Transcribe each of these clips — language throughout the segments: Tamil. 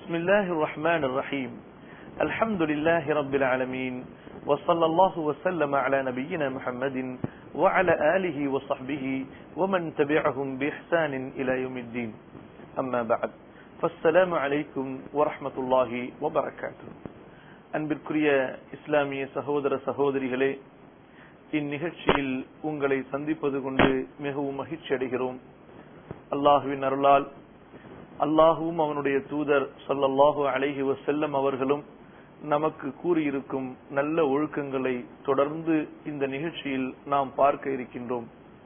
بسم الله الرحمن الرحيم الحمد لله رب العالمين وصلى الله وسلم على نبينا محمد وعلى آله وصحبه ومن تبعهم بإحسان إلى يوم الدين أما بعد فالسلام عليكم ورحمة الله وبركاته அன்பிற்குரிய இஸ்லாமிய சகோதர சகோதரிகளே இந்நிகழ்ச்சியில் உங்களை சந்திப்பது கொண்டு மிகவும் மகிழ்ச்சி அடைகிறோம் அல்லாஹுவின் அருளால் அல்லாஹுவும் அவனுடைய தூதர் சொல்லல்லாஹு அலைஹி வசல்லம் அவர்களும் நமக்கு கூறியிருக்கும் நல்ல ஒழுக்கங்களை தொடர்ந்து இந்த நிகழ்ச்சியில் நாம் பார்க்க இருக்கின்றோம்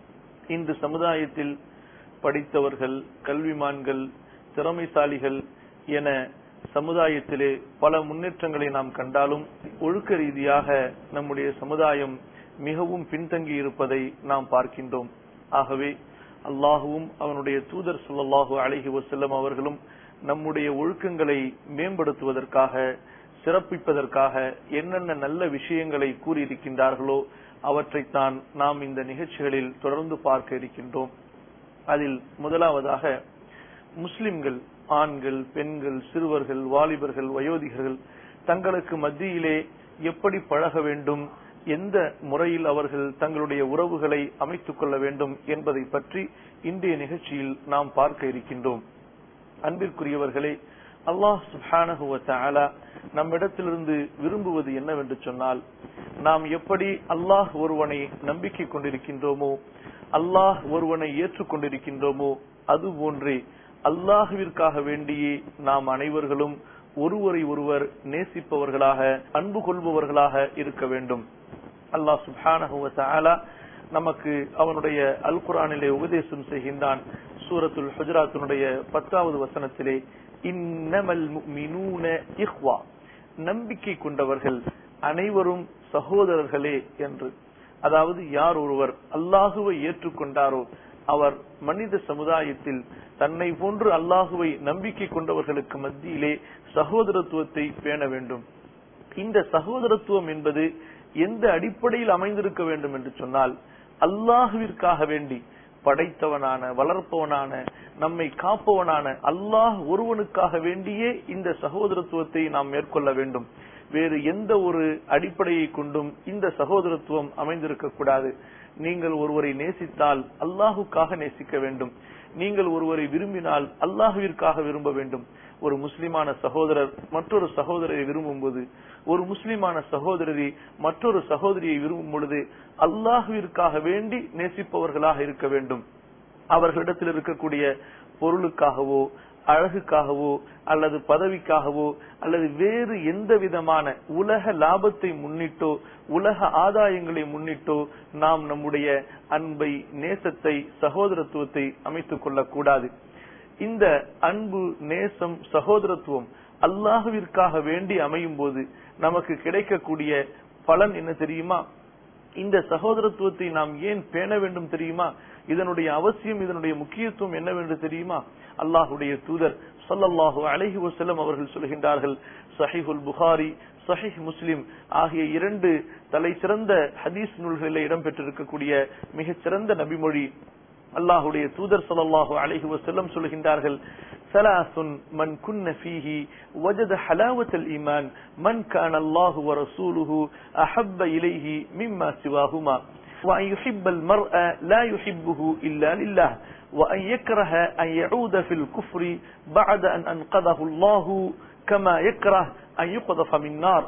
இன்று சமுதாயத்தில் படித்தவர்கள் கல்விமான்கள் திறமைசாலிகள் என சமுதாயத்திலே பல முன்னேற்றங்களை நாம் கண்டாலும் ஒழுக்க ரீதியாக நம்முடைய சமுதாயம் மிகவும் பின்தங்கி இருப்பதை நாம் பார்க்கின்றோம் ஆகவே அல்லாஹுவும் அவனுடைய தூதர் சொல்லல்லாஹு அழகி வசல்லம் அவர்களும் நம்முடைய ஒழுக்கங்களை மேம்படுத்துவதற்காக சிறப்பிப்பதற்காக என்னென்ன நல்ல விஷயங்களை கூறியிருக்கின்றார்களோ அவற்றைத்தான் நாம் இந்த நிகழ்ச்சிகளில் தொடர்ந்து பார்க்க இருக்கின்றோம் அதில் முதலாவதாக முஸ்லிம்கள் ஆண்கள் பெண்கள் சிறுவர்கள் வாலிபர்கள் வயோதிகர்கள் தங்களுக்கு மத்தியிலே எப்படி பழக வேண்டும் எந்த முறையில் அவர்கள் தங்களுடைய உறவுகளை அமைத்துக் கொள்ள வேண்டும் என்பதை பற்றி இன்றைய நிகழ்ச்சியில் நாம் பார்க்க இருக்கின்றோம் அன்பிற்குரியவர்களே அல்லாஹ் சுஹானகுவல நம்மிடத்திலிருந்து விரும்புவது என்னவென்று சொன்னால் நாம் எப்படி அல்லாஹ் ஒருவனை நம்பிக்கை கொண்டிருக்கின்றோமோ அல்லாஹ் ஒருவனை ஏற்றுக்கொண்டிருக்கின்றோமோ அது போன்றே அல்லாஹுவிற்காக வேண்டியே நாம் அனைவர்களும் ஒருவரை ஒருவர் நேசிப்பவர்களாக அன்பு கொள்பவர்களாக இருக்க வேண்டும் அல்லாஹ் சுபானஹுவ நமக்கு அவனுடைய அல் குரானிலே உபதேசம் செய்கின்றான் சூரத்துல் ஹுஜராத்தினுடைய பத்தாவது வசனத்திலே இன்னமல் மினூன இஹ்வா நம்பிக்கை கொண்டவர்கள் அனைவரும் சகோதரர்களே என்று அதாவது யார் ஒருவர் அல்லாஹுவை ஏற்றுக்கொண்டாரோ அவர் மனித சமுதாயத்தில் தன்னை போன்று அல்லாஹுவை நம்பிக்கை கொண்டவர்களுக்கு மத்தியிலே சகோதரத்துவத்தை பேண வேண்டும் இந்த சகோதரத்துவம் என்பது எந்த அடிப்படையில் அமைந்திருக்க வேண்டும் என்று சொன்னால் அல்லாஹுவிற்காக வேண்டி படைத்தவனான வளர்ப்பவனான நம்மை காப்பவனான அல்லாஹ் ஒருவனுக்காக வேண்டியே இந்த சகோதரத்துவத்தை நாம் மேற்கொள்ள வேண்டும் வேறு எந்த ஒரு அடிப்படையை கொண்டும் இந்த சகோதரத்துவம் அமைந்திருக்க கூடாது நீங்கள் ஒருவரை நேசித்தால் அல்லாஹுக்காக நேசிக்க வேண்டும் நீங்கள் ஒருவரை விரும்பினால் அல்லாஹுவிற்காக விரும்ப வேண்டும் ஒரு முஸ்லிமான சகோதரர் மற்றொரு சகோதரரை விரும்பும் போது ஒரு முஸ்லிமான சகோதரரை மற்றொரு சகோதரியை விரும்பும் பொழுது அல்லாஹுவிற்காக வேண்டி நேசிப்பவர்களாக இருக்க வேண்டும் அவர்களிடத்தில் இருக்கக்கூடிய பொருளுக்காகவோ அழகுக்காகவோ அல்லது பதவிக்காகவோ அல்லது வேறு எந்த விதமான உலக லாபத்தை முன்னிட்டோ உலக ஆதாயங்களை முன்னிட்டோ நாம் நம்முடைய அன்பை நேசத்தை சகோதரத்துவத்தை அமைத்துக் கொள்ளக்கூடாது இந்த அன்பு நேசம் சகோதரத்துவம் அல்லாஹுவிற்காக வேண்டி அமையும் போது நமக்கு கிடைக்கக்கூடிய பலன் என்ன தெரியுமா இந்த சகோதரத்துவத்தை நாம் ஏன் பேண வேண்டும் தெரியுமா இதனுடைய அவசியம் இதனுடைய முக்கியத்துவம் என்னவென்று தெரியுமா அல்லாஹுடைய தூதர் சொல்லல்லாஹு அலஹி வசல்லம் அவர்கள் சொல்கின்றார்கள் சஹிஹுல் புகாரி சஹிஹ் முஸ்லிம் ஆகிய இரண்டு தலை சிறந்த ஹதீஸ் நூல்களில் இடம்பெற்றிருக்கக்கூடிய மிகச்சிறந்த நபிமொழி அல்லாஹுடைய தூதர் சொல்லல்லாஹு அலஹி வசல்லம் சொல்கின்றார்கள் ثلاث من كن فيه وجد حلاوة الإيمان من كان الله ورسوله أحب إليه مما سواهما وأن يحب المرء لا يحبه إلا لله وأن يكره أن يعود في الكفر بعد أن أنقذه الله كما يكره أن يقذف من نار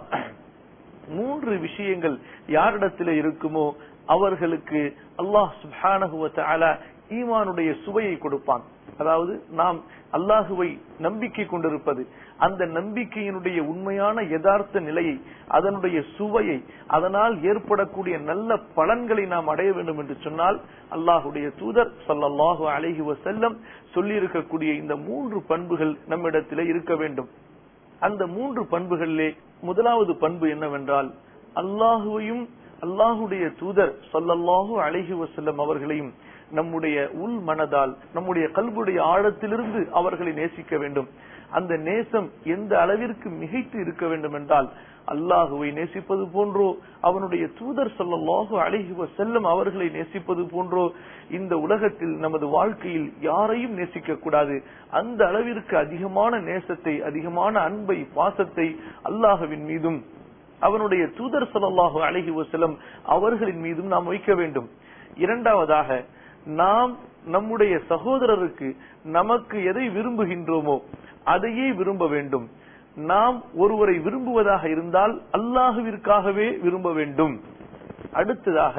மூன்று விஷயங்கள் யாரிடத்தில் இருக்குமோ அவர்களுக்கு அல்லாஹ் சுப்ஹானஹுவ தஆலா ஈமானுடைய சுவையை கொடுப்பான் அதாவது நாம் அல்லாஹுவை நம்பிக்கை கொண்டிருப்பது அந்த நம்பிக்கையினுடைய உண்மையான யதார்த்த நிலையை அதனுடைய சுவையை அதனால் ஏற்படக்கூடிய நல்ல பலன்களை நாம் அடைய வேண்டும் என்று சொன்னால் அல்லாஹுடைய தூதர் சல்லல்லாஹு அலைஹி வசல்லம் சொல்லி இருக்கக்கூடிய இந்த மூன்று பண்புகள் நம்மிடத்திலே இருக்க வேண்டும் அந்த மூன்று பண்புகளிலே முதலாவது பண்பு என்னவென்றால் அல்லாஹுவையும் அல்லாஹுடைய தூதர் சொல்லல்லாஹு அலைஹி வசல்லம் அவர்களையும் நம்முடைய உள் மனதால் நம்முடைய கல்புடைய ஆழத்திலிருந்து அவர்களை நேசிக்க வேண்டும் அந்த நேசம் எந்த அளவிற்கு மிகைத்து இருக்க வேண்டும் என்றால் அல்லாஹுவை நேசிப்பது போன்றோ அவனுடைய தூதர் ஸல்லல்லாஹு அலைஹி வஸல்லம் அவர்களை நேசிப்பது போன்றோ இந்த உலகத்தில் நமது வாழ்க்கையில் யாரையும் நேசிக்க கூடாது அந்த அளவிற்கு அதிகமான நேசத்தை அதிகமான அன்பை பாசத்தை அல்லாஹுவின் மீதும் அவனுடைய தூதர் ஸல்லல்லாஹு அலைஹி வஸல்லம் அவர்களின் மீதும் நாம் வைக்க வேண்டும் இரண்டாவதாக நாம் நம்முடைய சகோதரருக்கு நமக்கு எதை விரும்புகின்றோமோ அதையே விரும்ப வேண்டும் நாம் ஒருவரை விரும்புவதாக இருந்தால் அல்லாஹுவிற்காகவே விரும்ப வேண்டும் அடுத்ததாக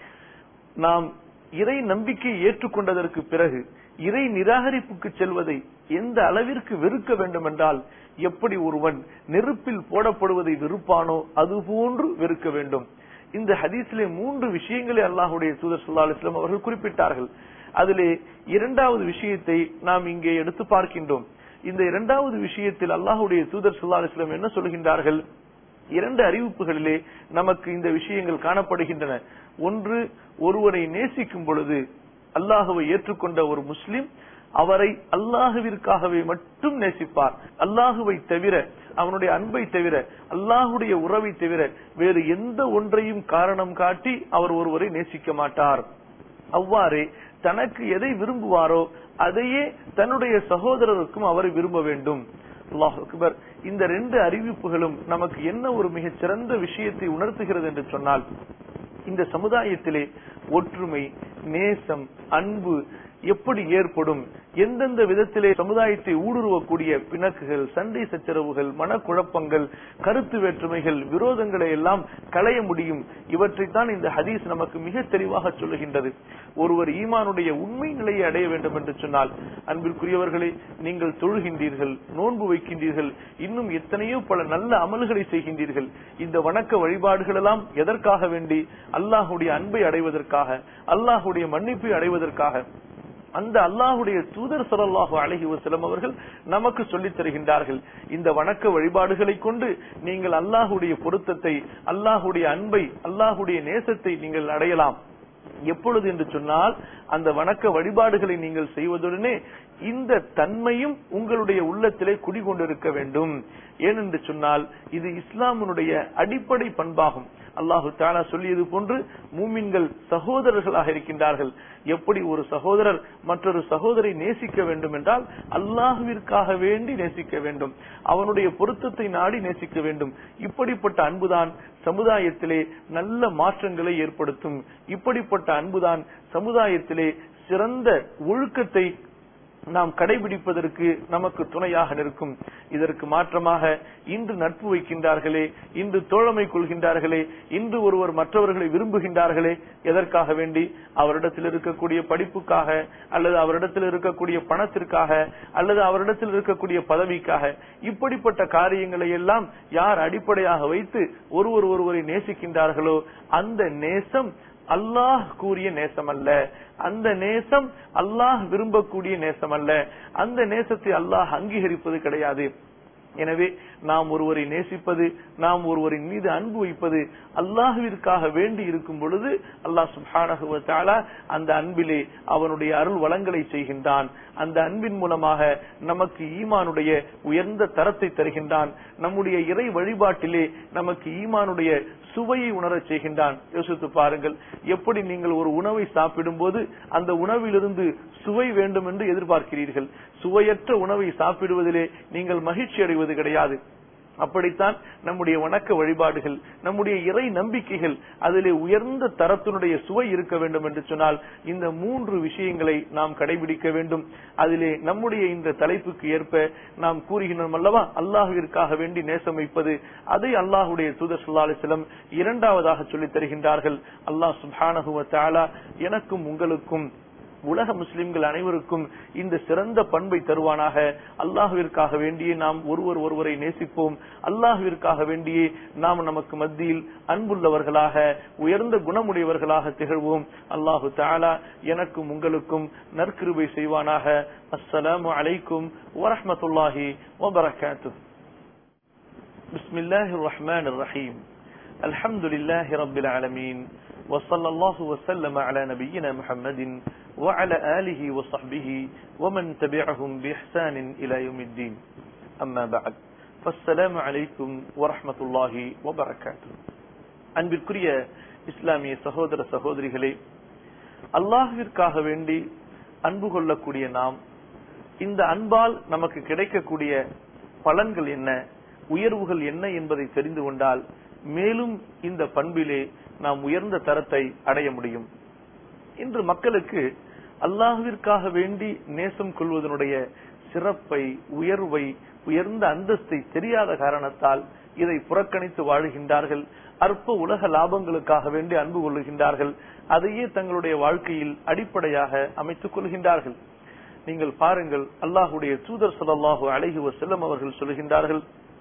நாம் இறை நம்பிக்கை ஏற்றுக்கொண்டதற்கு பிறகு இறை நிராகரிப்புக்கு செல்வதை எந்த அளவிற்கு வெறுக்க வேண்டும் என்றால் எப்படி ஒருவன் நெருப்பில் போடப்படுவதை வெறுப்பானோ அதுபோன்று வெறுக்க வேண்டும் இந்த ஹதீஸிலே மூன்று விஷயங்களை அல்லாஹுடைய தூதர் ஸல்லல்லாஹு அலைஹி வஸல்லம் அவர்கள் குறிப்பிட்டார்கள் அதிலே இரண்டாவது விஷயத்தை நாம் இங்கே எடுத்து பார்க்கின்றோம் இந்த இரண்டாவது விஷயத்தில் அல்லாஹுடைய தூதர் ஸல்லல்லாஹு அலைஹி வஸல்லம் என்ன சொல்கின்றார்கள் இரண்டு அறிவிப்புகளிலே நமக்கு இந்த விஷயங்கள் காணப்படுகின்றன ஒன்று ஒருவரை நேசிக்கும் பொழுது அல்லாஹுவை ஏற்றுக்கொண்ட ஒரு முஸ்லிம் அவரை அல்லாஹுவிற்காகவே மட்டும் நேசிப்பார் அல்லாஹுவை தவிர அவனுடைய அன்பை தவிர அல்லாஹுடைய உறவை தவிர வேறு எந்த ஒன்றையும் காரணம் காட்டி அவர் ஒருவரை நேசிக்க மாட்டார் அவ்வாறே தனக்கு எதை விரும்புவாரோ அதையே தன்னுடைய சகோதரருக்கும் அவர் விரும்ப வேண்டும் அல்லாஹ் அக்பர் இந்த ரெண்டு அறிவிப்புகளும் நமக்கு என்ன ஒரு மிகச் சிறந்த விஷயத்தை உணர்த்துகிறது என்று சொன்னால் இந்த சமுதாயத்திலே ஒற்றுமை நேசம் அன்பு எப்படி ஏற்படும் எந்தெந்த விதத்திலே சமுதாயத்தை ஊடுருவக்கூடிய பிணக்குகள் சண்டை சச்சரவுகள் மனக்குழப்பங்கள் கருத்து வேற்றுமைகள் விரோதங்களை எல்லாம் களைய முடியும் இவற்றைத்தான் இந்த ஹதீஸ் நமக்கு மிக தெளிவாக சொல்லுகின்றது ஒருவர் ஈமானுடைய உண்மை நிலையை அடைய வேண்டும் என்று சொன்னால் அன்பிற்குரியவர்களே நீங்கள் தொழுகின்றீர்கள் நோன்பு வைக்கின்றீர்கள் இன்னும் எத்தனையோ பல நல்ல அமல்களை செய்கின்றீர்கள் இந்த வணக்க வழிபாடுகள் எல்லாம் எதற்காக வேண்டி அல்லாஹுடைய அன்பை அடைவதற்காக அல்லாஹுடைய மன்னிப்பை அடைவதற்காக அந்த அல்லாஹுடைய தூதர் ஸல்லல்லாஹு அலைஹி வஸல்லம் அவர்கள் நமக்கு சொல்லித் தருகின்றார்கள் இந்த வணக்க வழிபாடுகளை கொண்டு நீங்கள் அல்லாஹுடைய பொருத்தத்தை அல்லாஹுடைய அன்பை அல்லாஹுடைய நேசத்தை நீங்கள் அடையலாம் எப்பொழுது என்று சொன்னால் அந்த வணக்க வழிபாடுகளை நீங்கள் செய்வதுடனே இந்த தன்மையும் உங்களுடைய உள்ளத்திலே குடிகொண்டிருக்க வேண்டும் ஏனென்று சொன்னால் இது இஸ்லாமினுடைய அடிப்படை பண்பாகும் அல்லாஹு தாலா சொல்லியது போன்று மூமின்கள் சகோதரர்களாக இருக்கின்றார்கள் எப்படி ஒரு சகோதரர் மற்றொரு சகோதரை நேசிக்க வேண்டும் என்றால் அல்லாஹுவிற்காக வேண்டி நேசிக்க வேண்டும் அவனுடைய பொருத்தத்தை நாடி நேசிக்க வேண்டும் இப்படிப்பட்ட அன்புதான் சமுதாயத்திலே நல்ல மாற்றங்களை ஏற்படுத்தும் இப்படிப்பட்ட அன்புதான் சமுதாயத்திலே சிறந்த ஒழுக்கத்தை நாம் கடைபிடிப்பதற்கு நமக்கு துணையாக நிற்கும் இதற்கு மாற்றமாக இன்று நட்பு வைக்கின்றார்களே இன்று தோழமை கொள்கின்றார்களே இன்று ஒருவர் மற்றவர்களை விரும்புகின்றார்களே எதற்காக வேண்டி அவரிடத்தில் இருக்கக்கூடிய படிப்புக்காக அல்லது அவரிடத்தில் இருக்கக்கூடிய பணத்திற்காக அல்லது அவரிடத்தில் இருக்கக்கூடிய பதவிக்காக இப்படிப்பட்ட காரியங்களை எல்லாம் யார் அடிப்படையாக வைத்து ஒருவர் ஒருவரை நேசிக்கின்றார்களோ அந்த நேசம் அல்லாஹ் கூறிய நேசம் அல்ல அந்த நேசம் அல்லாஹ் விரும்பக்கூடிய நேசம் அல்ல அந்த நேசத்தை அல்லாஹ் அங்கீகரிப்பது கிடையாது எனவே நாம் ஒருவரை நேசிப்பது நாம் ஒருவரின் மீது அன்பு வைப்பது அல்லாஹுவிற்காக வேண்டி இருக்கும் பொழுது அல்லாஹ் சுப்ஹானஹு வ தஆலா அந்த அன்பிலே அவனுடைய அருள் வளங்களை செய்கின்றான் அந்த அன்பின் மூலமாக நமக்கு ஈமானுடைய உயர்ந்த தரத்தை தருகின்றான் நம்முடைய இறை வழிபாட்டிலே நமக்கு ஈமானுடைய சுவையை உணரச் செய்கின்றான் யோசித்து பாருங்கள் எப்படி நீங்கள் ஒரு உணவை சாப்பிடும் போது அந்த உணவிலிருந்து சுவை வேண்டும் என்று எதிர்பார்க்கிறீர்கள் சுவையற்ற உணவை சாப்பிடுவதிலே நீங்கள் மகிழ்ச்சி அடைவது கிடையாது அப்படித்தான் நம்முடைய வணக்க வழிபாடுகள் நம்முடைய இறை நம்பிக்கைகள் அதிலே உயர்ந்த தரத்தினுடைய சுவை இருக்க வேண்டும் என்று சொன்னால் இந்த மூன்று விஷயங்களை நாம் கடைபிடிக்க வேண்டும் அதிலே நம்முடைய இந்த தலைப்புக்கு ஏற்ப நாம் கூறுகின்றோம் அல்லவா அல்லாஹுவிற்காக வேண்டி நேசம் வைப்பது அதை அல்லாஹுடைய தூதர் ஸல்லல்லாஹு அலைஹி வஸல்லம் இரண்டாவதாக சொல்லித் தருகின்றார்கள் அல்லாஹ் சுப்ஹானஹு வ தஆலா எனக்கும் உங்களுக்கும் உலக முஸ்லிம்கள் அனைவருக்கும் இந்த சிறந்த பண்பை தருவானாக அல்லாஹுவிற்காக வேண்டியே நாம் ஒருவர் ஒருவரை நேசிப்போம் அல்லாஹுவிற்காக வேண்டியே நாம் நமக்கு மத்தியில் அன்புள்ளவர்களாக உயர்ந்த குணமுடையவர்களாக திகழ்வோம் அல்லாஹு தாலா எனக்கும் உங்களுக்கும் நற்கிருபை செய்வானாக அஸ்ஸலாமு அலைக்கும் வரஹ்மத்துல்லாஹி வபரகாத்து بسم الله الرحمن الرحيم الحمد لله رب العالمين وصلى الله وسلم على نبينا محمد وعلى آله وصحبه ومن تبعهم بإحسان إلى يوم الدين أما بعد فالسلام عليكم ورحمة الله وبركاته அன்பிற்குரிய இஸ்லாமிய சகோதர சகோதரிகளே அல்லாஹ்விற்காக வேண்டி அன்பு கொள்ளக்கூடிய நாம் இந்த அன்பால் நமக்கு கிடைக்கக்கூடிய பலன்கள் என்ன உயர்வுகள் என்ன என்பதை தெரிந்து கொண்டால் மேலும் இந்த பண்பிலே நாம் உயர்ந்த தரத்தை அடைய முடியும் இன்று மக்களுக்கு அல்லாஹுவிற்காக வேண்டி நேசம் கொள்வதனுடைய சிறப்பை உயர்வை உயர்ந்த அந்தஸ்தை தெரியாத காரணத்தால் இதை புறக்கணித்து வாழுகின்றார்கள் அற்ப உலக லாபங்களுக்காக வேண்டி அன்பு கொள்ளுகின்றார்கள் அதையே தங்களுடைய வாழ்க்கையில் அடிப்படையாக அமைத்துக் கொள்கின்றார்கள் நீங்கள் பாருங்கள் அல்லாஹுடைய தூதர் சல்லாஹூ அலஹி வசல்லம் அவர்கள் சொல்கின்றார்கள்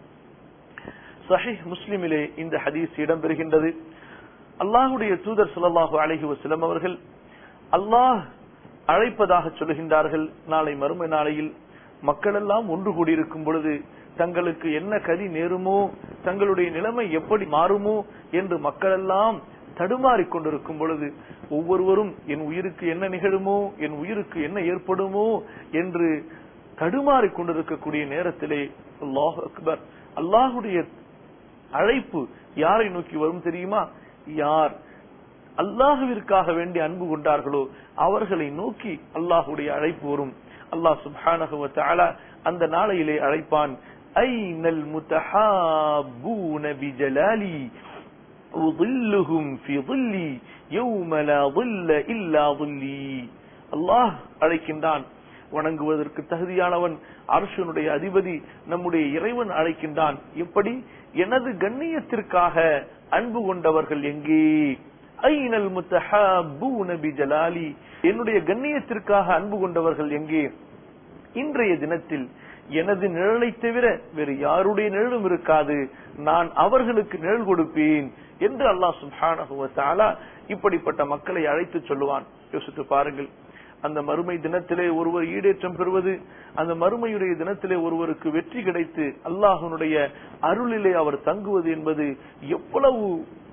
சஹிஹ் முஸ்லிமிலே இந்த ஹதீஸ் இடம்பெறுகின்றது அல்லாஹுடைய தூதர் சல்லாஹூ அலஹி வசல்லம் அவர்கள் அல்லாஹ் அழைப்பதாக சொல்லுகின்றார்கள் நாளை மறுமை நாளையில் மக்கள் எல்லாம் ஒன்று கூடியிருக்கும் பொழுது தங்களுக்கு என்ன கதி நேருமோ தங்களுடைய நிலைமை எப்படி மாறுமோ என்று மக்கள் எல்லாம் தடுமாறிக் கொண்டிருக்கும் பொழுது ஒவ்வொருவரும் என் உயிருக்கு என்ன நிகழுமோ என் உயிருக்கு என்ன ஏற்படுமோ என்று தடுமாறிக் கொண்டிருக்கக்கூடிய நேரத்திலே அல்லாஹ் அக்பர் அல்லாஹுடைய அழைப்பு யாரை நோக்கி வரும் தெரியுமா யார் அல்லாஹுவிற்காக வேண்டி அன்பு கொண்டார்களோ அவர்களை நோக்கி அல்லாஹுடைய அழைப்பு வரும் அல்லாஹ் சுப்ஹானஹு தஆலா அந்த நாளையிலே அழைப்பான் ஐனல் முத்தஹாபூன பிஜலாலி உظلهم في ظلي يوم لا ظل إلا ظلي அல்லாஹ் அழைக்கின்றான் வணங்குவதற்கு தகுதியானவன் அரசனுடைய அதிபதி நம்முடைய இறைவன் அழைக்கின்றான் எப்படி எனது கண்ணியத்திற்காக அன்பு கொண்டவர்கள் எங்கே ஐனல் முத்தஹாபூன பிஜலாலி என்னுடைய கண்ணியத்திற்காக அன்பு கொண்டவர்கள் எங்கே இன்றைய தினத்தில் எனது நிழலை தவிர வேறு யாருடைய நிழலும் இருக்காது நான் அவர்களுக்கு நிழல் கொடுப்பேன் என்று அல்லாஹ் சுபான இப்படிப்பட்ட மக்களை அழைத்து சொல்லுவான் யோசித்து பாருங்கள் அந்த மறுமை தினத்திலே ஒருவர் ஈடேற்றம் பெறுவது அந்த மறுமையுடைய தினத்திலே ஒருவருக்கு வெற்றி கிடைத்து அல்லாஹனுடைய அருளிலே அவர் தங்குவது என்பது எவ்வளவு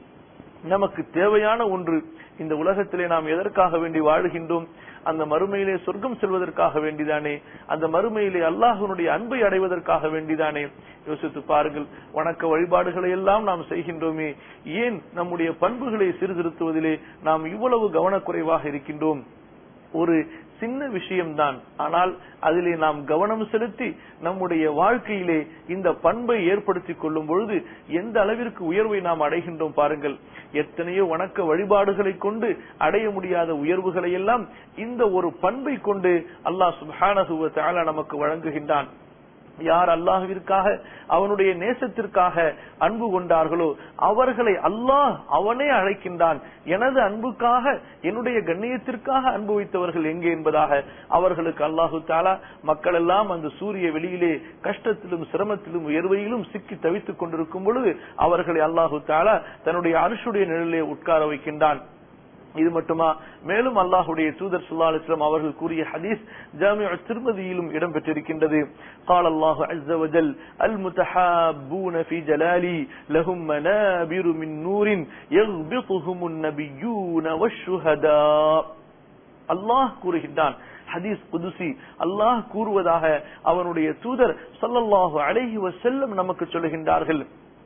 நமக்கு தேவையான ஒன்று இந்த உலகத்திலே நாம் எதற்காக வேண்டி வாழுகின்றோம் அந்த மறுமையிலே சொர்க்கம் செல்வதற்காக வேண்டிதானே அந்த மறுமையிலே அல்லாஹனுடைய அன்பை அடைவதற்காக வேண்டிதானே யோசித்து பாருங்கள் வணக்க வழிபாடுகளை எல்லாம் நாம் செய்கின்றோமே ஏன் நம்முடைய பண்புகளை சீர்திருத்துவதிலே நாம் இவ்வளவு கவனக்குறைவாக இருக்கின்றோம் ஒரு சின்ன விஷயம்தான் ஆனால் அதிலே நாம் கவனம் செலுத்தி நம்முடைய வாழ்க்கையிலே இந்த பண்பை ஏற்படுத்திக் கொள்ளும் பொழுது எந்த அளவிற்கு உயர்வை நாம் அடைகின்றோம் பாருங்கள் எத்தனையோ வணக்க வழிபாடுகளை கொண்டு அடைய முடியாத உயர்வுகளை எல்லாம் இந்த ஒரு பண்பை கொண்டு அல்லாஹ் சுபானகுவ தாலா நமக்கு வழங்குகின்றான் யார் அல்லாஹுவிற்காக அவனுடைய நேசத்திற்காக அன்பு கொண்டார்களோ அவர்களை அல்லாஹ் அவனே அழைக்கின்றான் எனது அன்புக்காக என்னுடைய கண்ணியத்திற்காக அன்பு வைத்தவர்கள் எங்கே என்பதாக அவர்களுக்கு அல்லாஹு தாலா மக்கள் எல்லாம் அந்த சூரிய வெளியிலே கஷ்டத்திலும் சிரமத்திலும் உயர்வையிலும் சிக்கி தவித்துக் கொண்டிருக்கும் பொழுது அவர்களை அல்லாஹு தாலா தன்னுடைய அரசுடைய நிழலே உட்கார வைக்கின்றான் இது மட்டுமா மேலும் அல்லாஹுடைய தூதர் சுல்லா அலிஸ்லாம் அவர்கள் கூறிய ஹதீஸ் ஜாமிய திருமதியிலும் இடம்பெற்றிருக்கின்றது قال الله عز وجل المتحابون في جلالي لهم منابر من نور يغبطهم النبيون والشهداء அல்லாஹ் கூறுகின்றான் ஹதீஸ் குதுசி அல்லாஹ் கூறுவதாக அவனுடைய தூதர் சொல்லல்லாஹு அலைஹி வசல்லம் நமக்கு சொல்லுகின்றார்கள்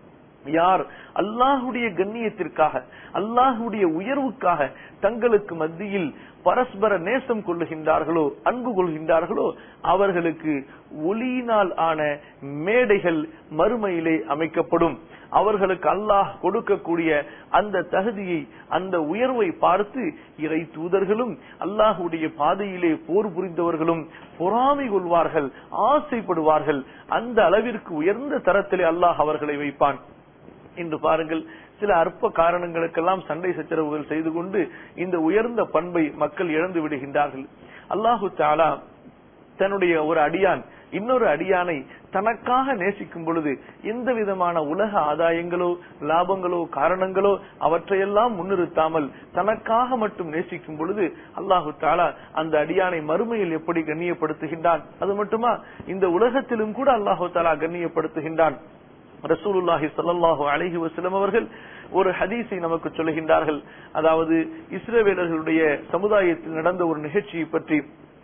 யார் அல்லாஹுடைய கண்ணியத்திற்காக அல்லாஹுடைய உயர்வுக்காக தங்களுக்கு மத்தியில் பரஸ்பர நேசம் கொள்ளுகின்றார்களோ அன்பு கொள்கின்றார்களோ அவர்களுக்கு ஒளியினால் ஆன மேடைகள் மறுமையிலே அமைக்கப்படும் அவர்களுக்கு அல்லாஹ் கொடுக்கக்கூடிய அந்த தகுதியை அந்த உயர்வை பார்த்து இறை தூதர்களும் அல்லாஹுடைய பாதையிலே போர் புரிந்தவர்களும் பொறாமை கொள்வார்கள் ஆசைப்படுவார்கள் அந்த அளவிற்கு உயர்ந்த தரத்திலே அல்லாஹ் அவர்களை வைப்பான் இன்று பாருங்கள் சில அற்ப காரணங்களுக்கெல்லாம் சண்டை சச்சரவுகள் செய்து கொண்டு இந்த உயர்ந்த பண்பை மக்கள் இழந்து விடுகின்றார்கள் அல்லாஹு தாலா தன்னுடைய ஒரு அடியான் இன்னொரு அடியானை தனக்காக நேசிக்கும் பொழுது எந்த விதமான உலக ஆதாயங்களோ லாபங்களோ காரணங்களோ அவற்றையெல்லாம் முன்னிறுத்தாமல் தனக்காக மட்டும் நேசிக்கும் பொழுது அல்லாஹு தாலா அந்த அடியானை மறுமையில் எப்படி கண்ணியப்படுத்துகின்றான் அது மட்டுமா இந்த உலகத்திலும் கூட அல்லாஹு தாலா கண்ணியப்படுத்துகின்றான் ரசூலுல்லாஹி ஸல்லல்லாஹு அலைஹி வஸல்லம் அவர்கள் ஒரு ஹதீஸை நமக்கு சொல்லுகின்றார்கள் அதாவது இஸ்ரவேலர்களுடைய சமுதாயத்தில் நடந்த ஒரு நிகழ்ச்சியை பற்றி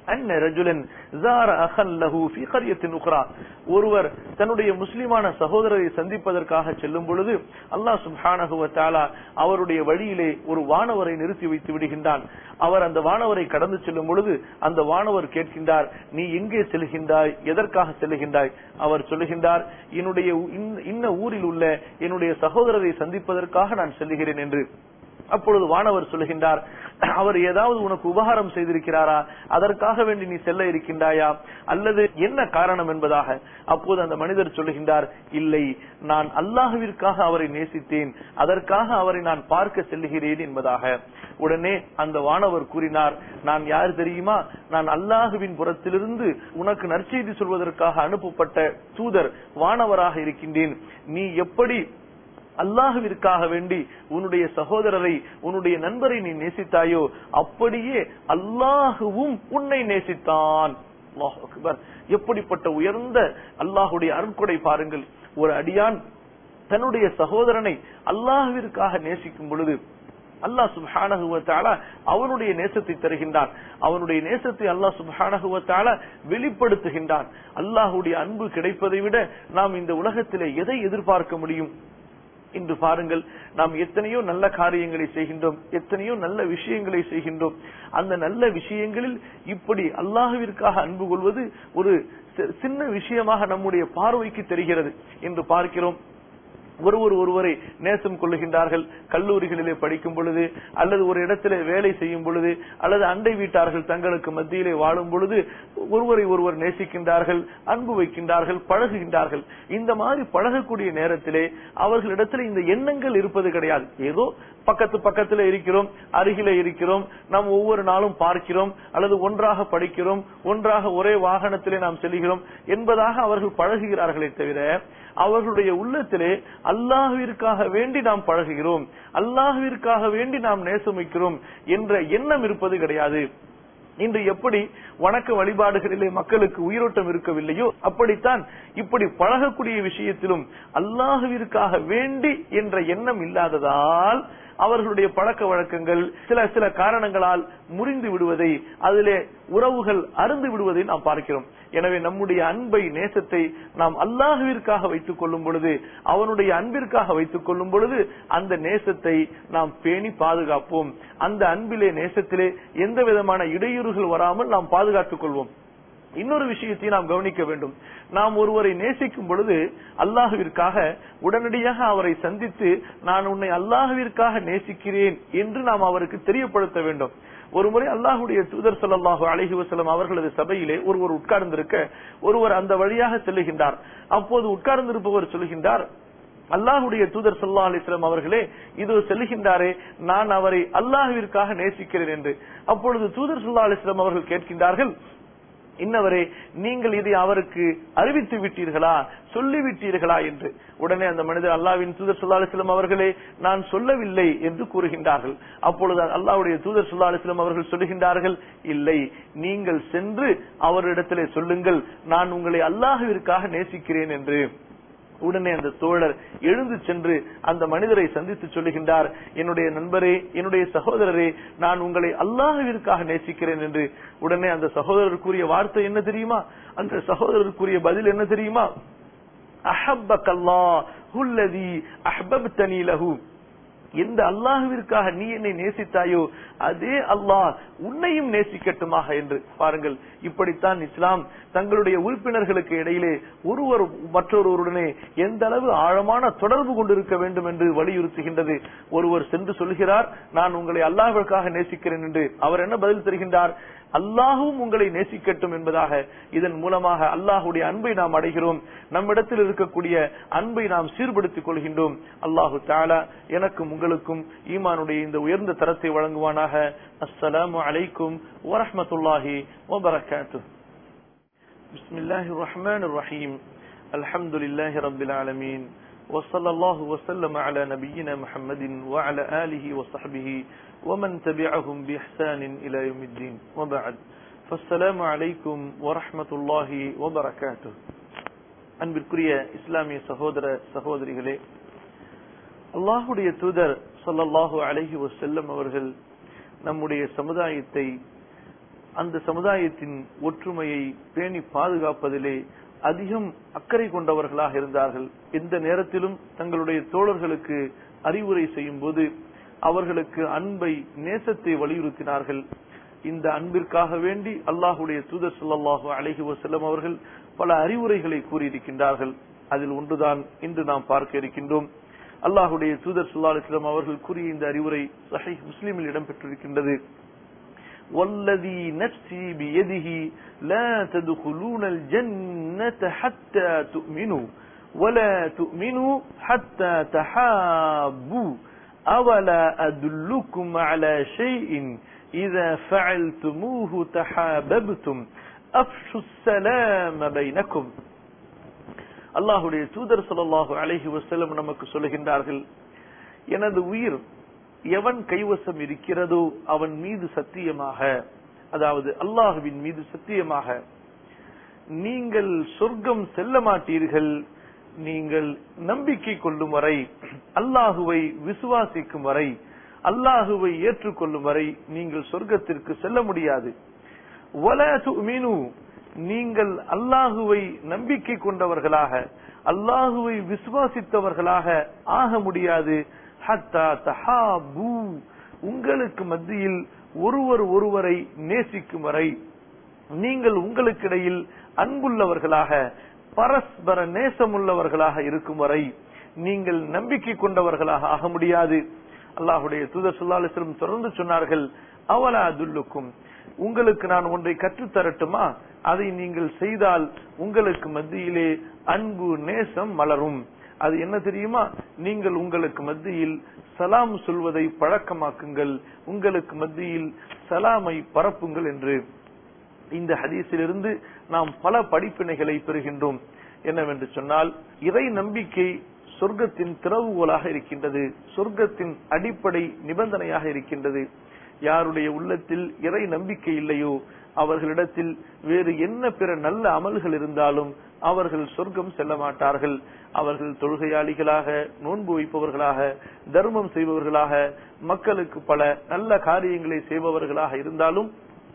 அன்ன ரஜுலன் ஜார அஹன் லஹு ஃபீ கரியத்தின் உக்ரா ஒருவர் தன்னுடைய முஸ்லிமான சகோதரரை சந்திப்பதற்காக செல்லும் பொழுது அல்லாஹ் சுப்ஹானஹு வ தஆலா அவருடைய வழியிலே ஒரு வானவரை நிறுத்தி வைத்து விடுகின்றான் அவர் அந்த வானவரை கடந்து செல்லும் பொழுது அந்த வானவர் கேட்கின்றார் நீ எங்கே செல்கின்றாய் எதற்காக செல்கின்றாய் அவர் சொல்லுகின்றார் என்னுடைய இன்ன- இன்ன ஊரில் உள்ள என்னுடைய சகோதரரை சந்திப்பதற்காக நான் செல்லுகிறேன் என்று அப்பொழுது வானவர் சொல்லுகின்றார் அவர் ஏதாவது உனக்கு உபகாரம் செய்திருக்கிறாரா அதற்காக வேண்டி நீ செல்ல இருக்கின்றாயா அல்லது என்ன காரணம் என்பதாக அப்போது அந்த மனிதர் சொல்லுகின்றார் இல்லை நான் அல்லாஹுவிற்காக அவரை நேசித்தேன் அதற்காக அவரை நான் பார்க்க செல்லுகிறேன் என்பதாக உடனே அந்த வானவர் கூறினார் நான் யார் தெரியுமா நான் அல்லாஹுவின் புறத்திலிருந்து உனக்கு நற்செய்தி சொல்வதற்காக அனுப்பப்பட்ட தூதர் வானவராக இருக்கின்றேன் நீ எப்படி அல்லாஹுவிற்காக வேண்டி உன்னுடைய சகோதரரை உன்னுடைய நண்பரை நீ நேசித்தாயோ அப்படியே அல்லாஹுவும் உன்னை நேசித்தான் அல்லாஹ் அக்பர் எப்படிப்பட்ட உயர்ந்த அல்லாஹுடைய அருட்கொடை பாருங்கள் ஒரு அடியான் தன்னுடைய சகோதரனை அல்லாஹுவிற்காக நேசிக்கும் பொழுது அல்லாஹ் சுப்ஹானஹு வ தஆலா அவனுடைய நேசத்தை தருகின்றான் அவனுடைய நேசத்தை அல்லாஹ் சுப்ஹானஹு வ தஆலா வெளிப்படுத்துகின்றான் அல்லாஹ்வுடைய அன்பு கிடைப்பதை விட நாம் இந்த உலகத்திலே எதை எதிர்பார்க்க முடியும் இன்று பாருங்கள் நாம் எத்தனையோ நல்ல காரியங்களை செய்கின்றோம் எத்தனையோ நல்ல விஷயங்களை செய்கின்றோம் அந்த நல்ல விஷயங்களில் இப்படி அல்லாஹுவிற்காக அன்பு கொள்வது ஒரு சி- சின்ன விஷயமாக நம்முடைய பார்வைக்கு தெரிகிறது என்று பார்க்கிறோம் ஒருவர் ஒருவரை நேசம் கொள்ளுகின்றார்கள் கல்லூரிகளிலே படிக்கும் பொழுது அல்லது ஒரு இடத்திலே வேலை செய்யும் பொழுது அல்லது அண்டை வீட்டார்கள் தங்களுக்கு மத்தியிலே வாழும் பொழுது ஒருவரை ஒருவர் நேசிக்கின்றார்கள் அன்பு வைக்கின்றார்கள் பழகுகின்றார்கள் இந்த மாதிரி பழகக்கூடிய நேரத்திலே அவர்களிடத்தில் இந்த எண்ணங்கள் இருப்பது கிடையாது ஏதோ பக்கத்து பக்கத்துல இருக்கிறோம் அருகிலே இருக்கிறோம் நாம் ஒவ்வொரு நாளும் பார்க்கிறோம் அல்லது ஒன்றாக படிக்கிறோம் ஒன்றாக ஒரே வாகனத்திலே நாம் செல்கிறோம் என்பதாக அவர்கள் பழகுகிறார்களே தவிர அவர்களுடைய உள்ளத்திலே அல்லாஹுவிற்காக வேண்டி நாம் பழகுகிறோம் அல்லாஹுவிற்காக வேண்டி நாம் நேசமிக்கிறோம் என்ற எண்ணம் இருப்பது கிடையாது இன்று எப்படி வணக்க வழிபாடுகளிலே மக்களுக்கு உயிரோட்டம் இருக்கவில்லையோ அப்படித்தான் இப்படி பழகக்கூடிய விஷயத்திலும் அல்லாஹுவிற்காக வேண்டி என்ற எண்ணம் இல்லாததால் அவர்களுடைய பழக்க வழக்கங்கள் சில சில காரணங்களால் முறிந்து விடுவதை அதிலே உறவுகள் அருந்து விடுவதை நாம் பார்க்கிறோம் எனவே நம்முடைய அன்பை நேசத்தை நாம் அல்லாஹுவிற்காக வைத்துக் கொள்ளும் பொழுது அவனுடைய அன்பிற்காக வைத்துக் கொள்ளும் பொழுது அந்த நேசத்தை நாம் பேணி பாதுகாப்போம் அந்த அன்பிலே நேசத்திலே எந்த விதமான இடையூறுகள் வராமல் நாம் பாதுகாத்துக் கொள்வோம் இன்னொரு விஷயத்தை நாம் கவனிக்க வேண்டும் நாம் ஒருவரை நேசிக்கும் பொழுது அல்லாஹுவிற்காக உடனடியாக அவரை சந்தித்து நான் உன்னை அல்லாஹுவிற்காக நேசிக்கிறேன் என்று நாம் அவருக்கு தெரியப்படுத்த வேண்டும் ஒருமுறை அல்லாஹுடைய தூதர் ஸல்லல்லாஹு அலைஹி வஸல்லம் அவர்களது சபையிலே ஒருவர் உட்கார்ந்திருக்க ஒருவர் அந்த வழியாக செல்லுகின்றார் அப்போது உட்கார்ந்திருப்பவர் சொல்லுகின்றார் அல்லாஹுடைய தூதர் ஸல்லல்லாஹு அலைஹி வஸல்லம் அவர்களே இதோ செல்லுகின்றாரே நான் அவரை அல்லாஹுவிற்காக நேசிக்கிறேன் என்று அப்பொழுது தூதர் ஸல்லல்லாஹு அலைஹி வஸல்லம் அவர்கள் கேட்கின்றார்கள் இன்னவரே நீங்கள் இதை அவருக்கு அறிவித்து விட்டீர்களா சொல்லிவிட்டீர்களா என்று உடனே அந்த மனிதர் அல்லாவின் தூதர் சுல்லா அலிஸ்லாம் அவர்களே நான் சொல்லவில்லை என்று கூறுகின்றார்கள் அப்பொழுது அல்லாவுடைய தூதர் சுல்லா அலிஸ்லாம் அவர்கள் சொல்லுகின்றார்கள் இல்லை நீங்கள் சென்று அவரிடத்திலே சொல்லுங்கள் நான் உங்களை அல்லாஹுவிற்காக நேசிக்கிறேன் என்று உடனே அந்த தோழர் எழுந்து சென்று அந்த மனிதரை சந்தித்து சொல்லுகின்றார் என்னுடைய நண்பரே என்னுடைய சகோதரரே நான் உங்களை அல்லாஹுவிற்காக நேசிக்கிறேன் என்று உடனே அந்த சகோதரர் கூறிய வார்த்தை என்ன தெரியுமா அந்த சகோதரர் கூறிய பதில் என்ன தெரியுமா அஹப்பக் அல்லாஹ் ஹுல்லதி அஹ்பப்தனி லஹு எந்த அல்லாஹுவிற்காக நீ என்னை நேசித்தாயோ அதே அல்லாஹ் உன்னையும் நேசிக்கட்டுமாக என்று பாருங்கள் இப்படித்தான் இஸ்லாம் தங்களுடைய உறுப்பினர்களுக்கு இடையிலே ஒருவர் மற்றொருவருடனே எந்த அளவு ஆழமான தொடர்பு கொண்டிருக்க வேண்டும் என்று வலியுறுத்துகின்றது ஒருவர் சென்று சொல்கிறார் நான் உங்களை அல்லாஹ்விற்காக நேசிக்கிறேன் என்று அவர் என்ன பதில் தருகின்றார் அல்லாஹும் உங்களை நேசிக்கட்டும் என்பதாக இதன் மூலமாக அல்லாஹுடைய அன்பை நாம் அடைகிறோம் நம்மிடத்தில் இருக்கக்கூடிய அன்பை நாம் சீர்படுத்திக் கொள்கின்றோம் அல்லாஹு தாலா எனக்கும் உங்களுக்கும் ஈமானுடைய இந்த உயர்ந்த தரத்தை வழங்குவானாக அஸ்ஸலாமு அலைக்கும் வரஹ்மத்துல்லாஹி வபரகாத்து بسم الله الرحمن الرحيم الحمد لله رب العالمين وصلى الله وسلم على نبينا محمد وعلى آله وصحبه ومن تبعهم بإحسان إلى يوم الدين وبعد فالسلام عليكم ورحمة الله وبركاته அன்பிற்குரிய இஸ்லாமிய சகோதர சகோதரிகளே அல்லாஹுடைய தூதர் சொல்லல்லாஹு அலைஹி வசல்லம் அவர்கள் நம்முடைய சமுதாயத்தை அந்த சமுதாயத்தின் ஒற்றுமையை பேணி பாதுகாப்பதிலே அதிகம் அக்கறை கொண்டவர்களாக இருந்தார்கள் எந்த நேரத்திலும் தங்களுடைய தோழர்களுக்கு அறிவுரை செய்யும் போது அவர்களுக்கு அன்பை நேசத்தை வலியுறுத்தினார்கள் இந்த அன்பிற்காக வேண்டி அல்லாஹுடைய தூதர் ஸல்லல்லாஹு அலைஹி வஸல்லம் அவர்கள் பல அறிவுரைகளை கூறியிருக்கின்றார்கள் அதில் ஒன்றுதான் இன்று நாம் பார்க்க இருக்கின்றோம் அல்லாஹுடைய தூதர் ஸல்லல்லாஹு அலைஹி வஸல்லம் அவர்கள் கூறிய இந்த அறிவுரை சஹீஹ் முஸ்லிமில் இடம்பெற்றிருக்கின்றது والذي نفسي بيده لا تدخلون الجنة حتى تؤمنوا ولا تؤمنوا حتى تحابوا أولا أدلكم على شيء إذا فعلتموه تحاببتم أفشوا السلام بينكم அல்லாஹுடைய தூதர் ஸல்லல்லாஹு அலைஹி வஸல்லம் நமக்கு சொல்லுகின்றார்கள் எனது உயிர் எவன் கைவசம் இருக்கிறதோ அவன் மீது சத்தியமாக அதாவது அல்லாஹுவின் மீது சத்தியமாக நீங்கள் சொர்க்கம் செல்ல மாட்டீர்கள் நீங்கள் நம்பிக்கை கொள்ளும் வரை அல்லாஹுவை விசுவாசிக்கும் வரை அல்லாஹுவை ஏற்றுக்கொள்ளும் வரை நீங்கள் சொர்க்கத்திற்கு செல்ல முடியாது وَلَا تُؤْمِنُوا நீங்கள் அல்லாஹுவை நம்பிக்கை கொண்டவர்களாக அல்லாஹுவை விசுவாசித்தவர்களாக ஆக முடியாது ஹத்தா தஹாபு உங்களுக்கு மத்தியில் ஒருவர் ஒருவரை நேசிக்கும் வரை நீங்கள் உங்களுக்கிடையில் அன்புள்ளவர்களாக பரஸ்பர நேசமுள்ளவர்களாக இருக்கும் வரை நீங்கள் நம்பிக்கை கொண்டவர்களாக ஆக முடியாது அல்லாஹுடைய தூதர் ஸல்லல்லாஹு அலைஹி வஸல்லம் தொடர்ந்து சொன்னார்கள் அவலா துல்லுக்கும் உங்களுக்கு நான் ஒன்றை கற்றுத் தரட்டுமா அதை நீங்கள் செய்தால் உங்களுக்கு மத்தியிலே அன்பு நேசம் மலரும் அது என்ன தெரியுமா நீங்கள் உங்களுக்கு மத்தியில் சலாம் சொல்வதை பழக்கமாக்குங்கள் உங்களுக்கு மத்தியில் சலாமை பரப்புங்கள் என்று இந்த ஹதீஸிலிருந்து நாம் பல படிப்பினைகளை பெறுகின்றோம் என்னவென்று சொன்னால் இறை நம்பிக்கை சொர்க்கத்தின் திறவுகோலாக இருக்கின்றது சொர்க்கத்தின் அடிப்படை நிபந்தனையாக இருக்கின்றது யாருடைய உள்ளத்தில் இறை நம்பிக்கை இல்லையோ அவர்களிடத்தில் வேறு என்ன பிற நல்ல அமல்கள் இருந்தாலும் அவர்கள் சொர்க்கம் செல்ல மாட்டார்கள் அவர்கள் தொழுகையாளிகளாக நோன்பு வைப்பவர்களாக தர்மம் செய்பவர்களாக மக்களுக்கு பல நல்ல காரியங்களை செய்பவர்களாக இருந்தாலும்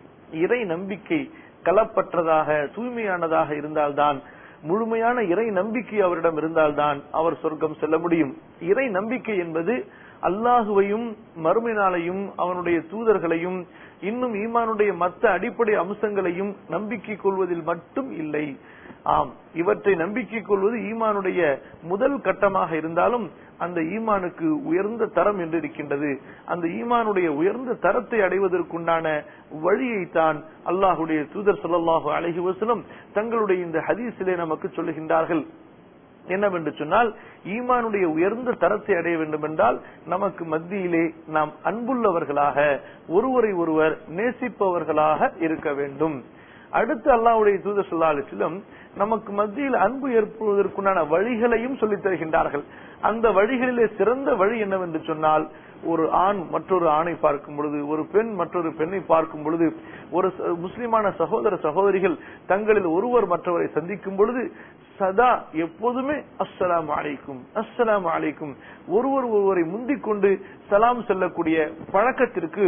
இறை நம்பிக்கை கலப்பற்றதாக தூய்மையானதாக இருந்தால்தான் முழுமையான இறை நம்பிக்கை அவரிடம் இருந்தால்தான் அவர் சொர்க்கம் செல்ல முடியும் இறை நம்பிக்கை என்பது அல்லாஹுவையும் மறுமை நாளையும் அவனுடைய தூதர்களையும் இன்னும் ஈமானுடைய மற்ற அடிப்படை அம்சங்களையும் நம்பிக்கை கொள்வதில் மட்டும் இல்லை ஆம் இவற்றை நம்பிக்கை கொள்வது ஈமானுடைய முதல் கட்டமாக இருந்தாலும் அந்த ஈமானுக்கு உயர்ந்த தரம் என்று இருக்கின்றது அந்த ஈமானுடைய உயர்ந்த தரத்தை அடைவதற்குண்டான வழியைத்தான் அல்லாஹுடைய தூதர் சொல்லல்லாஹு அலஹி வசலம் தங்களுடைய இந்த ஹதீஸிலே நமக்கு சொல்லுகின்றார்கள் என்னவென்று சொன்னால் ஈமானுடைய உயர்ந்த தரத்தை அடைய வேண்டும் என்றால் நமக்கு மத்தியிலே நாம் அன்புள்ளவர்களாக ஒருவரை ஒருவர் நேசிப்பவர்களாக இருக்க வேண்டும் அடுத்து அல்லாவுடைய தூதர் சொல்லா அலிஸ்லம் நமக்கு மத்தியில் அன்பு ஏற்படுவதற்குண்டான வழிகளையும் சொல்லித் தருகின்றார்கள் அந்த வழிகளிலே சிறந்த வழி என்னவென்று சொன்னால் ஒரு ஆண் மற்றொரு ஆணை பார்க்கும் பொழுது ஒரு பெண் மற்றொரு பெண்ணை பார்க்கும் பொழுது ஒரு முஸ்லிமான சகோதர சகோதரிகள் தங்களில் ஒருவர் மற்றவரை சந்திக்கும் பொழுது சதா எப்போதுமே அஸ்ஸலாம் அலைக்கும் அஸ்ஸலாம் அலைக்கும் ஒருவர் ஒருவரை முந்திக் கொண்டு சலாம் செல்லக்கூடிய பழக்கத்திற்கு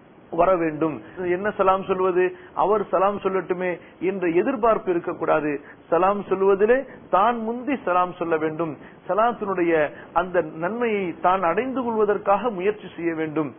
வர வேண்டும் என்ன சலாம் சொல்வது அவர் சலாம் சொல்லட்டுமே என்ற எதிர்பார்ப்பு இருக்கக்கூடாது சலாம் சொல்வதிலே தான் முந்தி சலாம் சொல்ல வேண்டும் சலாத்தினுடைய அந்த நன்மையை தான் அடைந்து கொள்வதற்காக முயற்சி செய்ய வேண்டும்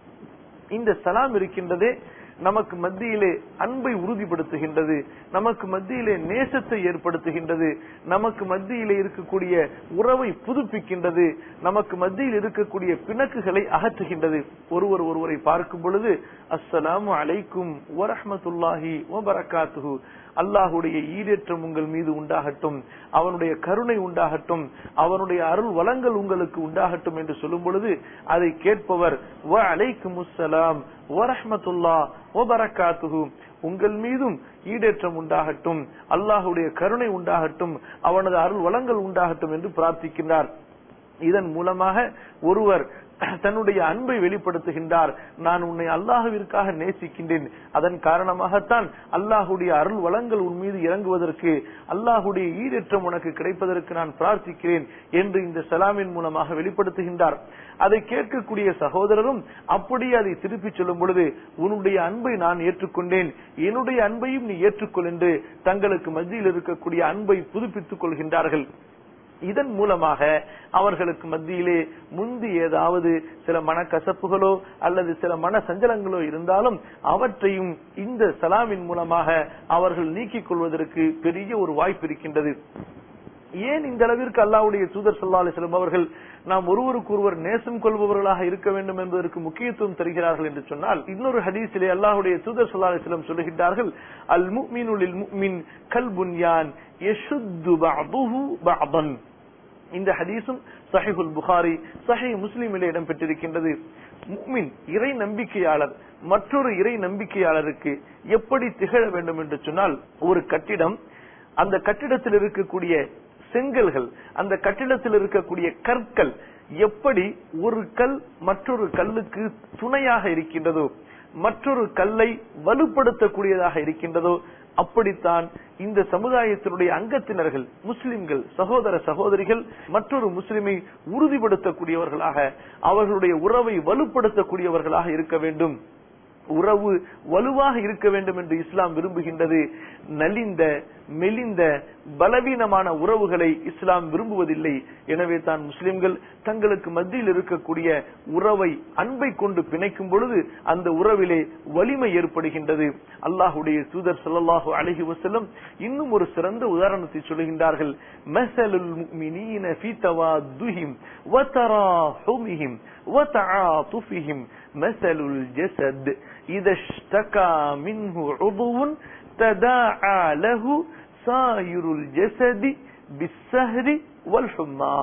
இந்த சலாம் இருக்கின்றதே நமக்கு மத்தியிலே அன்பை உறுதிப்படுத்துகின்றது நமக்கு மத்தியிலே நேசத்தை ஏற்படுத்துகின்றது நமக்கு மத்தியிலே இருக்கக்கூடிய உறவை புதுப்பிக்கின்றது நமக்கு மத்தியில் இருக்கக்கூடிய பிணக்குகளை அகற்றுகின்றது ஒருவர் ஒருவரை பார்க்கும் பொழுது அஸ்ஸலாமு அலைக்கும் வரஹமத்துல்லாஹி வபரகாத்துஹு அல்லாஹுடைய ஈடேற்றம் உங்கள் மீது உண்டாகட்டும் அவனுடைய கருணை உண்டாகட்டும் அவனுடைய அருள் வளங்கள் உங்களுக்கு உண்டாகட்டும் என்று சொல்லும் பொழுது அதை கேட்பவர் வ அலைக்கும் அஸ்ஸலாம் வரஹமத்துல்லா வபரகாத்துஹு உங்கள் மீதும் ஈடேற்றம் உண்டாகட்டும் அல்லாஹுடைய கருணை உண்டாகட்டும் அவனது அருள் வளங்கள் உண்டாகட்டும் என்று பிரார்த்திக்கின்றார் இதன் மூலமாக ஒருவர் தன்னுடைய அன்பை வெளிப்படுத்துகின்றார் நான் உன்னை அல்லாஹுவிற்காக நேசிக்கின்றேன் அதன் காரணமாகத்தான் அல்லாஹுடைய அருள் வளங்கள் உன் மீது இறங்குவதற்கு அல்லாஹுடைய ஈரேற்றம் உனக்கு கிடைப்பதற்கு நான் பிரார்த்திக்கிறேன் என்று இந்த சலாமின் மூலமாக வெளிப்படுத்துகின்றார் அதை கேட்கக்கூடிய சகோதரரும் அப்படியே அதை திருப்பிச் சொல்லும் பொழுது உன்னுடைய அன்பை நான் ஏற்றுக்கொண்டேன் என்னுடைய அன்பையும் நீ ஏற்றுக்கொள் என்று தங்களுக்கு மத்தியில் இருக்கக்கூடிய அன்பை புதுப்பித்துக் கொள்கின்றார்கள் இதன் மூலமாக அவர்களுக்கு மத்தியிலே முந்தி ஏதாவது சில மனக்கசப்புகளோ அல்லது சில மன சஞ்சலங்களோ இருந்தாலும் அவற்றையும் இந்த சலாமின் மூலமாக அவர்கள் நீக்கிக் கொள்வதற்கு பெரிய ஒரு வாய்ப்பு இருக்கின்றது ஏன் இந்த அளவிற்கு அல்லாவுடைய தூதர் சல்லா அலிஸ்லம் அவர்கள் நாம் ஒருவருக்கு ஒருவர் நேசம் கொள்பவர்களாக இருக்க வேண்டும் என்பதற்கு முக்கியத்துவம் தருகிறார்கள் என்று சொன்னால் இன்னொரு ஹதீஸிலே அல்லாஹுடைய தூதர் சல்லா அலிஸ்லம் சொல்லுகின்றார்கள் அல் முக்மினுல் முக்மின் கல் புன்யான் யஷுத்து பஅதுஹு பஅதன் இந்த ஹதீஸும் சஹிஹுல் புகாரி சஹி முஸ்லிமிலே இடம்பெற்றிருக்கின்றது முக்மின் இறை நம்பிக்கையாளர் மற்றொரு இறை நம்பிக்கையாளருக்கு எப்படி திகழ வேண்டும் என்று சொன்னால் ஒரு கட்டிடம் அந்த கட்டிடத்தில் இருக்கக்கூடிய செங்கல்கள் அந்த கட்டிடத்தில் இருக்கக்கூடிய கற்கள் எப்படி ஒரு கல் மற்றொரு கல்லுக்கு துணையாக இருக்கின்றதோ மற்றொரு கல்லை வலுப்படுத்தக்கூடியதாக இருக்கின்றதோ அப்படித்தான் இந்த சமுதாயத்தினுடைய அங்கத்தினர்கள் முஸ்லிம்கள் சகோதர சகோதரிகள் மற்றொரு முஸ்லிமை உறுதிப்படுத்தக்கூடியவர்களாக அவர்களுடைய உறவை வலுப்படுத்தக்கூடியவர்களாக இருக்க வேண்டும் உறவு வலுவாக இருக்க வேண்டும் என்று இஸ்லாம் விரும்புகின்றது நலிந்த மெலிந்த பலவீனமான உறவுகளை இஸ்லாம் விரும்புவதில்லை எனவே தான் முஸ்லிம்கள் தங்களுக்கு மத்தியில் இருக்கக்கூடிய உறவை அன்பை கொண்டு பிணைக்கும் பொழுது அந்த உறவிலே வலிமை ஏற்படுகின்றது அல்லாஹுடைய தூதர் ஸல்லல்லாஹு அலைஹி வஸல்லம் இன்னும் ஒரு சிறந்த உதாரணத்தை சொல்லுகின்றார்கள் மஸலுல் முஃமினீன ஃபீ தவாதுஹிம் வ தராஹுமிஹிம் வ தஆதுஃபிஹிம் மஸலுல் ஜஸத் إذا اشتكى منه عضو تداعى له سائر الجسد بالسهر والحمى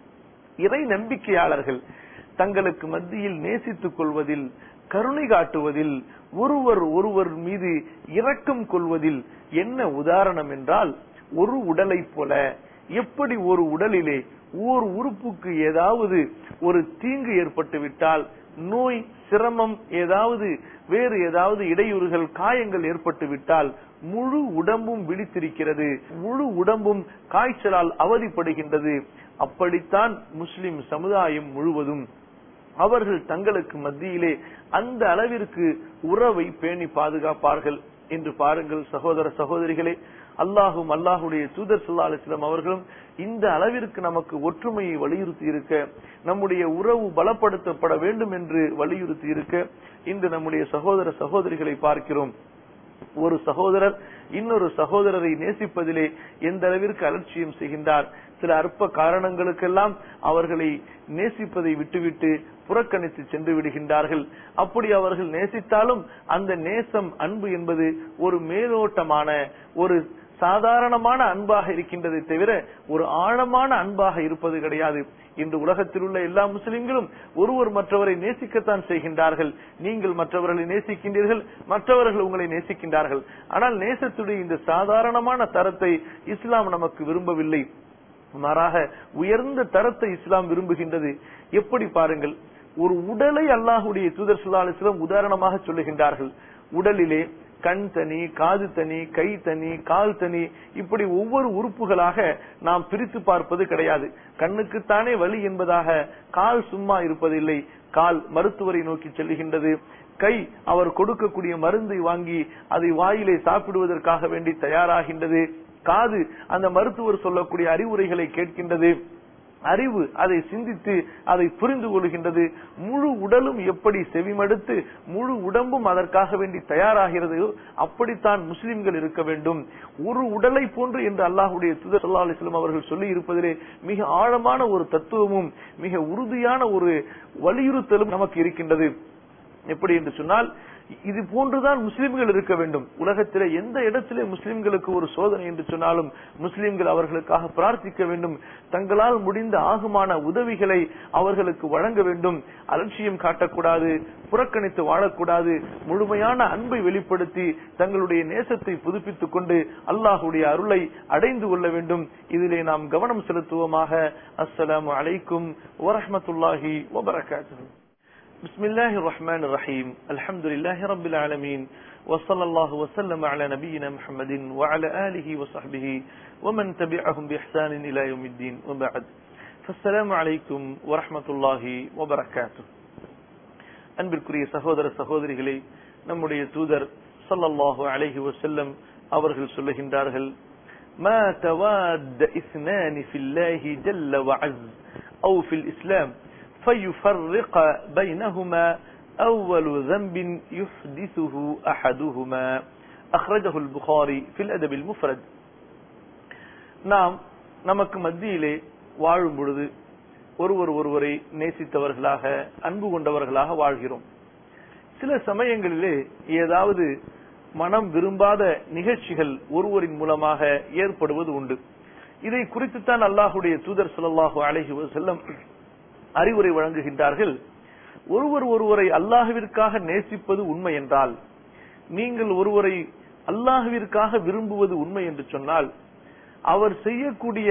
இறை நம்பிக்கையாளர்கள் தங்களுக்கு மத்தியில் நேசித்துக் கொள்வதில் கருணை காட்டுவதில் ஒருவர் ஒருவர் மீது இரக்கம் கொள்வதில் என்ன உதாரணம் என்றால் ஒரு உடலை போல எப்படி ஒரு உடலிலே ஓர் உறுப்புக்கு ஏதாவது ஒரு தீங்கு ஏற்பட்டு விட்டால் நோய் சிரமம் ஏதாவது வேறு ஏதாவது இடையூறுகள் காயங்கள் ஏற்பட்டு விட்டால் முழு உடம்பும் விழித்திருக்கிறது முழு உடம்பும் காய்ச்சலால் அவதிப்படுகின்றது அப்படித்தான் முஸ்லிம் சமுதாயம் முழுவதும் அவர்கள் தங்களுக்கு மத்தியிலே அந்த அளவிற்கு உறவை பேணி பாதுகாப்பார்கள் என்று பாருங்கள் சகோதர சகோதரிகளே அல்லாஹும் அல்லாஹுடைய தூதர் சல்லா அலிஸ்லாம் அவர்களும் இந்த அளவிற்கு நமக்கு ஒற்றுமையை வலியுறுத்தி இருக்க நம்முடைய உறவு பலப்படுத்தப்பட வேண்டும் என்று வலியுறுத்தி இருக்க இன்று நம்முடைய சகோதர சகோதரிகளை பார்க்கிறோம் ஒரு சகோதரர் இன்னொரு சகோதரரை நேசிப்பதிலே எந்த அளவிற்கு அலட்சியம் செய்கின்றார் சில அற்ப காரணங்களுக்கெல்லாம் அவர்களை நேசிப்பதை விட்டுவிட்டு புறக்கணித்து சென்று விடுகின்றார்கள் அப்படி அவர்கள் நேசித்தாலும் அந்த நேசம் அன்பு என்பது ஒரு மேலோட்டமான ஒரு சாதாரணமான அன்பாக இருக்கின்றதை தவிர ஒரு ஆழமான அன்பாக இருப்பது கிடையாது இன்று உலகத்தில் உள்ள எல்லா முஸ்லிம்களும் ஒருவர் மற்றவரை நேசிக்கத்தான் செய்கின்றார்கள் நீங்கள் மற்றவர்களை நேசிக்கின்றீர்கள் மற்றவர்கள் உங்களை நேசிக்கின்றார்கள் ஆனால் நேசத்துடைய இந்த சாதாரணமான தரத்தை இஸ்லாம் நமக்கு விரும்பவில்லை மாறாக உயர்ந்த தரத்தை இஸ்லாம் விரும்புகின்றது எப்படி பாருங்கள் ஒரு உடலை அல்லாஹுடைய தூதர் சுல்லாலிஸ்லம் உதாரணமாக சொல்லுகின்றார்கள் உடலிலே கண் தனி காது தனி கை தனி கால் தனி இப்படி ஒவ்வொரு உறுப்புகளாக நாம் பிரித்து பார்ப்பது கிடையாது கண்ணுக்குத்தானே வலி என்பதாக கால் சும்மா இருப்பதில்லை கால் மருத்துவரை நோக்கி செல்லுகின்றது கை அவர் கொடுக்கக்கூடிய மருந்தை வாங்கி அதை வாயிலே சாப்பிடுவதற்காக வேண்டி தயாராகின்றது காது அந்த மருத்துவர் சொல்லக்கூடிய அறிவுரைகளை கேட்கின்றது அறிவு அதை சிந்தித்து அதை புரிந்து கொள்கின்றது முழு உடலும் எப்படி செவிமடுத்து முழு உடம்பும் அதற்காக வேண்டி தயாராகிறதோ அப்படித்தான் முஸ்லிம்கள் இருக்க வேண்டும் ஒரு உடலை போன்று என்று அல்லாஹுடைய துதர் சொல்லா அலிஸ்லாம் அவர்கள் சொல்லி இருப்பதிலே மிக ஆழமான ஒரு தத்துவமும் மிக உறுதியான ஒரு வலியுறுத்தலும் நமக்கு இருக்கின்றது எப்படி என்று சொன்னால் இது போன்றுதான் முஸ்லிம்கள் இருக்க வேண்டும் உலகத்திலே எந்த இடத்திலே முஸ்லிம்களுக்கு ஒரு சோதனை என்று சொன்னாலும் முஸ்லிம்கள் அவர்களுக்காக பிரார்த்திக்க வேண்டும் தங்களால் முடிந்த ஆகுமான உதவிகளை அவர்களுக்கு வழங்க வேண்டும் அலட்சியம் காட்டக்கூடாது புறக்கணித்து வாழக்கூடாது முழுமையான அன்பை வெளிப்படுத்தி தங்களுடைய நேசத்தை புதுப்பித்துக் கொண்டு அல்லாஹுடைய அருளை அடைந்து கொள்ள வேண்டும் இதிலே நாம் கவனம் செலுத்துவோமாக அஸ்ஸலாமு அலைக்கும் வரஹ்மத்துல்லாஹி வபரகாத்துஹு بسم الله الرحمن الرحيم الحمد لله رب العالمين وصلى الله وسلم على نبينا محمد وعلى آله وصحبه ومن تبعهم بإحسان إلى يوم الدين وبعد فالسلام عليكم ورحمة الله وبركاته அன்பிற்குரிய சகோதர சகோதரிகளே நம்முடைய தூதர் ஸல்லல்லாஹு அலைஹி வஸல்லம் அவர்கள் சொல்லுகின்றார்கள் ما تواد اثنان في الله جل وعز أو في الإسلام فيفرق بينهما أول ذنب يحدثه أحدهما أخرجه البخاري في الأدب المفرد நாம் நமக்கு மத்தியிலே வாழும் பொழுது ஒருவர் ஒருவரை நேசித்தவர்களாக அன்பு கொண்டவர்களாக வாழ்கிறோம் சில சமயங்களிலே ஏதாவது மனம் விரும்பாத நிகழ்ச்சிகள் ஒருவரின் மூலமாக ஏற்படுவது உண்டு இதை குறித்துத்தான் அல்லாஹுடைய தூதர் ஸல்லல்லாஹு அலைஹி வஸல்லம் அறிவுரை வழங்குகின்றார்கள் ஒருவர் ஒருவரை அல்லாஹுவிற்காக நேசிப்பது உண்மை என்றால் நீங்கள் ஒருவரை அல்லாஹுவிற்காக விரும்புவது உண்மை என்று சொன்னால் அவர் செய்யக்கூடிய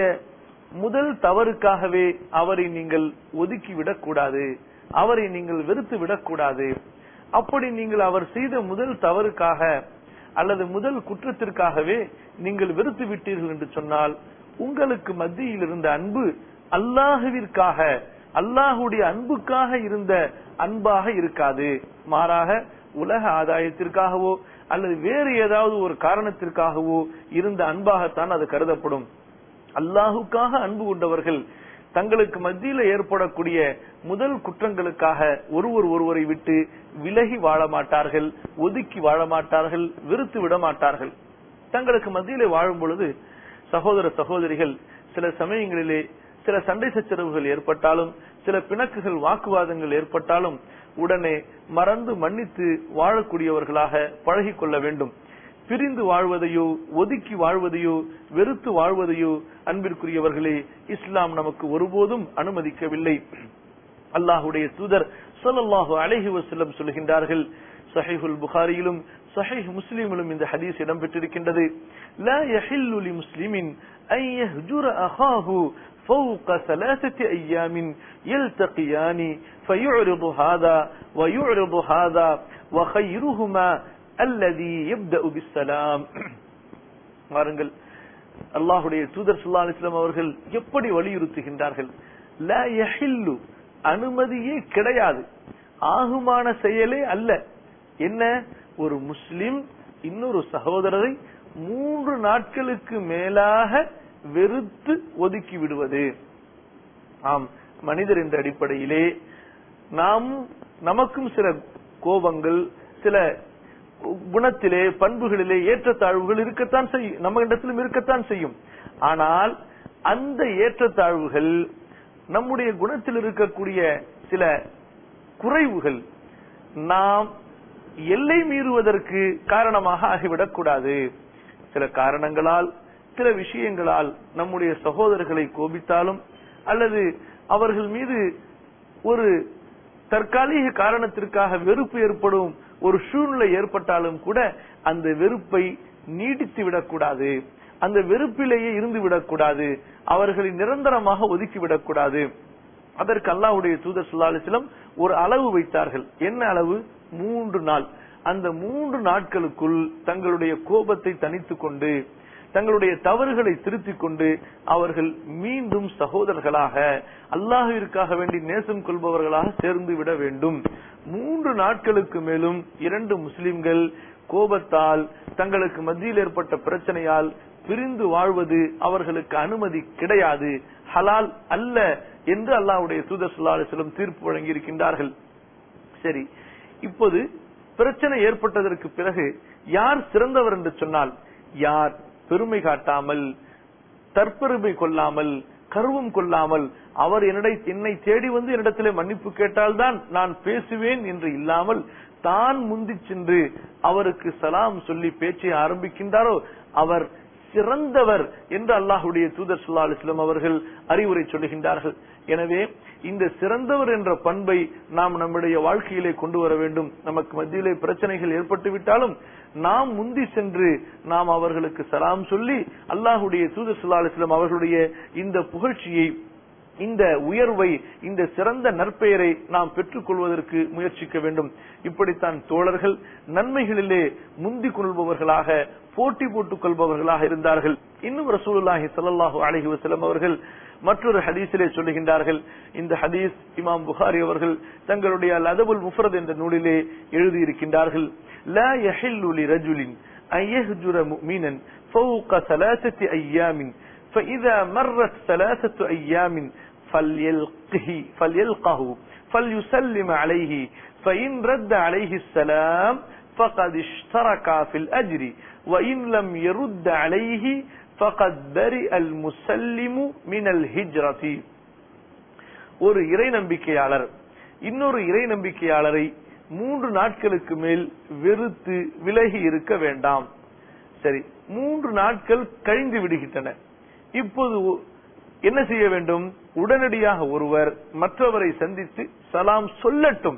முதல் தவறுக்காகவே அவரை நீங்கள் ஒதுக்கி விடக்கூடாது அவரை நீங்கள் வெறுத்து விடக்கூடாது அப்படி நீங்கள் அவர் செய்த முதல் தவறுக்காக அல்லது முதல் குற்றத்திற்காகவே நீங்கள் வெறுத்து விட்டீர்கள் என்று சொன்னால் உங்களுக்கு மத்தியில் இருந்த அன்பு அல்லாஹுவிற்காக அல்லாஹுடைய அன்புக்காக இருந்த அன்பாக இருக்காது மாறாக உலக ஆதாயத்திற்காகவோ அல்லது வேறு ஏதாவது ஒரு காரணத்திற்காகவோ இருந்த அன்பாகத்தான் அது கருதப்படும் அல்லாஹுக்காக அன்பு கொண்டவர்கள் தங்களுக்கு மத்தியில ஏற்படக்கூடிய முதல் குற்றங்களுக்காக ஒருவர் ஒருவரை விட்டு விலகி வாழ மாட்டார்கள் ஒதுக்கி வாழ மாட்டார்கள் வெறுத்து விட மாட்டார்கள் தங்களுக்கு மத்தியிலே வாழும் பொழுது சகோதர சகோதரிகள் சில சமயங்களிலே சில சண்டை சச்சரவுகள் ஏற்பட்டாலும் சில பிணக்குகள் வாக்குவாதங்கள் ஏற்பட்டாலும் உடனே மறந்து மன்னித்து வாழக்கூடியவர்களாக பழகிக் கொள்ள வேண்டும் பிரிந்து வாழ்வதையோ ஒதுக்கி வாழ்வதையோ வெறுத்து வாழ்வதையோ அன்பிற்குரியவர்களே இஸ்லாம் நமக்கு ஒருபோதும் அனுமதிக்கவில்லை அல்லாஹுடைய தூதர் சொல்லல்லாஹு அலைஹி வசல்லம் சொல்கின்றார்கள் சஹீஹுல் புகாரியிலும் சஹீஹ் முஸ்லிமிலும் இந்த ஹதீஸ் இடம்பெற்றிருக்கின்றது லா யஹில்லு லி முஸ்லிமின் أن يهجر أخاه فوق ثلاثة أيام يلتقيان فيعرض هذا ويعرض هذا وخيرهما الذي يبدأ بالسلام பாருங்கள் அல்லாஹுடைய தூதர் சுல்லா அலிஸ்லாம் அவர்கள் எப்படி வலியுறுத்துகின்றார்கள் லா யஹில்லு அனுமதியே கிடையாது ஆகுமான செயலே அல்ல என்ன ஒரு முஸ்லிம் இன்னொரு சகோதரரை மூன்று நாட்களுக்கு மேலாக வெறுத்து ஒதுக்கி விடுவது ஆம் மனிதர் என்ற அடிப்படையிலே நாம் நமக்கும் சில கோபங்கள் சில குணத்திலே பண்புகளிலே ஏற்றத்தாழ்வுகள் இருக்கத்தான் செய்யும் நம்ம இடத்திலும் இருக்கத்தான் செய்யும் ஆனால் அந்த ஏற்றத்தாழ்வுகள் நம்முடைய குணத்தில் இருக்கக்கூடிய சில குறைவுகள் நாம் எல்லை மீறுவதற்கு காரணமாக ஆகிவிடக் கூடாது சில காரணங்களால் சில விஷயங்களால் நம்முடைய சகோதரர்களை கோபித்தாலும் அல்லது அவர்கள் மீது ஒரு தற்காலிக காரணத்திற்காக வெறுப்பு ஏற்படும் ஒரு சூழ்நிலை ஏற்பட்டாலும் கூட அந்த வெறுப்பை நீடித்து விடக்கூடாது அந்த வெறுப்பிலேயே இருந்து விடக்கூடாது அவர்களை நிரந்தரமாக ஒதுக்கி விடக்கூடாது அதற்கு அல்லாவுடைய தூதர் சுல்லாலிசிலம் ஒரு அளவு வைத்தார்கள் என்ன அளவு மூன்று நாள் அந்த மூன்று நாட்களுக்குள் தங்களுடைய கோபத்தை தனித்துக் கொண்டு தங்களுடைய தவறுகளை திருத்திக் கொண்டு அவர்கள் மீண்டும் சகோதரர்களாக அல்லாஹிற்காக வேண்டி நேசம் கொள்பவர்களாக சேர்ந்து விட வேண்டும் மூன்று நாட்களுக்கு மேலும் இரண்டு முஸ்லிம்கள் கோபத்தால் தங்களுக்கு மத்தியில் ஏற்பட்ட பிரச்சனையால் பிரிந்து வாழ்வது அவர்களுக்கு அனுமதி கிடையாது ஹலால் அல்ல என்று அல்லாஹ்வுடைய தூதர் ஸல்லல்லாஹு அலைஹி வஸல்லம் தீர்ப்பு வழங்கி இருக்கின்றார்கள் சரி இப்போது பிரச்சனை ஏற்பட்டதற்கு பிறகு யார் சிறந்தவர் என்று சொன்னால் யார் பெருமை காட்டாமல் தற்பெருமை கொள்ளாமல் கருவம் கொள்ளாமல் அவர் என்னடை என்னை தேடி வந்து என்னிடத்திலே மன்னிப்பு கேட்டால்தான் நான் பேசுவேன் என்று இல்லாமல் தான் முந்தி சென்று அவருக்கு சலாம் சொல்லி பேச்சை ஆரம்பிக்கின்றாரோ அவர் சிறந்தவர் என்று அல்லாஹுடைய தூதர் சுல்லா அலிஸ்லாம் அவர்கள் அறிவுரை சொல்லுகின்றார்கள் எனவே இந்த சிறந்தவர் என்ற பண்பை நாம் நம்முடைய வாழ்க்கையிலே கொண்டு வர வேண்டும் நமக்கு மத்தியிலே பிரச்சனைகள் ஏற்பட்டு விட்டாலும் நாம் முந்தி சென்று நாம் அவர்களுக்கு சலாம் சொல்லி அல்லாஹுடைய தூதர் சுல்லா அலிஸ்லாம் அவர்களுடைய இந்த புகழ்ச்சியை இந்த உயர்வை இந்த சிறந்த நற்பெயரை நாம் பெற்றுக் கொள்வதற்கு முயற்சிக்க வேண்டும் இப்படித்தான் தோழர்கள் நன்மைகளிலே முந்திக் கொள்பவர்களாக போட்டி போட்டுக் கொள்பவர்களாக இருந்தார்கள் இன்னும் ரசூலுல்லாஹி ஸல்லல்லாஹு அலைஹி வஸல்லம் அவர்கள் மற்றொரு ஹதீஸிலே சொல்லுகின்றார்கள் இந்த ஹதீஸ் இமாம் புகாரி அவர்கள் தங்களுடைய அல் அதபுல் முஃபரத் என்ற நூலிலே எழுதியிருக்கின்றார்கள் லா யஹில்லு லிரஜுலின் أن يهجر مؤمنا فوق ثلاثة أيام فإذا مرت ثلاثة أيام فليلقه, فليلقه فليسلم عليه فإن رد عليه السلام فقد اشترك في الأجر وإن لم يرد عليه فقد برئ المسلم من الهجرة ஒரு இறை நம்பிக்கையாளர் இன்னொரு இறை நம்பிக்கையாளரை மூன்று நாட்களுக்கு மேல் வெறுத்து விலகி இருக்க வேண்டாம் சரி மூன்று நாட்கள் கழிந்து விடுகின்றன இப்போது என்ன செய்ய வேண்டும் உடனடியாக ஒருவர் மற்றவரை சந்தித்து சலாம் சொல்லட்டும்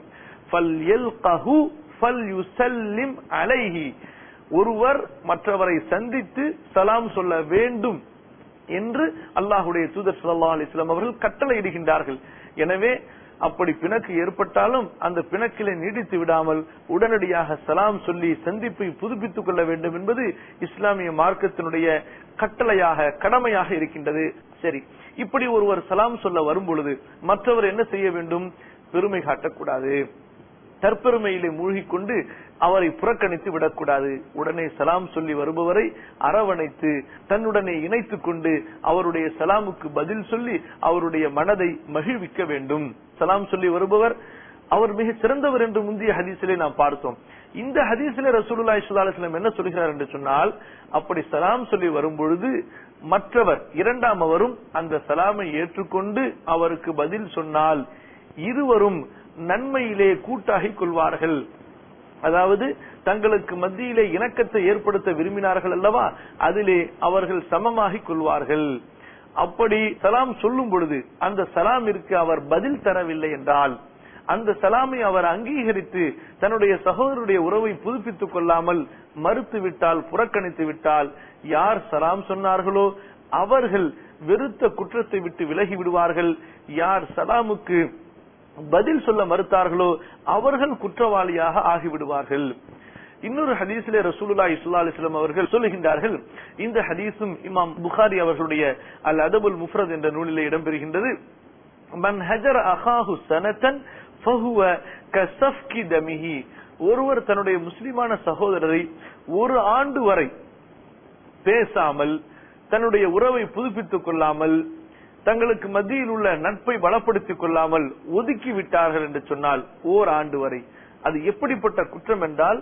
அலைஹி ஒருவர் மற்றவரை சந்தித்து சலாம் சொல்ல வேண்டும் என்று அல்லாஹுடைய தூதர் சல்லா அலிஸ்லாம் அவர்கள் கட்டளை இடுகின்றார்கள் எனவே அப்படி பிணக்கு ஏற்பட்டாலும் அந்த பிணக்கிலே நீடித்து விடாமல் உடனடியாக சலாம் சொல்லி சந்திப்பை புதுப்பித்துக் கொள்ள வேண்டும் என்பது இஸ்லாமிய மார்க்கத்தினுடைய கட்டளையாக கடமையாக இருக்கின்றது சரி இப்படி ஒருவர் சலாம் சொல்ல வரும் பொழுது மற்றவர் என்ன செய்ய வேண்டும் பெருமை காட்டக்கூடாது தற்பெருமையிலே மூழ்கிக் கொண்டு அவரை புறக்கணித்து விடக்கூடாது உடனே சலாம் சொல்லி வருபவரை அரவணைத்து தன்னுடனே இணைத்துக் கொண்டு அவருடைய சலாமுக்கு பதில் சொல்லி அவருடைய மனதை மகிழ்விக்க வேண்டும் சலாம் சொல்லி வருபவர் அவர் மிக சிறந்தவர் என்று முந்தைய ஹதீஸிலே நாம் பார்த்தோம் இந்த ஹதீஸிலே ரசூலுல்லா இஸ்லாஸ்லம் என்ன சொல்கிறார் என்று சொன்னால் அப்படி சலாம் சொல்லி வரும் பொழுது மற்றவர் இரண்டாம் அவரும் அந்த சலாமை ஏற்றுக்கொண்டு அவருக்கு பதில் சொன்னால் இருவரும் நன்மையிலே கூட்டாகிக் கொள்வார்கள் அதாவது தங்களுக்கு மத்தியிலே இணக்கத்தை ஏற்படுத்த விரும்பினார்கள் அல்லவா அதிலே அவர்கள் சமமாகிக் கொள்வார்கள் அப்படி சலாம் சொல்லும் பொழுது அந்த சலாமிற்கு அவர் பதில் தரவில்லை என்றால் அந்த சலாமை அவர் அங்கீகரித்து தன்னுடைய சகோதரருடைய உறவை புதுப்பித்துக் கொள்ளாமல் மறுத்து விட்டால் புறக்கணித்து விட்டால் யார் சலாம் சொன்னார்களோ அவர்கள் வெறுத்த குற்றத்தை விட்டு விலகி விடுவார்கள் யார் சலாமுக்கு பதில் சொல்ல மறுத்தார்களோ அவர்கள் குற்றவாளியாக ஆகிவிடுவார்கள் இன்னொரு ஹதீஸிலே ரசூலுல்லா இஸ்லா அலிஸ்லாம் அவர்கள் சொல்லுகின்றார்கள் இந்த ஹதீஸும் இமாம் புகாரி அவர்களுடைய அல் அதபுல் முஃப்ரத் என்ற நூலிலே இடம்பெறுகின்றது மன் ஹஜர் அஹாஹு சனத்தன் ஃபஹுவ கசஃப்கி தமிஹி ஒருவர் தன்னுடைய முஸ்லிமான சகோதரரை ஒரு ஆண்டு வரை பேசாமல் தன்னுடைய உறவை புதுப்பித்துக் கொள்ளாமல் தங்களுக்கு மத்தியில் உள்ள நட்பை பலப்படுத்திக் கொள்ளாமல் ஒதுக்கி விட்டார்கள் என்று சொன்னால் ஓர் ஆண்டு வரை அது எப்படிப்பட்ட குற்றம் என்றால்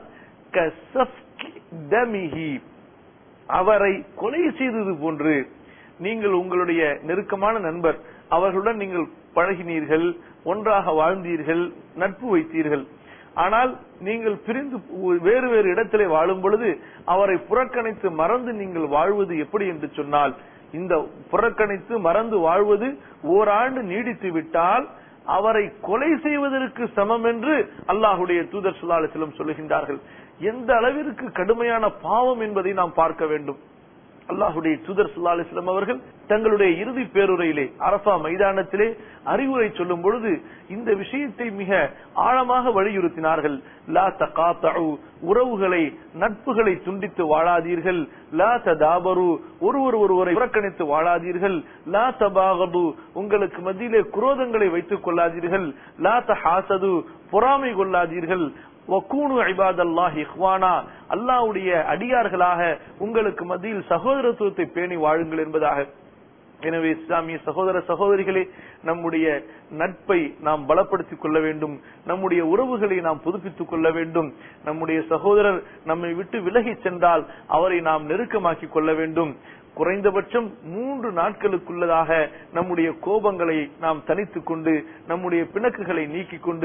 அவரை கொலை செய்தது போன்று நீங்கள் உங்களுடைய நெருக்கமான நண்பர் அவர்களுடன் நீங்கள் பழகினீர்கள் ஒன்றாக வாழ்ந்தீர்கள் நட்பு வைத்தீர்கள் ஆனால் நீங்கள் பிரிந்து வேறு வேறு இடத்திலே வாழும் பொழுது அவரை புறக்கணித்து மறந்து நீங்கள் வாழ்வது எப்படி என்று சொன்னால் இந்த புறக்கணித்து மறந்து வாழ்வது ஓராண்டு நீடித்து விட்டால் அவரை கொலை செய்வதற்கு சமம் என்று அல்லாஹுடைய தூதர் சுல்லாலிசிலம் சொல்லுகின்றார்கள் எந்த அளவிற்கு கடுமையான பாவம் என்பதை நாம் பார்க்க வேண்டும் அல்லாஹுடைய தூதர் சுல்லா அலிஸ்லாம் அவர்கள் தங்களுடைய இறுதி பேருரையிலே அரபா மைதானத்திலே அறிவுரை சொல்லும் பொழுது இந்த விஷயத்தை மிக ஆழமாக வலியுறுத்தினார்கள் லா தகாத்து உறவுகளை நட்புகளை துண்டித்து வாழாதீர்கள் லா ததாபரு ஒருவர் ஒருவரை புறக்கணித்து வாழாதீர்கள் லா தபாகது உங்களுக்கு மத்தியிலே குரோதங்களை வைத்துக் கொள்ளாதீர்கள் லா தஹாசது பொறாமை கொள்ளாதீர்கள் வக்கூனு இபாதல்லாஹ் இஹ்வானா அல்லாஹ்வுடைய அடியார்களாக உங்களுக்கு மத்தியில் சகோதரத்துவத்தை பேணி வாழுங்கள் என்பதாக எனவே இஸ்லாமிய சகோதர சகோதரிகளே நம்முடைய நட்பை நாம் பலப்படுத்திக் கொள்ள வேண்டும் நம்முடைய உறவுகளை நாம் புதுப்பித்துக் கொள்ள வேண்டும் நம்முடைய சகோதரர் நம்மை விட்டு விலகி சென்றால் அவரை நாம் நெருக்கமாக்கிக் கொள்ள வேண்டும் குறைந்தபட்சம் மூன்று நாட்களுக்குள்ளதாக நம்முடைய கோபங்களை நாம் தனித்துக் கொண்டு நம்முடைய பிணக்குகளை நீக்கிக் கொண்டு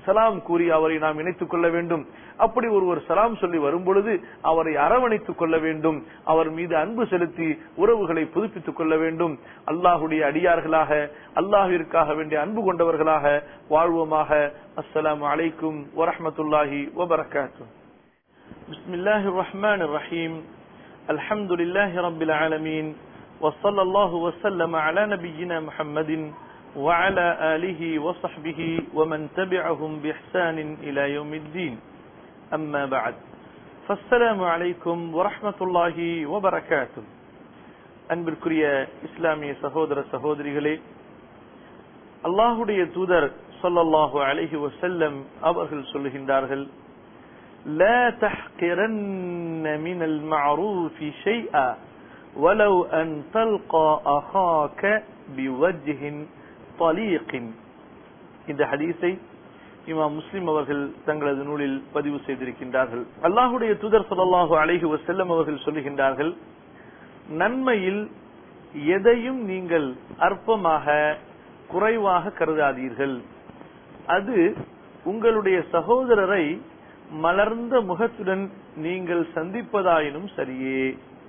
சலாம் கூறி அவரை நாம் இணைத்துக் கொள்ள வேண்டும் அப்படி ஒருவர் சலாம் சொல்லி வரும் பொழுது அவரை அரவணைத்துக் கொள்ள வேண்டும் அவர் மீது அன்பு செலுத்தி உறவுகளை புதுப்பித்துக் கொள்ள வேண்டும் அல்லாஹுடைய அடியார்களாக அல்லாஹிற்காக வேண்டிய அன்பு கொண்டவர்களாக வாழ்வோமாக அஸ்ஸலாமு அலைக்கும் வரஹ்மத்துல்லாஹி வபரகாத்து بسم الله الرحمن الرحيم الحمد لله رب العالمين وصلى الله وسلم على نبينا محمد وعلى آله وصحبه ومن تبعهم بإحسان إلى يوم الدين أما بعد فالسلام عليكم ورحمة الله وبركاته அன்பிற்குரிய இஸ்லாமிய சகோதர சகோதரிகளே அல்லாஹுடைய தூதர் சொல்லல்லாஹு அலைஹி வசல்லம் அவர்கள் சொல்லுகின்றார்கள் لا تحقرن من المعروف شيئا ولو أن تلقى أخاك بوجه طليق இந்த ஹதீஸை இமாம் முஸ்லிம் அவர்கள் தங்களது நூலில் பதிவு செய்திருக்கின்றார்கள் அல்லாஹுடைய தூதர் சொல்லல்லாஹு அலைஹி வசல்லம் அவர்கள் சொல்லுகின்றார்கள் நன்மையில் எதையும் நீங்கள் அற்பமாக குறைவாக கருதாதீர்கள் அது உங்களுடைய சகோதரரை மலர்ந்த முகத்துடன் நீங்கள் சந்திப்பதாயினும் சரியே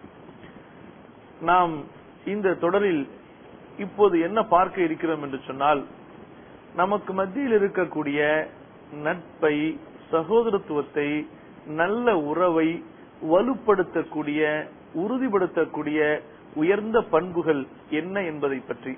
நாம் இந்த தொடரில் இப்போது என்ன பார்க்க இருக்கிறோம் என்று சொன்னால் நமக்கு மத்தியில் இருக்கக்கூடிய நட்பை சகோதரத்துவத்தை நல்ல உறவை வலுப்படுத்தக்கூடிய உறுதிப்படுத்தக்கூடிய உயர்ந்த பண்புகள் என்ன என்பதை பற்றி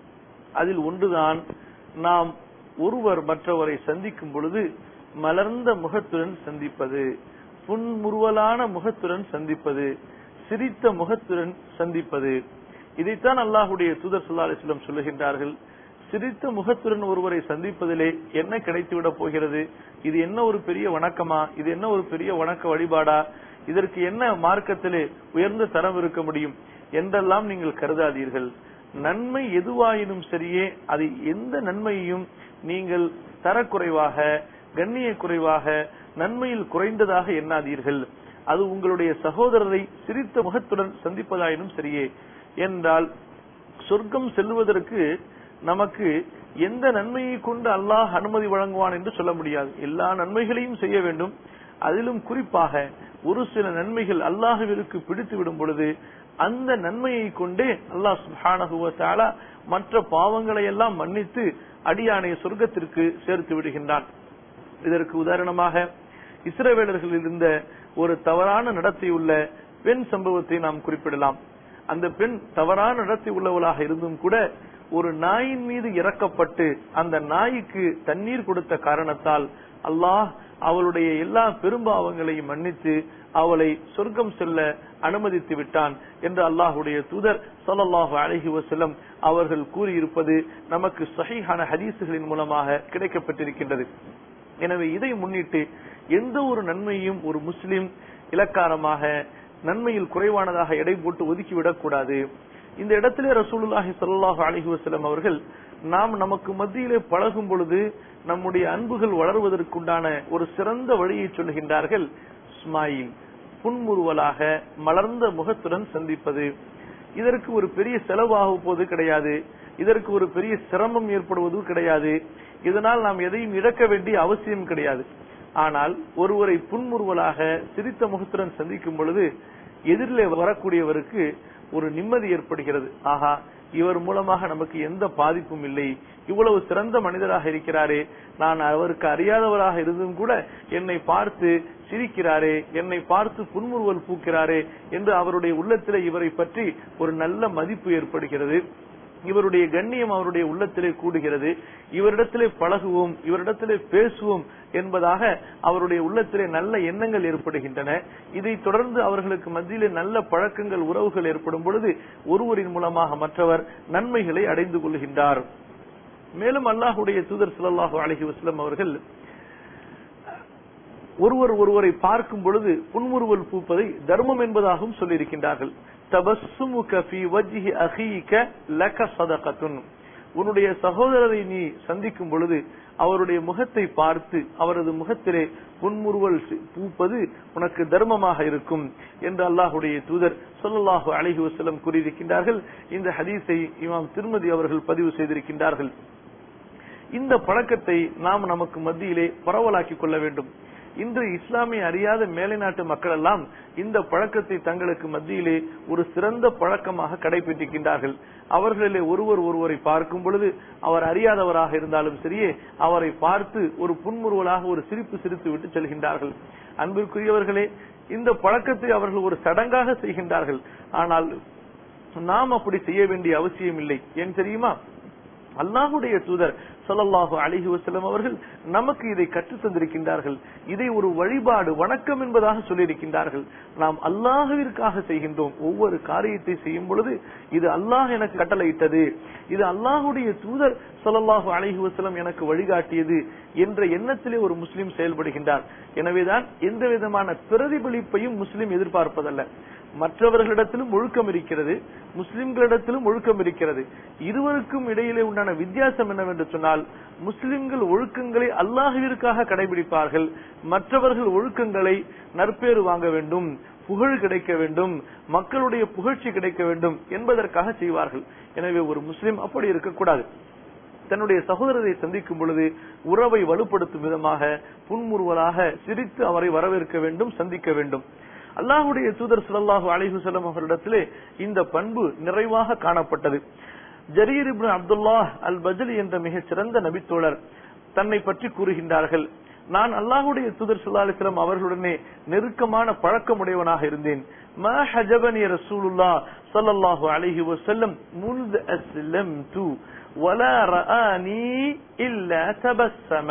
அதில் ஒன்றுதான் நாம் ஒருவர் மற்றவரை சந்திக்கும் பொழுது மலர்ந்த முகத்துடன் சந்திப்பது புன்முறுவலான முகத்துடன் சந்திப்பது சிரித்த முகத்துடன் சந்திப்பது இதைத்தான் அல்லாஹுடைய தூதர் சுல்லா அலிஸ்லம் சொல்லுகின்றார்கள் சிரித்த முகத்துடன் ஒருவரை சந்திப்பதிலே என்ன கிடைத்துவிடப் போகிறது இது என்ன ஒரு பெரிய வணக்கமா இது என்ன ஒரு பெரிய வணக்க வழிபாடா இதற்கு என்ன மார்க்கத்திலே உயர்ந்த தரம் இருக்க முடியும் என்றெல்லாம் நீங்கள் கருதாதீர்கள் நன்மை எதுவாயினும் சரியே அது எந்த நன்மையையும் நீங்கள் தரக்குறைவாக கண்ணிய குறைவாக நன்மையில் குறைந்ததாக எண்ணாதீர்கள் அது உங்களுடைய சகோதரரை சிரித்த முகத்துடன் சந்திப்பதாயினும் சரியே என்றால் சொர்க்கம் செல்வதற்கு நமக்கு எந்த நன்மையை கொண்டு அல்லாஹ் அனுமதி வழங்குவான் என்று சொல்ல முடியாது எல்லா நன்மைகளையும் செய்ய வேண்டும் அதிலும் குறிப்பாக ஒரு சில நன்மைகள் அல்லாஹுவிற்கு பிடித்து விடும் பொழுது அந்த நன்மையை கொண்டே அல்லாஹ் சுஹானகுவத்தாலா மற்ற பாவங்களை எல்லாம் மன்னித்து அடியானை சொர்க்கத்திற்கு சேர்த்து விடுகின்றான் இதற்கு உதாரணமாக இஸ்ரவேலர்களில் இருந்த ஒரு தவறான நடத்தை உள்ள பெண் சம்பவத்தை நாம் குறிப்பிடலாம் அந்த பெண் தவறான நடத்தை உள்ளவளாக இருந்தும் கூட ஒரு நாயின் மீது இறக்கப்பட்டு அந்த நாய்க்கு தண்ணீர் கொடுத்த காரணத்தால் அல்லாஹ் அவளுடைய எல்லா பெரும்பாவங்களையும் மன்னித்து அவளை சொர்க்கம் செல்ல அனுமதித்து விட்டான் என்று அல்லாஹுடைய தூதர் சொல்லல்லாஹு அலஹி வசல்லம் அவர்கள் கூறியிருப்பது நமக்கு சஹீஹான ஹதீசுகளின் மூலமாக கிடைக்கப்பட்டிருக்கின்றது எனவே இதை முன்னிட்டு எந்த ஒரு நன்மையும் ஒரு முஸ்லிம் இலக்காரமாக நன்மையில் குறைவானதாக எடை போட்டு ஒதுக்கிவிடக் கூடாது இந்த இடத்திலே ரசூலுல்லாஹி சல்லாஹு அலஹி வசலம் அவர்கள் நாம் நமக்கு மத்தியிலே பழகும் பொழுது நம்முடைய அன்புகள் வளர்வதற்குண்டான ஒரு சிறந்த வழியை சொல்லுகின்றார்கள் ஸ்மாயில் புன்முறுவலாக மலர்ந்த முகத்துடன் சந்திப்பது இதற்கு ஒரு பெரிய செலவாக போது கிடையாது இதற்கு ஒரு பெரிய சிரமம் ஏற்படுவது கிடையாது இதனால் நாம் எதையும் இழக்க வேண்டிய அவசியம் கிடையாது ஆனால் ஒருவரை புன்முறுவலாக சிரித்த முகத்துடன் சந்திக்கும் பொழுது எதிரிலே வரக்கூடியவருக்கு ஒரு நிம்மதி ஏற்படுகிறது ஆஹா இவர் மூலமாக நமக்கு எந்த பாதிப்பும் இல்லை இவ்வளவு சிறந்த மனிதராக இருக்கிறாரே நான் அவருக்கு அறியாதவராக இருந்தும் கூட என்னை பார்த்து சிரிக்கிறாரே என்னை பார்த்து புன்முறுவல் பூக்கிறாரே என்று அவருடைய உள்ளத்திலே இவரை பற்றி ஒரு நல்ல மதிப்பு ஏற்படுகிறது இவருடைய கண்ணியம் அவருடைய உள்ளத்திலே கூடுகிறது இவரிடத்திலே பழகுவோம் இவரிடத்திலே பேசுவோம் என்பதாக அவருடைய உள்ளத்திலே நல்ல எண்ணங்கள் ஏற்படுகின்றன இதை தொடர்ந்து அவர்களுக்கு மத்தியிலே நல்ல பழக்கங்கள் உறவுகள் ஏற்படும் பொழுது ஒருவரின் மூலமாக மற்றவர் நன்மைகளை அடைந்து கொள்கின்றார் மேலும் அல்லாஹுடைய தூதர் சுல்லாஹு அலஹி வஸ்லம் அவர்கள் ஒருவர் ஒருவரை பார்க்கும் பொழுது புன்முறுவல் பூப்பதை தர்மம் என்பதாகவும் சொல்லியிருக்கின்றார்கள் தபஸ்ஸுமுக ஃபீ வஜ்ஹி அஹீக லக சதகத்துன் உன்னுடைய சகோதரரை நீ சந்திக்கும் பொழுது அவருடைய முகத்தை பார்த்து அவரது முகத்திலே புன்முறுவல் பூப்பது உனக்கு தர்மமாக இருக்கும் என்று அல்லாஹுடைய தூதர் சொல்லல்லாஹு அலஹி வசலம் கூறியிருக்கின்றார்கள் இந்த ஹதீஸை இமாம் திருமதி அவர்கள் பதிவு செய்திருக்கின்றார்கள் இந்த பழக்கத்தை நாம் நமக்கு மத்தியிலே பரவலாக்கிக் கொள்ள வேண்டும் இன்று இஸ்லாமிய அறியாத மேலை நாட்டு மக்கள் எல்லாம் இந்த பழக்கத்தை தங்களுக்கு மத்தியிலே ஒரு சிறந்த பழக்கமாக கடைபிடிக்கின்றார்கள் அவர்களிலே ஒருவர் ஒருவரை பார்க்கும் பொழுது அவர் அறியாதவராக இருந்தாலும் சரியே அவரை பார்த்து ஒரு புன்முறுவலாக ஒரு சிரிப்பு சிரித்து விட்டு செல்கின்றார்கள் அன்பிற்குரியவர்களே இந்த பழக்கத்தை அவர்கள் ஒரு சடங்காக செய்கின்றார்கள் ஆனால் நாம் அப்படி செய்ய வேண்டிய அவசியம் இல்லை ஏன் தெரியுமா அல்லாஹுடைய தூதர் சொல்லல்லாஹு அலிஹி வசலம் அவர்கள் நமக்கு இதை கற்றுத் தந்திருக்கின்றார்கள் இதை ஒரு வழிபாடு வணக்கம் என்பதாக சொல்லியிருக்கின்றார்கள் நாம் அல்லாஹுவிற்காக செய்கின்றோம் ஒவ்வொரு காரியத்தை செய்யும் பொழுது இது அல்லாஹ் எனக்கு கட்டளையிட்டது இது அல்லாஹுடைய தூதர் சொல்லல்லாஹு அலிஹி வசலம் எனக்கு வழிகாட்டியது என்ற எண்ணத்திலே ஒரு முஸ்லீம் செயல்படுகின்றார் எனவேதான் எந்த விதமான பிரதிபலிப்பையும் முஸ்லீம் எதிர்பார்ப்பதல்ல மற்றவர்களிடத்திலும் ஒழுக்கம் இருக்கிறது முஸ்லிம்களிடத்திலும் ஒழுக்கம் இருக்கிறது இருவருக்கும் இடையிலே உண்டான வித்தியாசம் என்னவென்று சொன்னால் முஸ்லிம்கள் ஒழுக்கங்களை அல்லாஹுவிற்காக கடைபிடிப்பார்கள் மற்றவர்கள் ஒழுக்கங்களை நற்பேறு வாங்க வேண்டும் புகழ் கிடைக்க வேண்டும் மக்களுடைய புகழ்ச்சி கிடைக்க வேண்டும் என்பதற்காக செய்வார்கள் எனவே ஒரு முஸ்லிம் அப்படி இருக்கக்கூடாது தன்னுடைய சகோதரரை சந்திக்கும் பொழுது உறவை வலுப்படுத்தும் விதமாக புன்முறுவலாக சிரித்து அவரை வரவேற்க வேண்டும் சந்திக்க வேண்டும் அல்லாஹுடைய தூதர் சுல்லாஹு அலிஹு செல்லம் அவர்களிடத்திலே இந்த பண்பு நிறைவாக காணப்பட்டது ஜரீர் இப்னு அப்துல்லாஹ் அல் பஜலி என்ற மிகச் சிறந்த நபித்தோழர் தன்னை பற்றி கூறுகின்றார்கள் நான் அல்லாஹுடைய தூதர் சுல்லா அலிஸ்லாம் அவர்களுடனே நெருக்கமான பழக்கமுடையவனாக இருந்தேன் மா ஹஜபனி ரசூலுல்லா ஸல்லல்லாஹு அலைஹி வஸல்லம் முன்து அஸ்லம்து ولا رآني إلا تبسم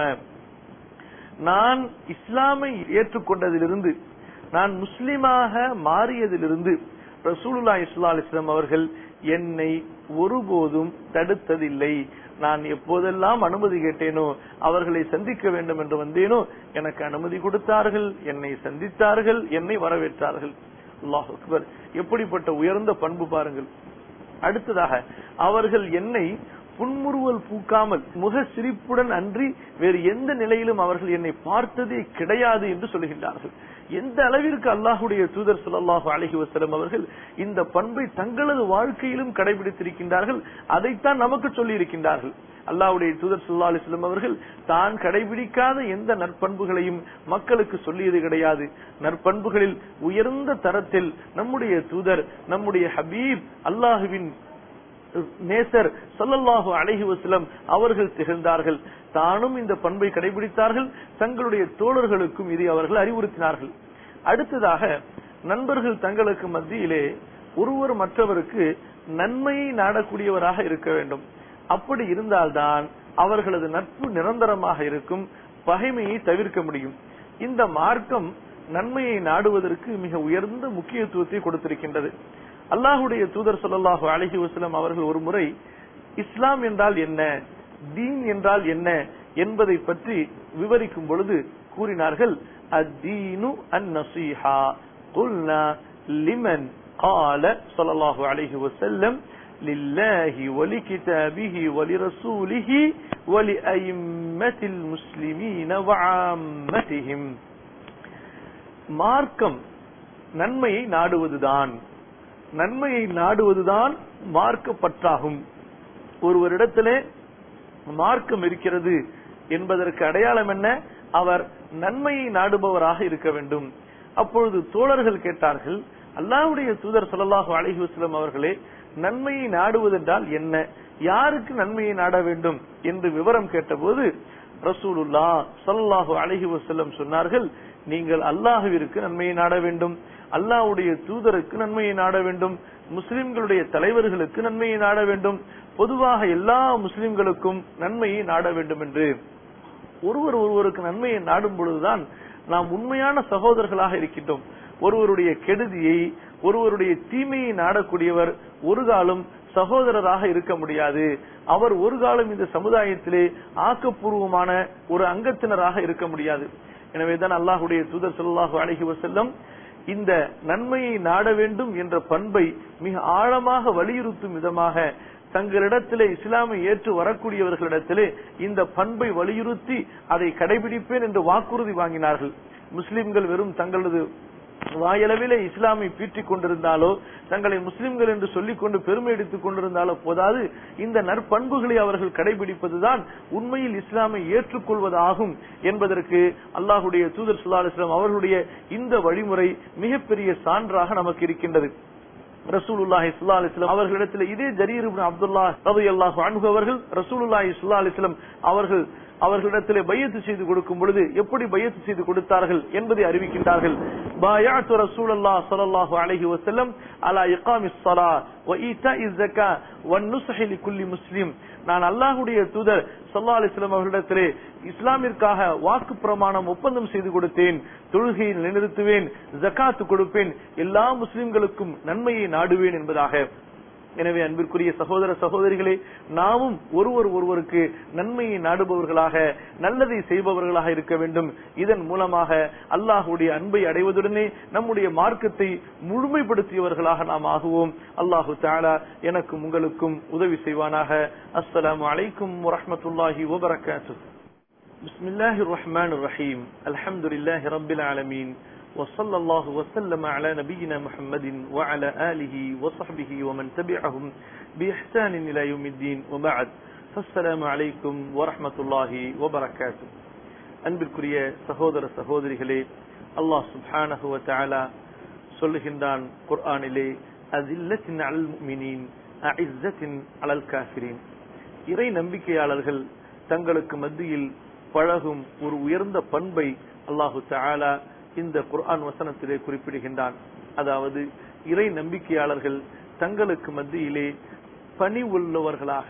நான் இஸ்லாமை ஏற்றுக்கொண்டதிலிருந்து நான் முஸ்லிமாக மாறியதிலிருந்து ரசூலுல்லா இஸ்லா அலிஸ்லாம் அவர்கள் என்னை ஒருபோதும் தடுத்ததில்லை நான் எப்போதெல்லாம் அனுமதி கேட்டேனோ அவர்களை சந்திக்க வேண்டும் என்று வந்தேனோ எனக்கு அனுமதி கொடுத்தார்கள் என்னை சந்தித்தார்கள் என்னை வரவேற்றார்கள் அல்லாஹ் அக்பர் எப்படிப்பட்ட உயர்ந்த பண்பு பாருங்கள் அடுத்ததாக அவர்கள் என்னை புன்முறுவல் பூக்காமல் முக சிரிப்புடன் அன்றி வேறு எந்த நிலையிலும் அவர்கள் என்னை பார்த்ததே கிடையாது என்று சொல்கின்றார்கள் எந்த அளவிற்கு அல்லாஹுடைய தூதர் சுல்லாஹு அலஹி வசலம் அவர்கள் இந்த பண்பை தங்களது வாழ்க்கையிலும் கடைபிடித்திருக்கின்றார்கள் அதைத்தான் நமக்கு சொல்லி இருக்கின்றார்கள் அல்லாஹுடைய தூதர் சுல்லா அலிஸ்லம் அவர்கள் தான் கடைபிடிக்காத எந்த நற்பண்புகளையும் மக்களுக்கு சொல்லியது கிடையாது நற்பண்புகளில் உயர்ந்த தரத்தில் நம்முடைய தூதர் நம்முடைய ஹபீப் அல்லாஹுவின் நேசர் சொல்லல்லாஹு அழகி வசலம் அவர்கள் திகழ்ந்தார்கள் தானும் இந்த பண்பை கடைபிடித்தார்கள் தங்களுடைய தோழர்களுக்கும் இதை அவர்கள் அறிவுறுத்தினார்கள் அடுத்ததாக நண்பர்கள் தங்களுக்கு மத்தியிலே ஒருவர் மற்றவருக்கு நன்மையை நாடக்கூடியவராக இருக்க வேண்டும் அப்படி இருந்தால்தான் அவர்களது நட்பு நிரந்தரமாக இருக்கும் பகைமையை தவிர்க்க முடியும் இந்த மார்க்கம் நன்மையை நாடுவதற்கு மிக உயர்ந்த முக்கியத்துவத்தை கொடுத்திருக்கின்றது அல்லாஹுடைய தூதர் சொல்லல்லாஹு அலஹி வசலம் அவர்கள் ஒரு முறை இஸ்லாம் என்றால் என்ன தீன் என்றால் என்ன என்பதை பற்றி விவரிக்கும் பொழுது கூறினார்கள் அத்தீனு அன் நசீஹா குல்னா லிமன் قال صلى الله عليه وسلم لله ولكتابه ولرسوله ولأئمة المسلمين وعامتهم மார்க்கம் நன்மையை நாடுவதுதான் நன்மையை நாடுவதுதான் மார்க்கப்பற்றாகும் ஒருவரிடத்திலே மார்க்கம் இருக்கிறது என்பதற்கு அடையாளம் என்ன அவர் நன்மையை நாடுபவராக இருக்க வேண்டும் அப்பொழுது தோழர்கள் கேட்டார்கள் அல்லாஹுடைய தூதர் சொல்லலாஹு அலஹி வஸ்லம் அவர்களே நன்மையை நாடுவதென்றால் என்ன யாருக்கு நன்மையை நாட வேண்டும் என்று விவரம் கேட்டபோது ரசூலுல்லா சல்லாஹு அலஹி வசல்லம் சொன்னார்கள் நீங்கள் அல்லாஹுவிற்கு நன்மையை நாட வேண்டும் அல்லாஹுடைய தூதருக்கு நன்மையை நாட வேண்டும் முஸ்லிம்களுடைய தலைவர்களுக்கு நன்மையை நாட வேண்டும் பொதுவாக எல்லா முஸ்லிம்களுக்கும் நன்மையை நாட வேண்டும் என்று ஒருவர் ஒருவருக்கு நன்மையை நாடும் பொழுதுதான் நாம் உண்மையான சகோதரர்களாக இருக்கின்றோம் ஒருவருடைய கெடுதியை ஒருவருடைய தீமையை நாடக்கூடியவர் ஒரு காலம் சகோதரராக இருக்க முடியாது அவர் ஒரு காலம் இந்த சமுதாயத்திலே ஆக்கப்பூர்வமான ஒரு அங்கத்தினராக இருக்க முடியாது எனவேதான் அல்லாஹுடைய தூதர் சொல்லாஹு அழகி வசல்லம் இந்த நன்மையை நாட வேண்டும் என்ற பண்பை மிக ஆழமாக வலியுறுத்தும் விதமாக தங்களிடத்திலே இஸ்லாமை ஏற்று வரக்கூடியவர்களிடத்திலே இந்த பண்பை வலியுறுத்தி அதை கடைபிடிப்பேன் என்று வாக்குறுதி வாங்கினார்கள் முஸ்லிம்கள் வெறும் தங்களது வாயளவிலே இஸ்லாமை பீற்றிக் கொண்டிருந்தாலோ தங்களை முஸ்லிம்கள் என்று சொல்லிக் கொண்டு பெருமை எடுத்துக் கொண்டிருந்தாலோ போதாது இந்த நற்பண்புகளை அவர்கள் கடைபிடிப்பதுதான் உண்மையில் இஸ்லாமை ஏற்றுக்கொள்வதாகும் என்பதற்கு அல்லாஹுடைய தூதர் சுல்லா அலிஸ்லாம் அவர்களுடைய இந்த வழிமுறை மிகப்பெரிய சான்றாக நமக்கு இருக்கின்றது ரசூலுல்லாஹி ஸல்லல்லாஹு அலைஹி வஸல்லம் அவர்களிடத்தில் இதே ஜரீர் இப்னு அப்துல்லாஹ் ரலியல்லாஹு அன்ஹு அவர்கள் ரசூலுல்லாஹி ஸல்லல்லாஹு அலைஹி வஸல்லம் அவர்கள் அவர்களிடத்திலே பையத்து செய்து கொடுக்கும் பொழுது எப்படி பையத்து செய்து கொடுத்தார்கள் என்பதை அறிவிக்கின்றார்கள் பாயாத்து ரசூலுல்லாஹ் ஸல்லல்லாஹு அலைஹி வஸல்லம் அலா இகாமிஸ் ஸலா வ ஈதாஇஸ் ஸக்கா வன் நுஸ்ஹி லிகுல்லி முஸ்லிம் நான் அல்லாஹ்வுடைய தூதர் ஸல்லல்லாஹு அலைஹி வஸல்லம் அவர்களிடத்திலே இஸ்லாமிற்காக வாக்கு பிரமாணம் ஒப்பந்தம் செய்து கொடுத்தேன் தொழுகையை நிலைநிறுத்துவேன் ஜக்காத்து கொடுப்பேன் எல்லா முஸ்லிம்களுக்கும் நன்மையை நாடுவேன் என்பதாக எனவே அன்பிற்குரிய சகோதர சகோதரிகளே நாமும் ஒருவர் ஒருவருக்கு நன்மையை நாடுபவர்களாக நல்லதை செய்பவர்களாக இருக்க வேண்டும் இதன் மூலமாக அல்லாஹுடைய அன்பை அடைவதுடனே நம்முடைய மார்க்கத்தை முழுமைப்படுத்தியவர்களாக நாம் ஆகுவோம் அல்லாஹு தாலா எனக்கும் உங்களுக்கும் உதவி செய்வானாக அஸ்ஸலாமு அலைக்கும் வரஹ்மத்துல்லாஹி வபரகாத்து بسم الله الرحمن الرحيم الحمد لله رب العالمين وصلى الله وسلم على نبينا محمد وعلى آله وصحبه ومن تبعهم بإحسان إلى يوم الدين وبعد فالسلام عليكم ورحمة الله وبركاته அன்பிற்குரிய சகோதர சகோதரிகளே அல்லாஹ் சுப்ஹானஹு வ தஆலா சொல்லுகின்றான் குர்ஆனிலே அஸில்லத்தின் அலல் முஃமினீன் அஇஸ்ஸத்தின் அலல் காஃபிரீன் இறை நம்பிக்கையாளர்கள் தங்களுக்கு மத்தியில் பழகும் ஒரு உயர்ந்த பண்பை அல்லாஹு தஆலா இந்த குர்ஆன் வசனத்திலே குறிப்பிடுகின்றான் அதாவது இறை நம்பிக்கையாளர்கள் தங்களுக்கு மத்தியிலே பணி உள்ளவர்களாக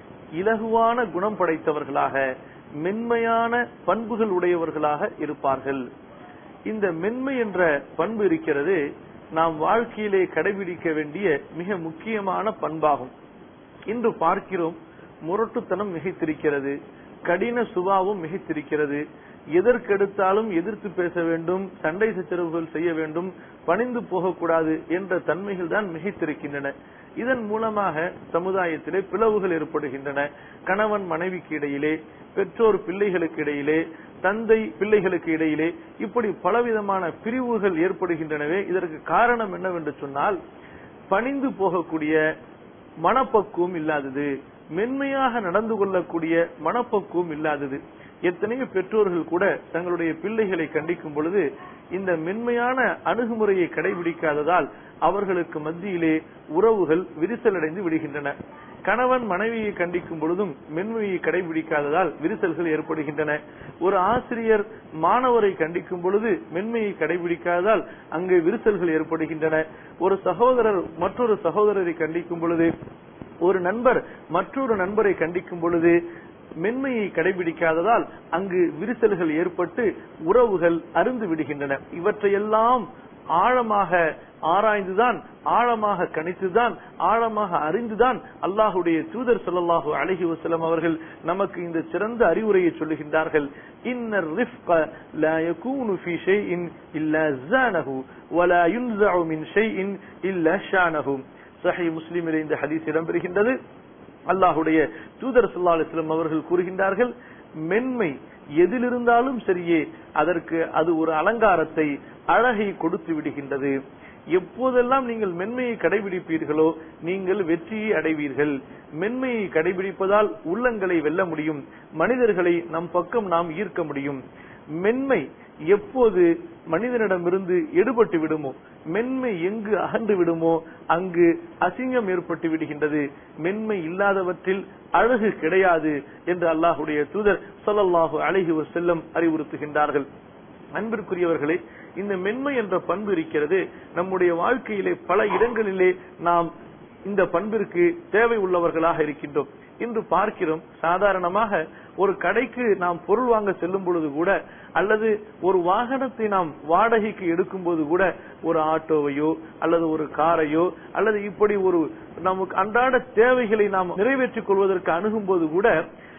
இலகுவான குணம் படைத்தவர்களாக மென்மையான பண்புகள் உடையவர்களாக இருப்பார்கள் இந்த மென்மை என்ற பண்பு இருக்கிறது நாம் வாழ்க்கையிலே கடைபிடிக்க வேண்டிய மிக முக்கியமான பண்பாகும் இன்று பார்க்கிறோம் முரட்டுத்தனம் மிகைத்திருக்கிறது கடின சுபாவம் மிகைத்திருக்கிறது எதற்கெடுத்தாலும் எதிர்த்து பேச வேண்டும் சண்டை சச்சரவுகள் செய்ய வேண்டும் பணிந்து போகக்கூடாது என்ற தன்மைகள் தான் மிகைத்திருக்கின்றன இதன் மூலமாக சமுதாயத்திலே பிளவுகள் ஏற்படுகின்றன கணவன் மனைவிக்கு இடையிலே பெற்றோர் பிள்ளைகளுக்கு இடையிலே தந்தை பிள்ளைகளுக்கு இடையிலே இப்படி பலவிதமான பிரிவுகள் ஏற்படுகின்றனவே இதற்கு காரணம் என்னவென்று சொன்னால் பணிந்து போகக்கூடிய மனப்பக்குவம் இல்லாதது மென்மையாக நடந்து கொள்ளக்கூடிய மனப்பக்குவம் இல்லாதது எத்தனையோ பெற்றோர்கள் கூட தங்களுடைய பிள்ளைகளை கண்டிக்கும் பொழுது இந்த மென்மையான அணுகுமுறையை கடைபிடிக்காததால் அவர்களுக்கு மத்தியிலே உறவுகள் விரிசலடைந்து விடுகின்றன கணவன் மனைவியை கண்டிக்கும் பொழுதும் மென்மையை கடைபிடிக்காததால் விரிசல்கள் ஏற்படுகின்றன ஒரு ஆசிரியர் மாணவரை கண்டிக்கும் பொழுது மென்மையை கடைபிடிக்காததால் அங்கு விரிசல்கள் ஏற்படுகின்றன ஒரு சகோதரர் மற்றொரு சகோதரரை கண்டிக்கும் பொழுது ஒரு நண்பர் மற்றொரு நண்பரை கண்டிக்கும் பொழுது மென்மையை கடைபிடிக்காததால் அங்கு விரிசல்கள் ஏற்பட்டு உறவுகள் அருந்து விடுகின்றன இவற்றையெல்லாம் ஆழமாக ஆராய்ந்துதான் ஆழமாக கணித்துதான் ஆழமாக அறிந்துதான் அல்லாஹுடைய தூதர் சொல்லல்லாஹு அழகி வசலம் அவர்கள் நமக்கு இந்த சிறந்த அறிவுரையை சொல்லுகின்றார்கள் இன்னர் ரிஃப்க லா யகூனு ஃபீ ஷைஇன் இல்லா ஸானஹு வலா யுன்ஸஉ மின் ஷைஇன் இல்லா ஷானஹு சஹீஹ் முஸ்லிமிலே இந்த ஹதீஸ் இடம்பெறுகின்றது அல்லாஹுடைய தூதர் சல்லா அலிஸ்லாம் அவர்கள் கூறுகின்றார்கள் மென்மை எதிலிருந்தாலும் சரியே அதற்கு அது ஒரு அலங்காரத்தை அழகை கொடுத்து விடுகின்றது எப்போதெல்லாம் நீங்கள் மென்மையை கடைபிடிப்பீர்களோ நீங்கள் வெற்றியை அடைவீர்கள் மென்மையை கடைபிடிப்பதால் உள்ளங்களை வெல்ல முடியும் மனிதர்களை நம் பக்கம் நாம் ஈர்க்க முடியும் மென்மை எப்போது மனிதனிடமிருந்து எடுபட்டு விடுமோ மென்மை எங்கு அகன்று விடுமோ அங்கு அசிங்கம் ஏற்பட்டு விடுகின்றது மென்மை இல்லாதவற்றில் அழகு கிடையாது என்று அல்லாஹுடைய தூதர் சொல்லல்லாஹு அழகி செல்லம் அறிவுறுத்துகின்றார்கள் அன்பிற்குரியவர்களே இந்த மென்மை என்ற பண்பு இருக்கிறது நம்முடைய வாழ்க்கையிலே பல இடங்களிலே நாம் இந்த பண்பிற்கு தேவை உள்ளவர்களாக இருக்கின்றோம் இன்று பார்க்கிறோம் சாதாரணமாக ஒரு கடைக்கு நாம் பொருள் வாங்க செல்லும் பொழுது கூட அல்லது ஒரு வாகனத்தை நாம் வாடகைக்கு எடுக்கும் போது கூட ஒரு ஆட்டோவையோ அல்லது ஒரு காரையோ அல்லது இப்படி ஒரு நமக்கு அன்றாட தேவைகளை நாம் நிறைவேற்றிக் கொள்வதற்கு அணுகும் போது கூட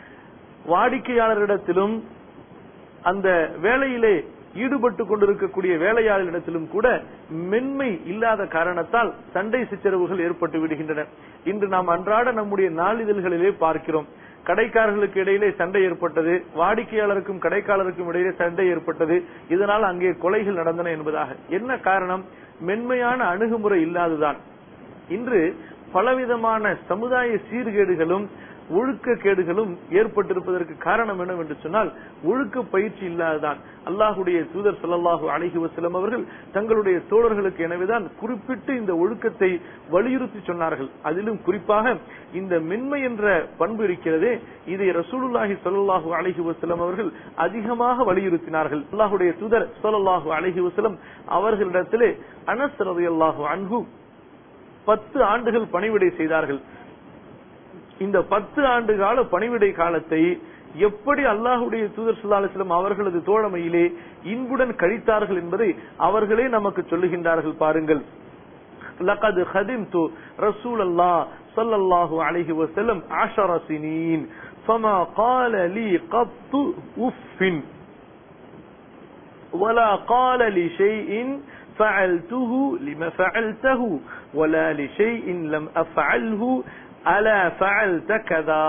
வாடிக்கையாளரிடத்திலும் அந்த வேலையிலே ஈடுபட்டு கொண்டிருக்கக்கூடிய வேலையாளரிடத்திலும் கூட மென்மை இல்லாத காரணத்தால் சண்டை சிச்சரவுகள் ஏற்பட்டு விடுகின்றன இன்று நாம் அன்றாட நம்முடைய நாளிதழ்களிலே பார்க்கிறோம் கடைக்காரர்களுக்கு இடையிலே சண்டை ஏற்பட்டது வாடிக்கையாளருக்கும் கடைக்காரருக்கும் இடையிலே சண்டை ஏற்பட்டது இதனால் அங்கே கொலைகள் நடந்தன என்பதாக என்ன காரணம் மென்மையான அணுகுமுறை இல்லாதுதான் இன்று பலவிதமான சமுதாய சீர்கேடுகளும் ஒழுக்க கேடுகளும் ஏற்பட்டிருப்பதற்கு காரணம் என்னவென்று சொன்னால் ஒழுக்க பயிற்சி இல்லாததான் அல்லாஹுடைய தூதர் ஸல்லல்லாஹு அலைஹி வஸல்லம் அவர்கள் தங்களுடைய தோழர்களுக்கு எனவேதான் குறிப்பிட்டு இந்த ஒழுக்கத்தை வலியுறுத்தி சொன்னார்கள் அதிலும் குறிப்பாக இந்த மென்மை என்ற பண்பு இருக்கிறதே இதை ரசூலுல்லாஹி ஸல்லல்லாஹு அலைஹி வஸல்லம் அவர்கள் அதிகமாக வலியுறுத்தினார்கள் அல்லாஹுடைய தூதர் ஸல்லல்லாஹு அலைஹி வஸல்லம் அவர்களிடத்திலே அனஸ் ரலியல்லாஹு அன்ஹு பத்து ஆண்டுகள் பணிவிடை செய்தார்கள் இந்த பத்து ஆண்டு கால பணிவிடை காலத்தை எப்படி அல்லாஹுடைய தூதர் ஸல்லல்லாஹு அலைஹி வஸல்லம் அவர்களது தோழமையிலே இன்புடன் கழித்தார்கள் என்பதை அவர்களே நமக்கு சொல்லுகின்றார்கள் பாருங்கள் லகது خدمت رسول الله صلى الله عليه وسلم عشر سنين فما قال لي قط اف ولا قال لشيء فعلته لما فعلته ولا لشيء لم افعله الا فعلت كذا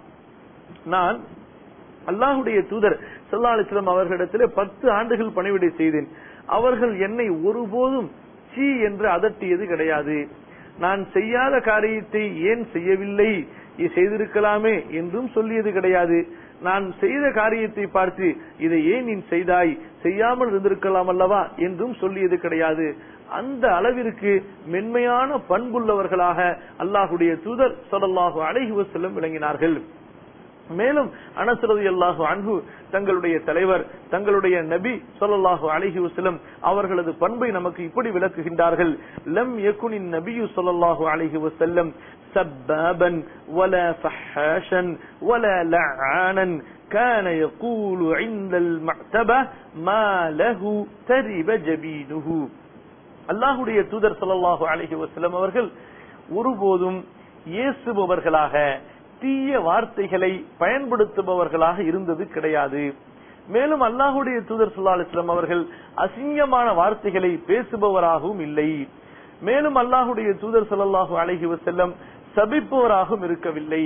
நான் அல்லாஹுடைய தூதர் சல்லா அலிஸ்லாம் அவர்களிடத்திலே பத்து ஆண்டுகள் பணிவிடை செய்தேன் அவர்கள் என்னை ஒருபோதும் சீ என்று அதட்டியது கிடையாது நான் செய்யாத காரியத்தை ஏன் செய்யவில்லை இ- செய்திருக்கலாமே என்றும் சொல்லியது கிடையாது நான் செய்த காரியத்தை பார்த்து இதை ஏன் நீ செய்தாய் செய்யாமல் இருந்திருக்கலாம் அல்லவா என்றும் சொல்லியது கிடையாது அந்த அளவிற்கு மென்மையான பண்புள்ளவர்களாக அல்லாஹுடைய தூதர் ஸல்லல்லாஹு அலைஹி வஸல்லம் விளங்கினார்கள் மேலும் அனசரது அல்லாஹு அன்பு தங்களுடைய தலைவர் தங்களுடைய நபி ஸல்லல்லாஹு அலைஹி வஸல்லம் அவர்களது பண்பை நமக்கு இப்படி விளக்குகின்றார்கள் லம் யகுனின் நபியு ஸல்லல்லாஹு அலைஹி வஸல்லம் سبابا ولا فحاشا ولا لعانا كان يقول عند المعتبة ما له ترب جبينه அல்லாஹுடைய தூதர் ஸல்லல்லாஹு அலைஹி வஸல்லம் அவர்கள் ஒருபோதும் இயேசுபவர்களாக தீய வார்த்தைகளை பயன்படுத்துபவர்களாக இருந்தது கிடையாது மேலும் அல்லாஹுடைய தூதர் ஸல்லல்லாஹு அலைஹி வஸல்லம் அவர்கள் அசிங்கமான வார்த்தைகளை பேசுபவராகவும் இல்லை மேலும் அல்லாஹுடைய தூதர் ஸல்லல்லாஹு அலைஹி வஸல்லம் சபிப்பவராகவும் இருக்கவில்லை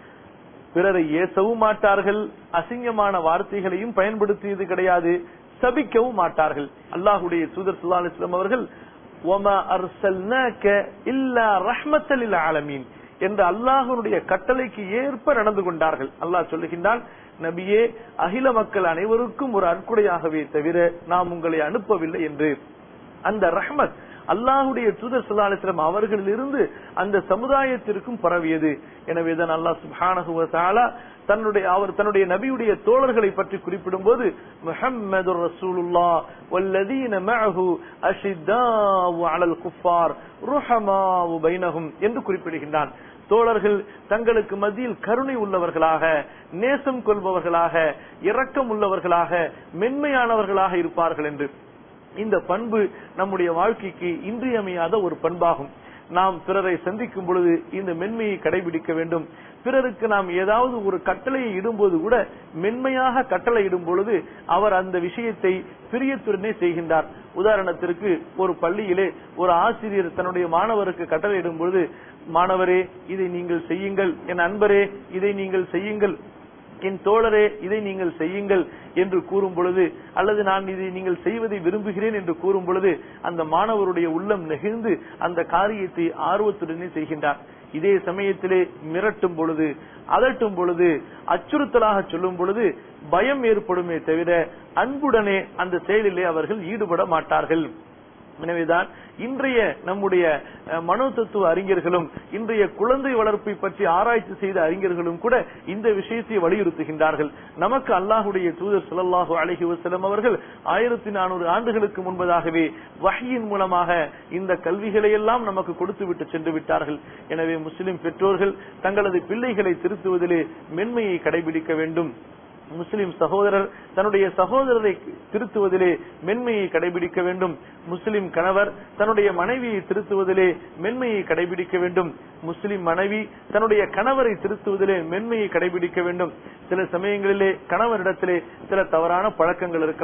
பிறரை ஏசவும் மாட்டார்கள் அசிங்கமான வார்த்தைகளையும் பயன்படுத்தியது கிடையாது சபிக்கவும் மாட்டார்கள் அல்லாஹுடைய தூதர் ஸல்லல்லாஹு அலைஹி வஸல்லம் அவர்கள் وَمَا أَرْسَلْنَاكَ إِلَّا رَحْمَةً لِلْعَالَمِينَ என்ற அல்லாஹ்வுடைய கட்டளைக்கு ஏற்ப நடந்து கொண்டார்கள் அல்லாஹ் சொல்லுகின்றான் நபியே அகில மக்கள் அனைவருக்கும் ஒரு அற்குடையாகவே தவிர நாம் உங்களை அனுப்பவில்லை என்று அந்த ரஹ்மத் அல்லாஹுடைய தூதர் ஸல்லல்லாஹு அலைஹி வஸல்லம் அவர்களிலிருந்து அந்த சமுதாயத்திற்கும் பரவியது எனவேதான் அல்லாஹ் சுப்ஹானஹு வ தஆலா தன்னுடைய அவர் தன்னுடைய நபியுடைய தோழர்களை பற்றி குறிப்பிடும்போது முஹம்மதுர் ரசூலுல்லாஹ் வல்லதீன மஅஹு அஷித்தாவு அலல் குஃபார் ருஹமாவு பைனஹும் என்று குறிப்பிடுகின்றான் தோழர்கள் தங்களுக்கு மத்தியில் கருணை உள்ளவர்களாக நேசம் கொள்பவர்களாக இரக்கம் உள்ளவர்களாக மென்மையானவர்களாக இருப்பார்கள் என்று இந்த பண்பு நம்முடைய வாழ்க்கைக்கு இன்றியமையாத ஒரு பண்பாகும் நாம் பிறரை சந்திக்கும் பொழுது இந்த மென்மையை கடைபிடிக்க வேண்டும் பிறருக்கு நாம் ஏதாவது ஒரு கட்டளையை இடும்போது கூட மென்மையாக கட்டளை இடும் பொழுது அவர் அந்த விஷயத்தை பிரியத்துடனே செய்கின்றார் உதாரணத்திற்கு ஒரு பள்ளியிலே ஒரு ஆசிரியர் தன்னுடைய மாணவருக்கு கட்டளை இடும் பொழுது மாணவரே இதை நீங்கள் செய்யுங்கள் என் அன்பரே இதை நீங்கள் செய்யுங்கள் என் தோழரே இதை நீங்கள் செய்யுங்கள் என்று கூறும் பொழுது அல்லது நான் இதை நீங்கள் செய்வதை விரும்புகிறேன் என்று கூறும் பொழுது அந்த மாணவருடைய உள்ளம் நெகிழ்ந்து அந்த காரியத்தை ஆர்வத்துடனே செய்கின்றார் இதே சமயத்திலே மிரட்டும் பொழுது அதட்டும் பொழுது அச்சுறுத்தலாக சொல்லும் பொழுது பயம் ஏற்படுமே தவிர அன்புடனே அந்த செயலிலே அவர்கள் ஈடுபட மாட்டார்கள் எனவேதான் இன்றைய நம்முடைய அஹ், மனோ தத்துவ அறிஞர்களும் இன்றைய குழந்தை வளர்ப்பை பற்றி ஆராய்ச்சி செய்த அறிஞர்களும் கூட இந்த விஷயத்தை வலியுறுத்துகின்றார்கள் நமக்கு அல்லாஹுடைய தூதர் ஸல்லல்லாஹு அலைஹி வஸல்லம் அவர்கள் ஆயிரத்தி நானூறு ஆண்டுகளுக்கு முன்பதாகவே வஹ்யின் மூலமாக இந்த கல்விகளை எல்லாம் நமக்கு கொடுத்து விட்டு சென்று விட்டார்கள் எனவே முஸ்லிம் பெற்றோர்கள் தங்களது பிள்ளைகளை திருத்துவதிலே மென்மையை கடைபிடிக்க வேண்டும் முஸ்லிம் சகோதரர் தன்னுடைய சகோதரரை திருத்துவதிலே மென்மையை கடைபிடிக்க வேண்டும் முஸ்லிம் கணவர் தன்னுடைய மனைவியை திருத்துவதிலே மென்மையை கடைபிடிக்க வேண்டும் முஸ்லிம் மனைவி தன்னுடைய கணவரை திருத்துவதிலே மென்மையை கடைபிடிக்க வேண்டும் சில சமயங்களிலே கணவரிடத்திலே சில தவறான பழக்கங்கள் இருக்கலாம்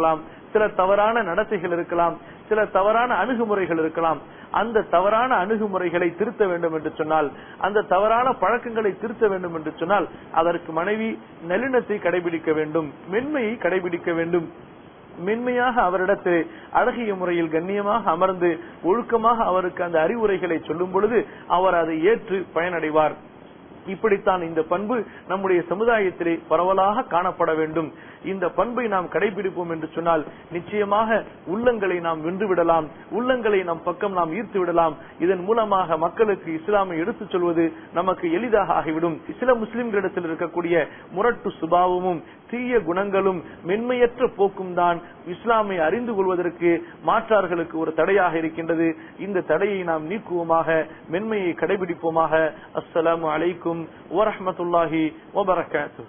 சில தவறான நடத்தைகள் இருக்கலாம் சில தவறான அணுகுமுறைகள் இருக்கலாம் அந்த தவறான அணுகுமுறைகளை திருத்த வேண்டும் என்று சொன்னால் அந்த தவறான பழக்கங்களை திருத்த வேண்டும் என்று சொன்னால் அதற்கு மனைவி நளினத்தை கடைபிடிக்க வேண்டும் மென்மையை கடைபிடிக்க வேண்டும் மென்மையாக அவரிடத்தில் அழகிய முறையில் கண்ணியமாக அமர்ந்து ஒழுக்கமாக அவருக்கு அந்த அறிவுரைகளை சொல்லும் பொழுது அவர் அதை ஏற்று பயனடைவார் இப்படித்தான் இந்த பண்பு நம்முடைய சமுதாயத்திலே பரவலாக காணப்பட வேண்டும் இந்த பண்பை நாம் கடைபிடிப்போம் என்று சொன்னால் நிச்சயமாக உள்ளங்களை நாம் வென்று விடலாம் உள்ளங்களை நம் பக்கம் நாம் ஈர்த்து விடலாம் இதன் மூலமாக மக்களுக்கு இஸ்லாமை எடுத்துச் சொல்வது நமக்கு எளிதாக ஆகிவிடும் சில முஸ்லிம்களிடத்தில் இருக்கக்கூடிய முரட்டு சுபாவமும் தீய குணங்களும் மென்மையற்ற போக்கும் தான் இஸ்லாமை அறிந்து கொள்வதற்கு மாற்றார்களுக்கு ஒரு தடையாக இருக்கின்றது இந்த தடையை நாம் நீக்குவோமாக மென்மையை கடைபிடிப்போமாக அஸ்ஸலாமு அலைக்கும் வரஹமத்துல்லாஹி வபரகாத்து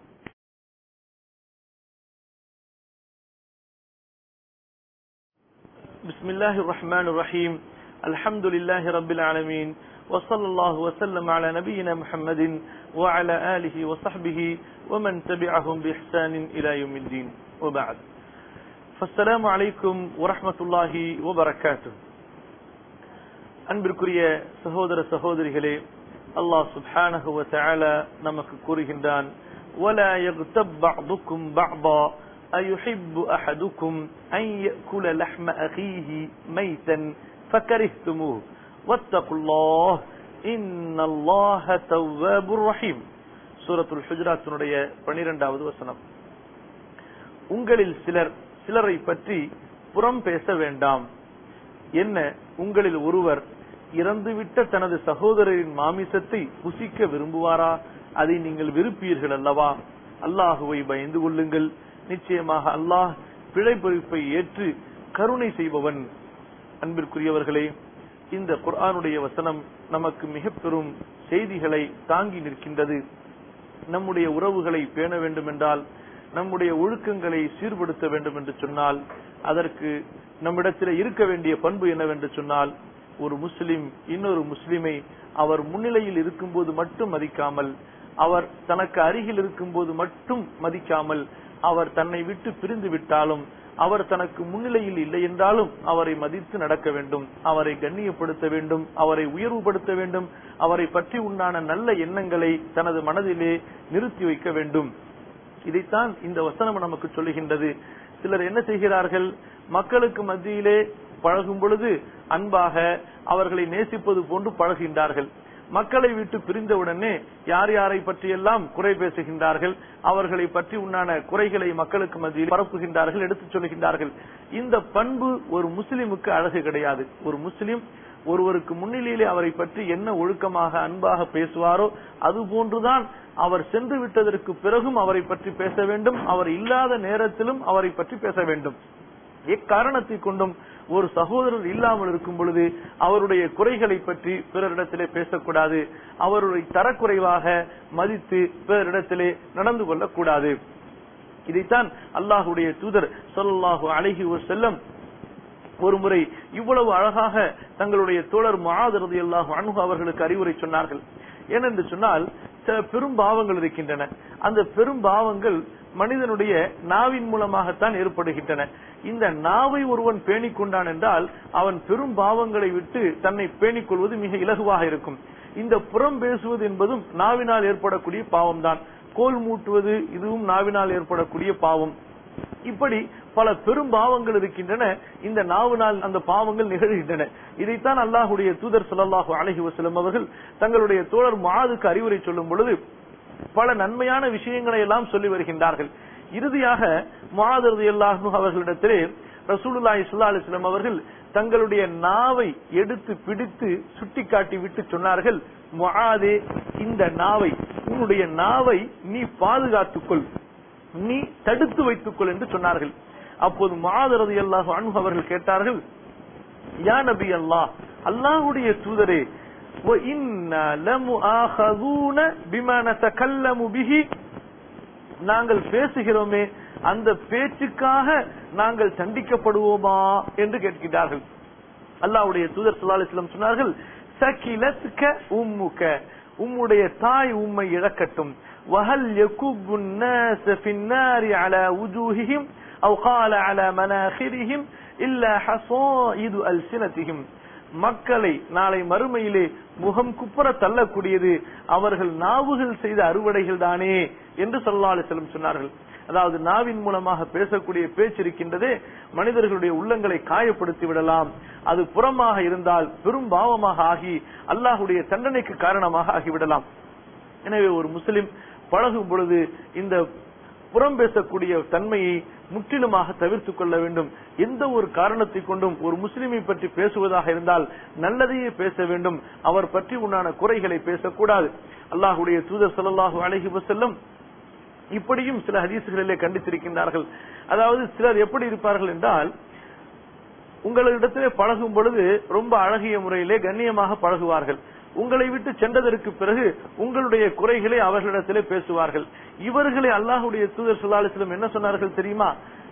بسم الله الرحمن الرحيم الحمد لله رب العالمين وصلى الله وسلم على نبينا محمد وعلى آله وصحبه ومن تبعهم بإحسان إلى يوم الدين وبعد فالسلام عليكم ورحمة الله وبركاته அன்பிற்குரிய சகோதர சகோதரிகளே அல்லாஹ் சுப்ஹானஹு வ தஆலா நமக்கு கூறுகின்றான் ولا يغتب بعضكم بعضا أيحب أحدكم أن يأكل لحم أخيه ميتا فكرهتموه واتقوا الله إن الله تواب رحيم சூரத்துல் ஹுஜராத்தினுடைய பனிரெண்டாவது வசனம் உங்களில் சிலர் சிலரை பற்றி புறம் பேச வேண்டாம் என்ன உங்களில் ஒருவர் இறந்துவிட்ட தனது சகோதரரின் மாமிசத்தை புசிக்க விரும்புவாரா அதை நீங்கள் விருப்பீர்கள் அல்லவா அல்லாஹுவை பயந்து கொள்ளுங்கள் நிச்சயமாக அல்லாஹ் பிழை பொறுப்பை ஏற்று கருணை செய்பவன் அன்பிற்குரியவர்களே இந்த குர்ஆனுடைய வசனம் நமக்கு மிக பெரும் செய்திகளை தாங்கி நிற்கின்றது நம்முடைய உறவுகளை பேண வேண்டும் என்றால் நம்முடைய ஒழுக்கங்களை சீர்படுத்த வேண்டும் என்று சொன்னால் அதற்கு நம்மிடத்தில் இருக்க வேண்டிய பண்பு என்னவென்று சொன்னால் ஒரு முஸ்லிம் இன்னொரு முஸ்லிமை அவர் முன்னிலையில் இருக்கும்போது மட்டும் மதிக்காமல் அவர் தனக்கு அருகில் இருக்கும்போது மட்டும் மதிக்காமல் அவர் தன்னை விட்டு பிரிந்து விட்டாலும் அவர் தனக்கு முன்னிலையில் இல்லை என்றாலும் அவரை மதித்து நடக்க வேண்டும் அவரை கண்ணியப்படுத்த வேண்டும் அவரை உயர்வுபடுத்த வேண்டும் அவரை பற்றி உண்டான நல்ல எண்ணங்களை தனது மனதிலே நிறுத்தி வைக்க வேண்டும் இதைத்தான் இந்த வசனம் நமக்கு சொல்லுகின்றது சிலர் என்ன செய்கிறார்கள் மக்களுக்கு மத்தியிலே பழகும் பொழுது அன்பாக அவர்களை நேசிப்பது போன்று பழகுகின்றார்கள் மக்களை விட்டு பிரிந்தவுடனே யார் யாரை பற்றியெல்லாம் குறை பேசுகின்றார்கள் அவர்களை பற்றி உண்டான குறைகளை மக்களுக்கு மத்தியில் பரப்புகின்றார்கள் எடுத்துச் சொல்லுகின்றார்கள் இந்த பண்பு ஒரு முஸ்லிமுக்கு அழகு கிடையாது ஒரு முஸ்லிம் ஒருவருக்கு முன்னிலையிலே அவரை பற்றி என்ன ஒழுக்கமாக அன்பாக பேசுவாரோ அது போன்றுதான் அவர் சென்று விட்டதற்கு பிறகும் அவரை பற்றி பேச வேண்டும் அவர் இல்லாத நேரத்திலும் அவரை பற்றி பேச வேண்டும் எக்காரணத்தை கொண்டும் ஒரு சகோதரர் இல்லாமல் இருக்கும் பொழுது அவருடைய குறைகளை பற்றி பிறரிடத்திலே பேசக்கூடாது அவருடைய தரக்குறைவாக மதித்து பிறரிடத்திலே நடந்து கொள்ளக்கூடாது இதைத்தான் அல்லாஹுடைய தூதர் சொல்லல்லாஹு அழகி ஒரு செல்லம் ஒரு முறை இவ்வளவு அழகாக தங்களுடைய தோழர் மகாதரது அல்லாஹு அணுகு அவர்களுக்கு அறிவுரை சொன்னார்கள் ஏனென்று சொன்னால் சில பெரும் பாவங்கள் இருக்கின்றன அந்த பெரும் பாவங்கள் மனிதனுடைய நாவின் மூலமாகத்தான் ஏற்படுகின்றன இந்த நாவை ஒருவன் பேணிக் கொண்டான் என்றால் அவன் பெரும் பாவங்களை விட்டு தன்னை பேணிக் கொள்வது மிக இலகுவாக இருக்கும் இந்த புறம் பேசுவது என்பதும் நாவினால் ஏற்படக்கூடிய பாவம்தான் கோல் மூட்டுவது இதுவும் நாவினால் ஏற்படக்கூடிய பாவம் இப்படி பல பெரும் பாவங்கள் இருக்கின்றன இந்த நாவினால் அந்த பாவங்கள் நிகழ்கின்றன இதைத்தான் அல்லாஹுடைய தூதர் சொல்லல்லாஹு அலஹி வசலம் அவர்கள் தங்களுடைய தோழர் மாதுக்கு அறிவுரை சொல்லும் பொழுது பல நன்மையான விஷயங்களை எல்லாம் சொல்லி வருகின்றார்கள் இறுதியாக மாதரது அல்லாஹு அவர்களிடத்திலே ரசூலுல்லாஹி சுல்லா அலிஸ்லாம் அவர்கள் தங்களுடைய நாவை எடுத்து பிடித்து சுட்டிக்காட்டி விட்டு சொன்னார்கள் முஆதே இந்த நாவை உன்னுடைய நாவை நீ பாதுகாத்துக்கொள் நீ தடுத்து வைத்துக்கொள் என்று சொன்னார்கள் அப்போது மாதரது அல்லாஹு அன்பு அவர்கள் கேட்டார்கள் யா நபி அல்லாஹ் அல்லாஹுடைய தூதரே நாங்கள் பேசுகிறோமே அந்த பேச்சுக்காக நாங்கள் தண்டிக்கப்படுவோமா என்று கேட்கிறார்கள் அல்லாவுடைய தூதர் சுல்லாஸ்லம் சொன்னார்கள் சகிலத்க உம்முக உம்முடைய தாய் உம்மை இழக்கட்டும் வஹல் யகுபு الناس في النار على وجوههم அவு கால அல மனாஹிரிஹிம் இல்ல ஹஸாயிது அல்சினதிஹிம் மக்களை நாளை மறுமையிலே முகம் குப்புற தள்ளக்கூடியது அவர்கள் நாவுகள் செய்த அறுவடைகள் தானே என்று ஸல்லல்லாஹு அலைஹி வஸல்லம் சொன்னார்கள் அதாவது நாவின் மூலமாக பேசக்கூடிய பேச்சு இருக்கின்றதே மனிதர்களுடைய உள்ளங்களை காயப்படுத்தி விடலாம் அது புறமாக இருந்தால் பெரும் பாவமாக ஆகி அல்லாஹுடைய தண்டனைக்கு காரணமாக ஆகிவிடலாம் எனவே ஒரு முஸ்லிம் பழகும் பொழுது இந்த புறம் பேசக்கூடிய தன்மையை முற்றிலுமாக தவிர்த்துக் கொள்ள வேண்டும் எந்த ஒரு காரணத்தை கொண்டும் ஒரு முஸ்லிமை பற்றி பேசுவதாக இருந்தால் நல்லதையே பேச வேண்டும் அவர் பற்றி உண்டான குறைகளை பேசக்கூடாது அல்லாஹுடைய தூதர் ஸல்லல்லாஹு அலைஹி வஸல்லம் இப்படியும் சில ஹதீசுகளிலே கண்டித்திருக்கின்றார்கள் அதாவது சிலர் எப்படி இருப்பார்கள் என்றால் உங்களிடத்திலே பழகும் பொழுது ரொம்ப அழகிய முறையிலே கண்ணியமாக பழகுவார்கள் உங்களை விட்டு சென்றதற்கு பிறகு உங்களுடைய குறைகளை அவர்களிடத்திலே பேசுவார்கள் இவர்களை அல்லாஹுடைய தூதர் சுல்லாலிஸ்லம் என்ன சொன்னார்கள் தெரியுமா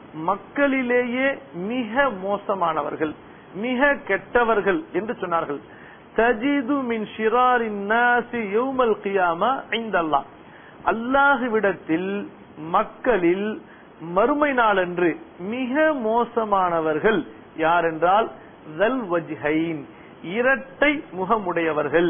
மக்களிலேயே மிக மோசமானவர்கள் மிக கெட்டவர்கள் என்று சொன்னார்கள் தஜிது மின் ஷிராரின் நாசி யௌமல் கியாமா ஐந்தல்லாஹ் அல்லாஹுவிடத்தில் மக்களில் மறுமை நாளன்று மிக மோசமானவர்கள் யார் என்றால் தல் வஜ்ஹைன் இரட்டை முகமுடையவர்கள்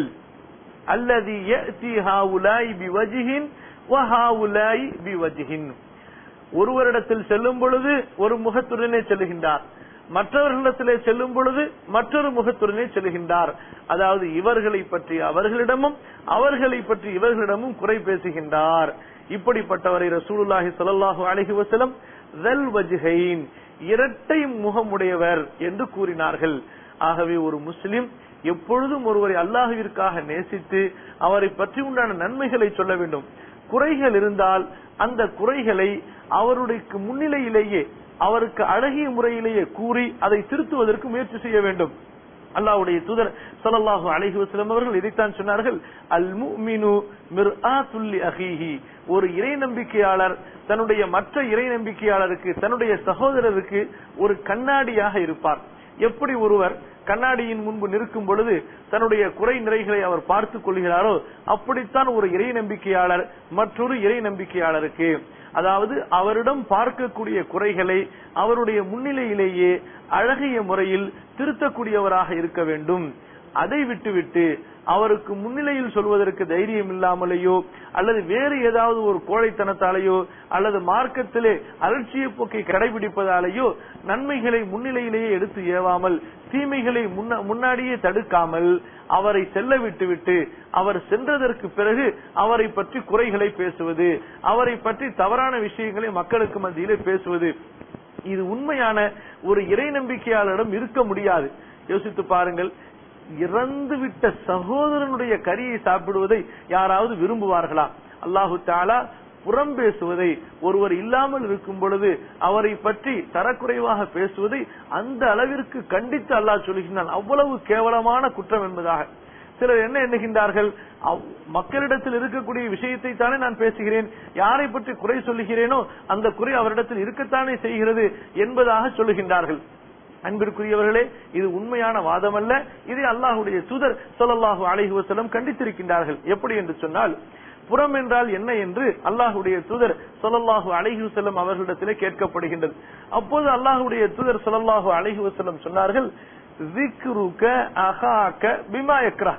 அல்லது யஅதி ஹாவுலாய் பிவஜ்ஹின் வ ஹாவுலாய் பிவஜ்ஹின் ஒருவரிடத்தில் செல்லும் பொழுது ஒரு முகத்துடனே செல்லுகின்றார் மற்றவர்களிடத்திலே செல்லும் பொழுது மற்றொரு முகத்துடனே செல்லுகின்றார் அதாவது இவர்களை பற்றி அவர்களிடமும் அவர்களை பற்றி இவர்களிடமும் குறை பேசுகின்றார் இப்படிப்பட்டவரை ரசூலுல்லாஹி ஸல்லல்லாஹு அலைஹி வஸல்லம் தல் வஜ்ஹைன் இரட்டை முகமுடையவர் என்று கூறினார்கள் ஆகவே ஒரு முஸ்லிம் எப்பொழுதும் ஒருவரை அல்லாஹுவிற்காக நேசித்து அவரை பற்றி உண்டான நன்மைகளை சொல்ல வேண்டும் குறைகள் இருந்தால் அந்த குறைகளை அவருடைய முன்னிலையிலேயே அவருக்கு அழகிய முறையிலேயே கூறி அதை திருத்துவதற்கு முயற்சி செய்ய வேண்டும் அல்லாஹ்வுடைய தூதர் ஸல்லல்லாஹு அலைஹி வஸல்லம் அவர்கள் இதைத்தான் சொன்னார்கள் அல் முஃமினு மிர்ஆத்துல் லி அஹீஹி ஒரு இறை நம்பிக்கையாளர் தன்னுடைய மற்ற இறை நம்பிக்கையாளருக்கு தன்னுடைய சகோதரருக்கு ஒரு கண்ணாடியாக இருப்பார் எப்படி ஒருவர் கண்ணாடியின் முன்பு நிற்கும் பொழுது தன்னுடைய குறை நிறைகளை அவர் பார்த்துக் கொள்கிறாரோ அப்படித்தான் ஒரு இறை நம்பிக்கையாளர் மற்றொரு இறை நம்பிக்கையாளருக்கு அதாவது அவரிடம் பார்க்கக்கூடிய குறைகளை அவருடைய முன்னிலையிலேயே அழகிய முறையில் திருத்தக்கூடியவராக இருக்க வேண்டும் அதை விட்டுவிட்டு அவருக்கு முன்னிலையில் சொல்வதற்கு தைரியம் இல்லாமலேயோ அல்லது வேறு ஏதாவது ஒரு கோழைத்தனத்தாலேயோ அல்லது மார்க்கத்திலே அலட்சிய போக்கை கடைபிடிப்பதாலேயோ நன்மைகளை முன்னிலையிலேயே எடுத்து ஏவாமல் தீமைகளை முன்ன- முன்னாடியே தடுக்காமல் அவரை செல்ல விட்டுவிட்டு அவர் சென்றதற்கு பிறகு அவரை பற்றி குறைகளை பேசுவது அவரை பற்றி தவறான விஷயங்களை மக்களுக்கு மத்தியிலே பேசுவது இது உண்மையான ஒரு இறை நம்பிக்கையாளரிடம் இருக்க முடியாது யோசித்து பாருங்கள் இறந்து விட்ட சகோதரனுடைய கரியை சாப்பிடுவதை யாராவது விரும்புவார்களா அல்லாஹு தாலா புறம் பேசுவதை ஒருவர் இல்லாமல் இருக்கும் பொழுது அவரை பற்றி தரக்குறைவாக பேசுவதை அந்த அளவிற்கு கண்டித்து அல்லாஹ் சொல்கின்றான் அவ்வளவு கேவலமான குற்றம் என்பதாக சிலர் என்ன எண்ணுகின்றார்கள் அவ்- மக்களிடத்தில் இருக்கக்கூடிய விஷயத்தை தானே நான் பேசுகிறேன் யாரை பற்றி குறை சொல்லுகிறேனோ அந்த குறை அவரிடத்தில் இருக்கத்தானே செய்கிறது என்பதாக சொல்லுகின்றார்கள் அன்பிற்குரியவர்களே இது உண்மையான வாதம் அல்ல இதை அல்லாஹுடைய தூதர் ஸல்லல்லாஹு அலைஹி வஸல்லம் கண்டித்திருக்கின்றார்கள் எப்படி என்று சொன்னால் புறம் என்றால் என்ன என்று அல்லாஹுடைய தூதர் ஸல்லல்லாஹு அலைஹி வஸல்லம் அவர்களிடத்திலே கேட்கப்படுகின்றது அப்போது அல்லாஹுடைய தூதர் ஸல்லல்லாஹு அலைஹி வஸல்லம் சொன்னார்கள் ذِكْرُكَ أَخَاكَ بِمَا يَكْرَهُ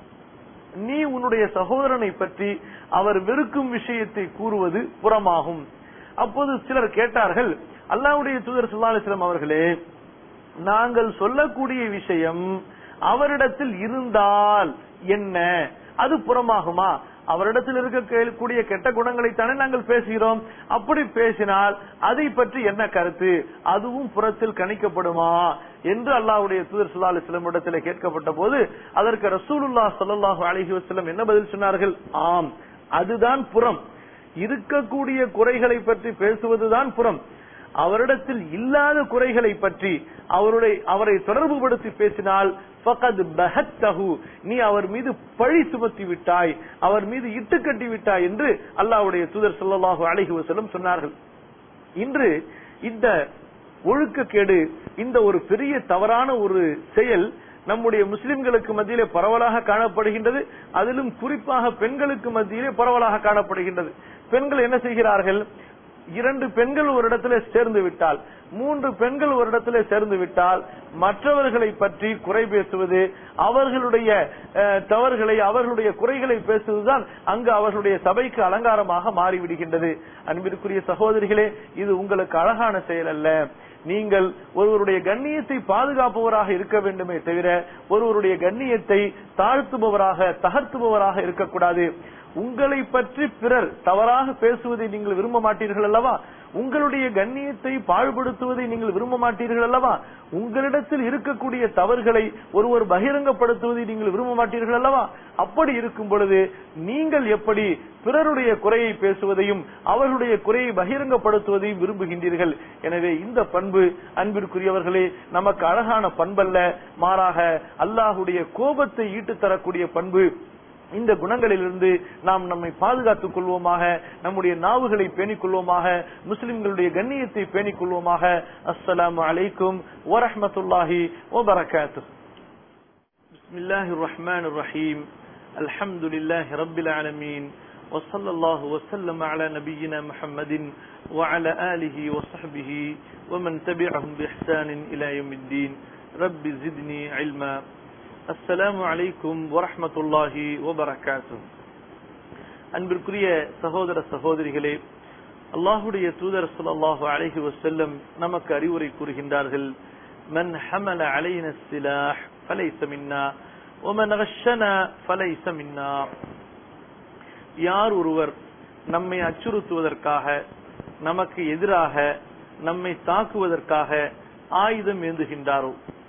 நீ உன்னுடைய சகோதரனை பற்றி அவர் வெறுக்கும் விஷயத்தை கூறுவது புறமாகும் அப்போது சிலர் கேட்டார்கள் அல்லாஹ்வுடைய தூதர் ஸல்லல்லாஹு அலைஹி வஸல்லம் அவர்களே நாங்கள் சொல்லக்கூடிய விஷயம் அவரிடத்தில் இருந்தால் என்ன அது புறமாகுமா அவரிடத்தில் இருக்கக்கூடிய கெட்ட குணங்களைத்தானே நாங்கள் பேசுகிறோம் அப்படி பேசினால் அதை பற்றி என்ன கருத்து அதுவும் புறத்தில் கணிக்கப்படுமா என்று அல்லாஹ்வுடைய தூதர் ஸல்லல்லாஹு அலைஹி வஸல்லம் இடத்திலே கேட்கப்பட்ட போது அதற்கு ரசூலுல்லாஹ் ஸல்லல்லாஹு அலைஹி வஸல்லம் என்ன பதில் சொன்னார்கள் ஆம் அதுதான் புறம் இருக்கக்கூடிய குறைகளை பற்றி பேசுவதுதான் புறம் அவரிடத்தில் இல்லாத குறைகளை பற்றி அவருடைய அவரை தொடர்புபடுத்தி பேசினால் ஃபகத் பஹத்தஹு நீ அவர் மீது பழி சுமத்தி விட்டாய் அவர் மீது இட்டு கட்டி விட்டாய் என்று அல்லாஹ்வுடைய தூதர் ஸல்லல்லாஹு அலைஹி வஸல்லம் சொன்னார்கள் இன்று இந்த ஒழுக்கக்கேடு இந்த ஒரு பெரிய தவறான ஒரு செயல் நம்முடைய முஸ்லிம்களுக்கு மத்தியிலே பரவலாக காணப்படுகின்றது அதிலும் குறிப்பாக பெண்களுக்கு மத்தியிலே பரவலாக காணப்படுகின்றது பெண்கள் என்ன செய்கிறார்கள் இரண்டு பெண்கள் ஒரு இடத்துல சேர்ந்து விட்டால் மூன்று பெண்கள் ஒரு இடத்துல சேர்ந்து விட்டால் மற்றவர்களை பற்றி குறை பேசுவது அவர்களுடைய அஹ், தவறுகளை அவர்களுடைய குறைகளை பேசுவதுதான் அங்கு அவர்களுடைய சபைக்கு அலங்காரமாக மாறிவிடுகின்றது அன்பிற்குரிய சகோதரிகளே இது உங்களுக்கு அழகான செயல் அல்ல நீங்கள் ஒருவருடைய கண்ணியத்தை பாதுகாப்பவராக இருக்க வேண்டுமே தவிர ஒருவருடைய கண்ணியத்தை தாழ்த்துபவராக தகர்த்துபவராக இருக்கக்கூடாது உங்களை பற்றி பிறர் தவறாக பேசுவதை நீங்கள் விரும்ப மாட்டீர்கள் அல்லவா உங்களுடைய கண்ணியத்தை பாழ்படுத்துவதை நீங்கள் விரும்ப மாட்டீர்கள் அல்லவா உங்களிடத்தில் இருக்கக்கூடிய தவறுகளை ஒருவர் பகிரங்கப்படுத்துவதை நீங்கள் விரும்ப மாட்டீர்கள் அல்லவா அப்படி இருக்கும் பொழுது நீங்கள் எப்படி பிறருடைய குறையை பேசுவதையும் அவர்களுடைய குறையை பகிரங்கப்படுத்துவதையும் விரும்புகின்றீர்கள் எனவே இந்த பண்பு அன்பிற்குரியவர்களே நமக்கு அழகான பண்பல்ல மாறாக அல்லாஹுடைய கோபத்தை ஈட்டு தரக்கூடிய பண்பு இந்த குணங்களிலிருந்து நாம் நம்மை பாதுகாத்துக் கொள்வோமாக நம்முடைய நாவுகளை பேணிக் கொள்வோமாக முஸ்லிம்களுடைய கண்ணியத்தை பேணிக் கொள்வோமாக அஸ்ஸலாமு அலைக்கும் வரஹ்மத்துல்லாஹி வபரகாத்துஹ் بسم الله الرحمن الرحيم الحمد لله رب العالمين وصلى الله وسلم على نبينا محمد وعلى آله وصحبه ومن تبعهم بإحسان إلى يوم الدين رب زدني علما السلام عليكم ورحمة الله وبركاته அன்பிற்குரிய சகோதர சகோதரிகளே அல்லாஹுடைய தூதர் ஸல்லல்லாஹு அலைஹி வஸல்லம் நமக்கு அறிவுரை கூறுகின்றார்கள் மன் ஹமல அலைன السلاح فليس منا ومن غشنا فليس منا யார் ஒருவர் நம்மை அச்சுறுத்துவதற்காக நமக்கு எதிராக நம்மை தாக்குவதற்காக ஆயுதம் ஏந்துகின்றாரோ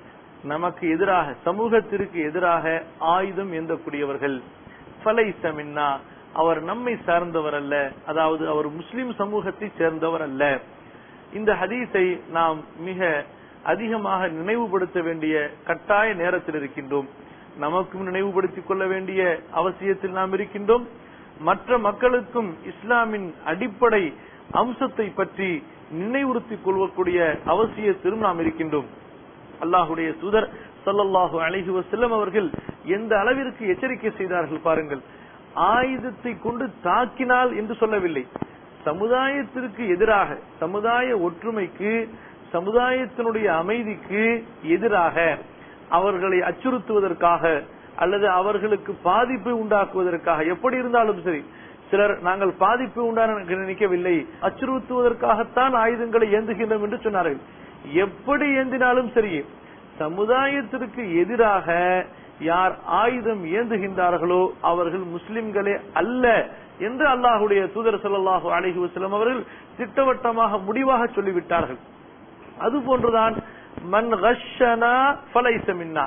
நமக்கு எதிராக சமூகத்திற்கு எதிராக ஆயுதம் ஏந்தக்கூடியவர்கள் ஃபலைஸ மின்னா அவர் நம்மை சார்ந்தவர் அல்ல அதாவது அவர் முஸ்லிம் சமூகத்தை சேர்ந்தவர் அல்ல இந்த ஹதீஸை நாம் மிக அதிகமாக நினைவுபடுத்த வேண்டிய கட்டாய நேரத்தில் இருக்கின்றோம் நமக்கும் நினைவுபடுத்திக் கொள்ள வேண்டிய அவசியத்தில் நாம் இருக்கின்றோம் மற்ற மக்களுக்கும் இஸ்லாமின் அடிப்படை அம்சத்தை பற்றி நினைவுறுத்திக் கொள்ளக்கூடிய அவசியத்திலும் நாம் இருக்கின்றோம் அல்லாஹுடைய தூதர் ஸல்லல்லாஹு அலைஹி வஸல்லம் அவர்கள் எந்த அளவிற்கு எச்சரிக்கை செய்தார்கள் பாருங்கள் ஆயுதத்தை கொண்டு தாக்கினால் என்று சொல்லவில்லை சமுதாயத்திற்கு எதிராக சமுதாய ஒற்றுமைக்கு சமுதாயத்தினுடைய அமைதிக்கு எதிராக அவர்களை அச்சுறுத்துவதற்காக அல்லது அவர்களுக்கு பாதிப்பு உண்டாக்குவதற்காக எப்படி இருந்தாலும் சரி சிலர் நாங்கள் பாதிப்பு உண்டான நினைக்கவில்லை அச்சுறுத்துவதற்காகத்தான் ஆயுதங்களை ஏந்துகின்றோம் என்று சொன்னார்கள் எப்படி ஏந்தினாலும் சரி சமுதாயத்திற்கு எதிராக யார் ஆயுதம் ஏந்துகின்றார்களோ அவர்கள் முஸ்லிம்களே அல்ல என்று அல்லாஹுடைய தூதர் ஸல்லல்லாஹு அலைஹி வஸல்லம் அவர்கள் திட்டவட்டமாக முடிவாக சொல்லிவிட்டார்கள் அது போன்றுதான் மன் கஷனா ஃபலைஸ மின்னா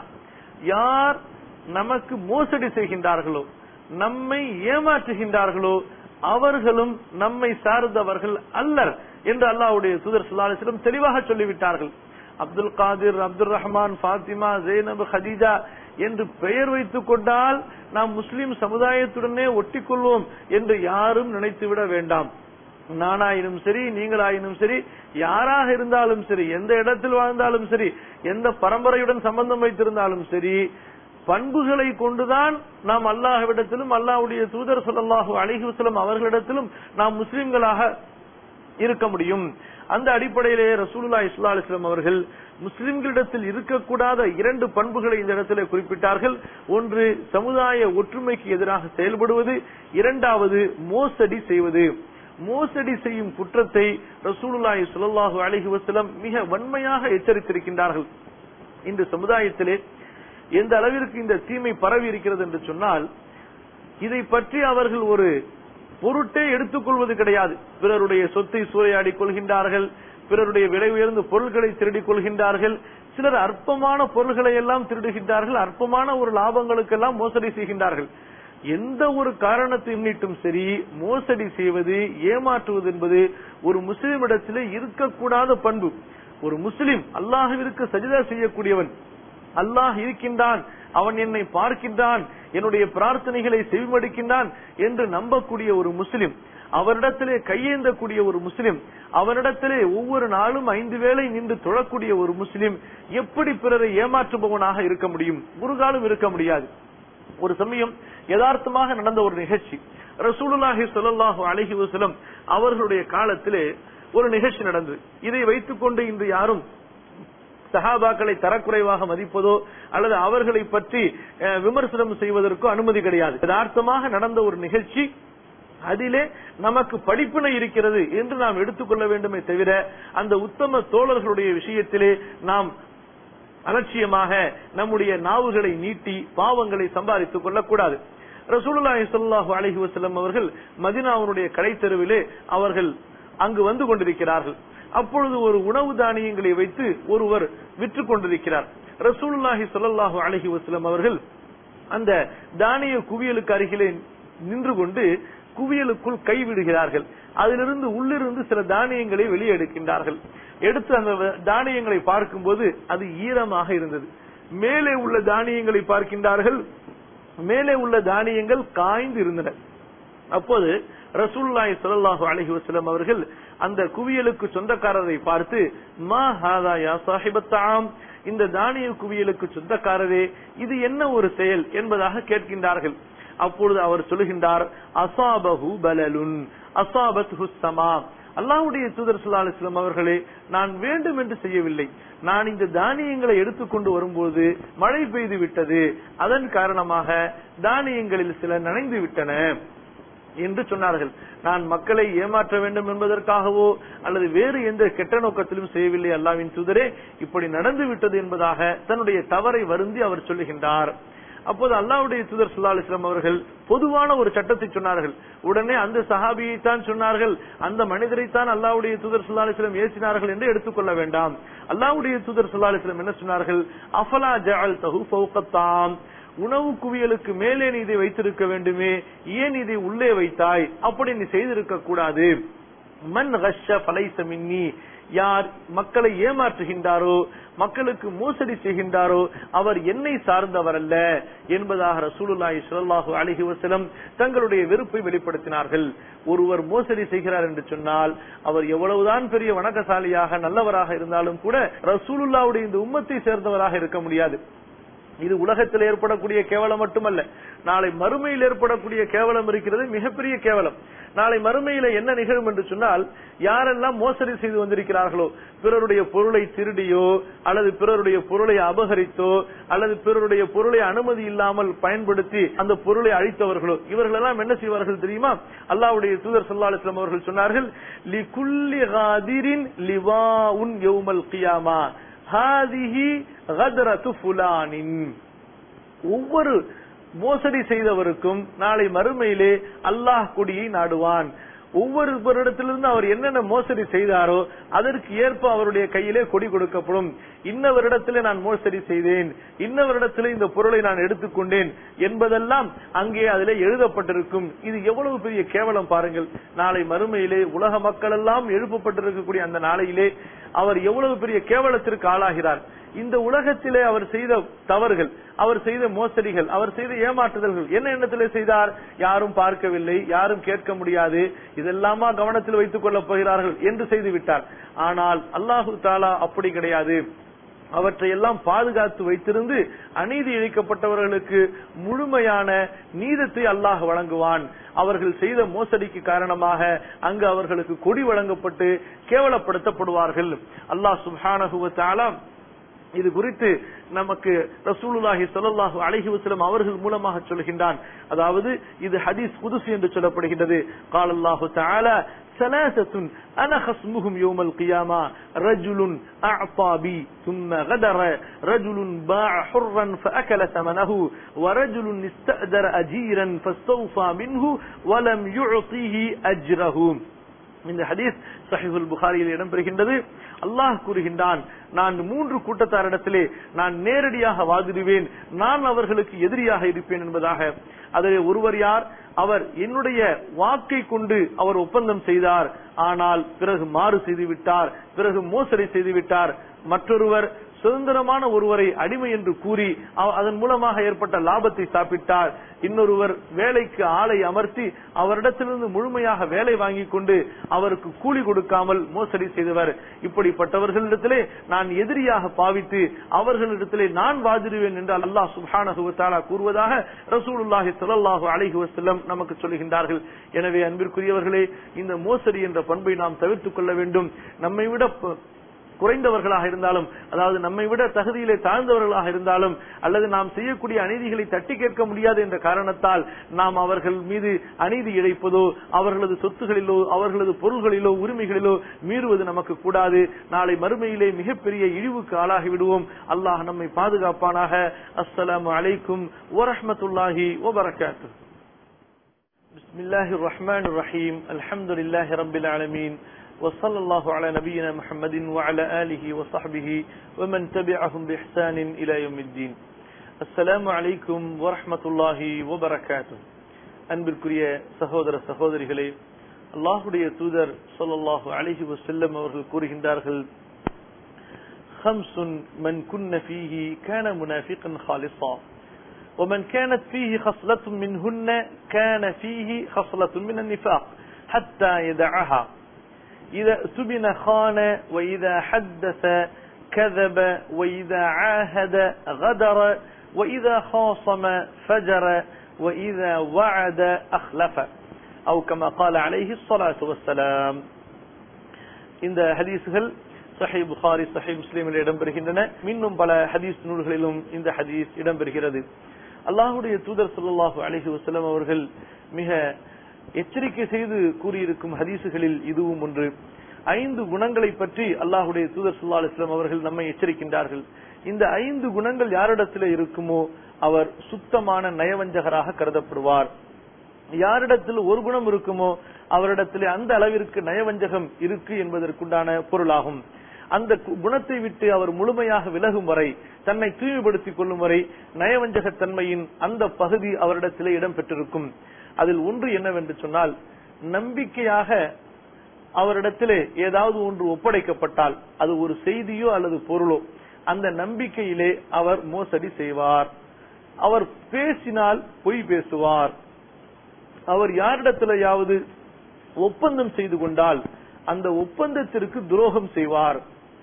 யார் நமக்கு மோசடி செய்கின்றார்களோ நம்மை ஏமாற்றுகின்றார்களோ அவர்களும் நம்மை சார்ந்தவர்கள் அல்லர் என்று அல்லாஹ்வுடைய தூதர் ஸல்லல்லாஹு அலைஹி வஸல்லம் தெளிவாக சொல்லிவிட்டார்கள் அப்துல் காதிர் அப்துல் ரஹ்மான் ஃபாத்திமா ஜெய்னப் ஹதீஜா என்று பெயர் வைத்துக் கொண்டால் நாம் முஸ்லிம் சமுதாயத்துடனே ஒட்டிக்கொள்வோம் என்று யாரும் நினைத்துவிட வேண்டாம் நானாயினும் சரி நீங்களாயினும் சரி யாராக இருந்தாலும் சரி எந்த இடத்தில் வாழ்ந்தாலும் சரி எந்த பரம்பரையுடன் சம்பந்தம் வைத்திருந்தாலும் சரி பண்புகளை கொண்டுதான் நாம் அல்லாஹ்விடத்திலும் அல்லாஹ்வுடைய தூதர் ஸல்லல்லாஹு அலைஹி வஸல்லம் அவர்களிடத்திலும் நாம் முஸ்லிம்களாக இருக்க முடியும் அந்த அடிப்படையிலே ரசூலுல்லாஹி ஸல்லல்லாஹு அலைஹி வஸல்லம் அவர்கள் முஸ்லிம்களிடத்தில் இருக்கக்கூடாத இரண்டு பண்புகளை இந்த இடத்திலே குறிப்பிட்டார்கள் ஒன்று சமுதாய ஒற்றுமைக்கு எதிராக செயல்படுவது இரண்டாவது மோசடி செய்வது மோசடி செய்யும் குற்றத்தை ரசூலுல்லாஹி ஸல்லல்லாஹு அலைஹி வஸல்லம் மிக வன்மையாக எச்சரித்திருக்கின்றார்கள் இந்த சமுதாயத்திலே எந்த அளவிற்கு இந்த தீமை பரவி இருக்கிறது என்று சொன்னால் இதை பற்றி அவர்கள் ஒரு பொருட்டே எடுத்துக்கொள்வது கிடையாது பிறருடைய சொத்தை சூறையாடிக் கொள்கின்றார்கள் பிறருடைய விலை உயர்ந்த பொருட்களை திருடிக் கொள்கின்றார்கள் சிலர் அற்பமான பொருள்களை எல்லாம் திருடுகின்றார்கள் அற்பமான ஒரு லாபங்களுக்கெல்லாம் மோசடி செய்கின்றார்கள் எந்த ஒரு காரணத்தை முன்னிட்டும் சரி மோசடி செய்வது ஏமாற்றுவது என்பது ஒரு முஸ்லிமிடத்திலே இருக்கக்கூடாத பண்பு ஒரு முஸ்லிம் அல்லாஹுவிற்கு சஜிதா செய்யக்கூடியவன் அல்லாஹ் இருக்கின்றான் அவன் என்னை பார்க்கின்றான் என்னுடைய பிரார்த்தனைகளை செவிமடுக்கின்றான் என்று நம்பக்கூடிய ஒரு முஸ்லிம் அவரிடத்திலே கையேந்தக்கூடிய ஒரு முஸ்லிம் அவரிடத்திலே ஒவ்வொரு நாளும் ஐந்து வேளை நின்று தொழக்கூடிய ஒரு முஸ்லிம் எப்படி பிறரை ஏமாற்றுபவனாக இருக்க முடியும் ஒரு காலம் இருக்க முடியாது ஒரு சமயம் யதார்த்தமாக நடந்த ஒரு நிகழ்ச்சி ரசூலுல்லாஹி ஸல்லல்லாஹு அலைஹி வஸல்லம் அவர்களுடைய காலத்திலே ஒரு நிகழ்ச்சி நடந்தது இதை வைத்துக்கொண்டு இன்று யாரும் சஹாபாக்களை தரக்குறைவாக மதிப்பதோ அல்லது அவர்களை பற்றி அஹ், விமர்சனம் செய்வதற்கோ அனுமதி கிடையாது யதார்த்தமாக நடந்த ஒரு நிகழ்ச்சி அதிலே நமக்கு படிப்பினை இருக்கிறது என்று நாம் எடுத்துக்கொள்ள வேண்டுமே தவிர அந்த உத்தம தோழர்களுடைய விஷயத்திலே நாம் அலட்சியமாக நம்முடைய நாவுகளை நீட்டி பாவங்களை சம்பாதித்துக் கொள்ளக்கூடாது ரசூலுல்லாஹி ஸல்லல்லாஹு அலைஹி வஸல்லம் அவர்கள் மதீனாவுடைய கடைத்தெருவிலே அவர்கள் அங்கு வந்து கொண்டிருக்கிறார்கள் அப்பொழுது ஒரு உணவு தானியங்களை வைத்து ஒருவர் விற்று கொண்டிருக்கிறார் ரசூலுல்லாஹி ஸல்லல்லாஹு அலைஹி வஸல்லம் அவர்கள் அந்த தானிய குவியலுக்கு அருகிலே நின்று கொண்டு குவியலுக்குள் கைவிடுகிறார்கள் அதிலிருந்து உள்ளிருந்து சில தானியங்களை வெளியே எடுக்கின்றார்கள் எடுத்து அந்த தானியங்களை பார்க்கும்போது அது ஈரமாக இருந்தது மேலே உள்ள தானியங்களை பார்க்கின்றார்கள் மேலே உள்ள தானியங்கள் காய்ந்து இருந்தன அப்போது ரசூலுல்லாஹி ஸல்லல்லாஹு அலைஹி வஸல்லம் அவர்கள் அந்த குவியலுக்கு சொந்தக்காரரை பார்த்து மா ஹாதா யா சாஹிபத் தஆம் இந்த தானிய குவியலுக்கு சொந்தக்காரரே இது என்ன ஒரு செயல் என்பதாக கேட்கின்றார்கள் அப்பொழுது அவர் சொல்லுகின்றார் அசாபஹு பலலுன் அசாபத் ஹுஸ்ஸமா அல்லாஹ்வுடைய தூதர் ஸல்லல்லாஹு அலைஹி வஸல்லம் அவர்களே நான் வேண்டும் என்று செய்யவில்லை நான் இந்த தானியங்களை எடுத்துக்கொண்டு வரும்போது மழை பெய்து விட்டது அதன் காரணமாக தானியங்களில் சில நனைந்து விட்டன என்று சொன்னார்கள் நான் மக்களை ஏமாற்ற வேண்டும் என்பதற்காகவோ அல்லது வேறு எந்த கெட்ட நோக்கத்திலும் செய்யவில்லை அல்லாவின் தூதரே இப்படி நடந்து விட்டது என்பதாக தன்னுடைய தவறை வருந்தி அவர் சொல்லுகின்றார் அப்போது அல்லாவுடைய தூதர் சுல்லா அலிஸ்லாம் அவர்கள் பொதுவான ஒரு சட்டத்தை சொன்னார்கள் உடனே அந்த சஹாபியை தான் சொன்னார்கள் அந்த மனிதரை தான் அல்லாவுடைய தூதர் சுல்லா அலிஸ்லாம் ஏசினார்கள் என்று எடுத்துக்கொள்ள வேண்டாம் அல்லாவுடைய தூதர் சுல்லா அலிஸ்லாம் என்ன சொன்னார்கள் அஃபலா ஜஅல் தஹு ஃபௌகத்தாம் உணவு குவியலுக்கு மேலே நீ இதை வைத்திருக்க வேண்டுமே ஏன் இதை உள்ளே வைத்தாய் அப்படி நீ செய்திருக்க கூடாது மன் கஷ பலைச மின்னி யார் மக்களை ஏமாற்றுகின்றாரோ மக்களுக்கு மோசடி செய்கின்றாரோ அவர் என்னை சார்ந்தவர் அல்ல என்பதாக ரசூலுல்லாஹி ஸல்லல்லாஹு அலைஹி வஸல்லம் தங்களுடைய வெறுப்பை வெளிப்படுத்தினார்கள் ஒருவர் மோசடி செய்கிறார் என்று சொன்னால் அவர் எவ்வளவுதான் பெரிய வணக்கசாலியாக நல்லவராக இருந்தாலும் கூட ரசூலுல்லாவுடைய இந்த உம்மத்தை சேர்ந்தவராக இருக்க முடியாது இது உலகத்தில் ஏற்படக்கூடிய கேவலம் மட்டுமல்ல நாளை மறுமையில் ஏற்படக்கூடிய கேவலம் இருக்கிறது மிகப்பெரிய கேவலம் நாளை மறுமையில என்ன நிகழும் என்று சொன்னால் யாரெல்லாம் மோசடி செய்து வந்திருக்கிறார்களோ பிறருடைய பொருளை திருடியோ அல்லது பிறருடைய பொருளை அபகரித்தோ அல்லது பிறருடைய பொருளை அனுமதி இல்லாமல் பயன்படுத்தி அந்த பொருளை அழித்தவர்களோ இவர்கள் எல்லாம் என்ன செய்வார்கள் தெரியுமா அல்லாவுடைய தூதர் சல்லா அலிஸ்லாம் அவர்கள் சொன்னார்கள் லி குல்லி காதிரின் லிவா உன் யௌமல் கியாமா ஹாதிஹி கதரத்து ஃபுலானின் ஒவ்வொரு மோசடி செய்தவருக்கும் நாளை மறுமையிலே அல்லாஹ் கொடியை நாடுவான் ஒவ்வொரு வருடத்திலிருந்து அவர் என்னென்ன மோசடி செய்தாரோ அதற்கு ஏற்ப அவருடைய கையிலே கொடி கொடுக்கப்படும் இன்ன வருடத்திலே நான் மோசடி செய்தேன் இன்ன வருடத்திலே இந்த பொருளை நான் எடுத்துக்கொண்டேன் என்பதெல்லாம் அங்கே அதிலே எழுதப்பட்டிருக்கும் இது எவ்வளவு பெரிய கேவலம் பாருங்கள் நாளை மறுமையிலே உலக மக்கள் எல்லாம் எழுப்பப்பட்டிருக்கக்கூடிய அந்த நாளையிலே அவர் எவ்வளவு பெரிய கேவலத்திற்கு ஆளாகிறார் இந்த உலகத்திலே அவர் செய்த தவறுகள் அவர் செய்த மோசடிகள் அவர் செய்த ஏமாற்றுதல்கள் என்ன எண்ணத்திலே செய்தார் யாரும் பார்க்கவில்லை யாரும் கேட்க முடியாது இதெல்லாமா கவனத்தில் வைத்துக் கொள்ளப் போகிறார்கள் என்று செய்து விட்டார் ஆனால் அல்லாஹு தாலா அப்படி கிடையாது அவற்றை எல்லாம் பாதுகாத்து வைத்திருந்து அநீதி இழைக்கப்பட்டவர்களுக்கு முழுமையான நீதத்தை அல்லாஹ் வழங்குவான் அவர்கள் செய்த மோசடிக்கு காரணமாக அங்கு அவர்களுக்கு கொடி வழங்கப்பட்டு கேவலப்படுத்தப்படுவார்கள் அல்லாஹ் சுப்ஹானஹு தாலா இது குறித்து நமக்கு ரசூலுல்லாஹி ஸல்லல்லாஹு அலைஹி வஸல்லம் அவர்கள் மூலமாக சொல்கின்றான் அதாவது இது ஹதீஸ் குதுசி என்று சொல்லப்படுகின்றது قال الله تعالى ثلاثة أنا خصمهم يوم القيامة رجل أعطى بي ثم غدر رجل باع حرا فأكل ثمنه ورجل استأجر أجيرا فاستوفى منه ولم يعطيه أجره இந்த ஹதீஸ் சஹிஹுல் புகாரியில் இடம்பெறுகின்றது அல்லாஹ் கூறுகின்றான் நான் மூன்று கூட்டத்தாரிடத்திலே நான் நேரடியாக வாதிடுவேன் நான் அவர்களுக்கு எதிரியாக இருப்பேன் என்பதாக அதில் ஒருவர் யார் அவர் என்னுடைய வாக்கை கொண்டு அவர் ஒப்பந்தம் செய்தார் ஆனால் பிறகு மாறு செய்து விட்டார் பிறகு மோசடி செய்து விட்டார் மற்றொருவர் சுதந்திரமான ஒருவரை அடிமை என்று கூறி அவ- அதன் மூலமாக ஏற்பட்ட லாபத்தை சாப்பிட்டார் இன்னொருவர் வேலைக்கு ஆளை அமர்த்தி அவரிடத்திலிருந்து முழுமையாக வேலை வாங்கி கொண்டு அவருக்கு கூலி கொடுக்காமல் மோசடி செய்தவர் இப்படிப்பட்டவர்களிடத்திலே நான் எதிரியாக பாவித்து அவர்களிடத்திலே நான் வாதிடுவேன் என்று அல்லாஹ் சுப்ஹானஹு வ தஆலா கூறுவதாக ரசூலுல்லாஹி ஸல்லல்லாஹு அலைஹி வஸல்லம் நமக்கு சொல்லுகின்றார்கள் எனவே அன்பிற்குரியவர்களே இந்த மோசடி என்ற பண்பை நாம் தவிர்த்துக் கொள்ள வேண்டும் நம்மை விட ப- குறைந்தவர்களாக இருந்தாலும் அதாவது நம்மை விட தகுதியிலே தாழ்ந்தவர்களாக இருந்தாலும் அல்லது நாம் செய்யக்கூடிய அநீதிகளை தட்டி கேட்க முடியாது என்ற காரணத்தால் நாம் அவர்கள் மீது அநீதி இழைப்பதோ அவர்களது சொத்துகளிலோ அவர்களது பொருள்களிலோ உரிமைகளிலோ மீறுவது நமக்கு கூடாது நாளை மறுமையிலே மிகப்பெரிய இழிவுக்கு ஆளாகி விடுவோம் அல்லாஹ் நம்மை பாதுகாப்பானாக அஸ்ஸலாமு அலைக்கும் வரஹ்மத்துல்லாஹி வபரகாத்துஹு بسم الله الرحمن الرحيم الحمد لله رب العالمين وصلى الله على نبينا محمد وعلى آله وصحبه ومن تبعهم بإحسان إلى يوم الدين السلام عليكم ورحمة الله وبركاته அன்பிற்குரிய சகோதர சகோதரிகளே அல்லாஹுடைய தூதர் ஸல்லல்லாஹு அலைஹி வஸல்லம் அவர்கள் கூறுகின்றார்கள் خمس من كن فيه كان منافقا خالصا ومن كانت فيه خصلة منهن كان فيه خصلة من النفاق حتى يدعها إذا اؤتمن خان وإذا حدث كذب وإذا عاهد غدر وإذا خاصم فجر وإذا وعد أخلف أو كما قال عليه الصلاة والسلام இந்த ஹதீஸ்கள் சஹி புகாரி சஹி முஸ்லீமில் இடம்பெறுகின்றன இன்னும் பல ஹதீஸ் நூல்களிலும் இந்த ஹதீஸ் இடம்பெறுகிறது அல்லாஹுடைய தூதர் ஸல்லல்லாஹு அலைஹி வஸல்லம் அவர்கள் மிக எச்சரிக்கை செய்து கூறியிருக்கும் ஹதீசுகளில் இதுவும் ஒன்று ஐந்து குணங்களை பற்றி அல்லாஹுடைய தூதர் ஸல்லல்லாஹு அலைஹி வஸல்லம் அவர்கள் நம்மை எச்சரிக்கின்றார்கள் இந்த ஐந்து குணங்கள் யாரிடத்தில் இருக்குமோ அவர் சுத்தமான நயவஞ்சகராக கருதப்படுவார் யாரிடத்தில் ஒரு குணம் இருக்குமோ அவரிடத்திலே அந்த அளவிற்கு நயவஞ்சகம் இருக்கு என்பதற்குண்டான பொருளாகும் அந்த கு- குணத்தை விட்டு அவர் முழுமையாக விலகும் வரை தன்னை தூய்மைப்படுத்திக் கொள்ளும் வரை நயவஞ்சகத்தன்மையின் அந்த பகுதி அவரிடத்திலே இடம் பெற்றிருக்கும் அதில் ஒன்று என்னவென்று சொன்னால் நம்பிக்கையாக அவரிடத்திலே ஏதாவது ஒன்று ஒப்படைக்கப்பட்டால் அது ஒரு செய்தியோ அல்லது பொருளோ அந்த நம்பிக்கையிலே அவர் மோசடி செய்வார் அவர் பேசினால் பொய் பேசுவார் அவர் யாரிடத்திலேயாவது ஒப்பந்தம் செய்து கொண்டால் அந்த ஒப்பந்தத்திற்கு துரோகம் செய்வார்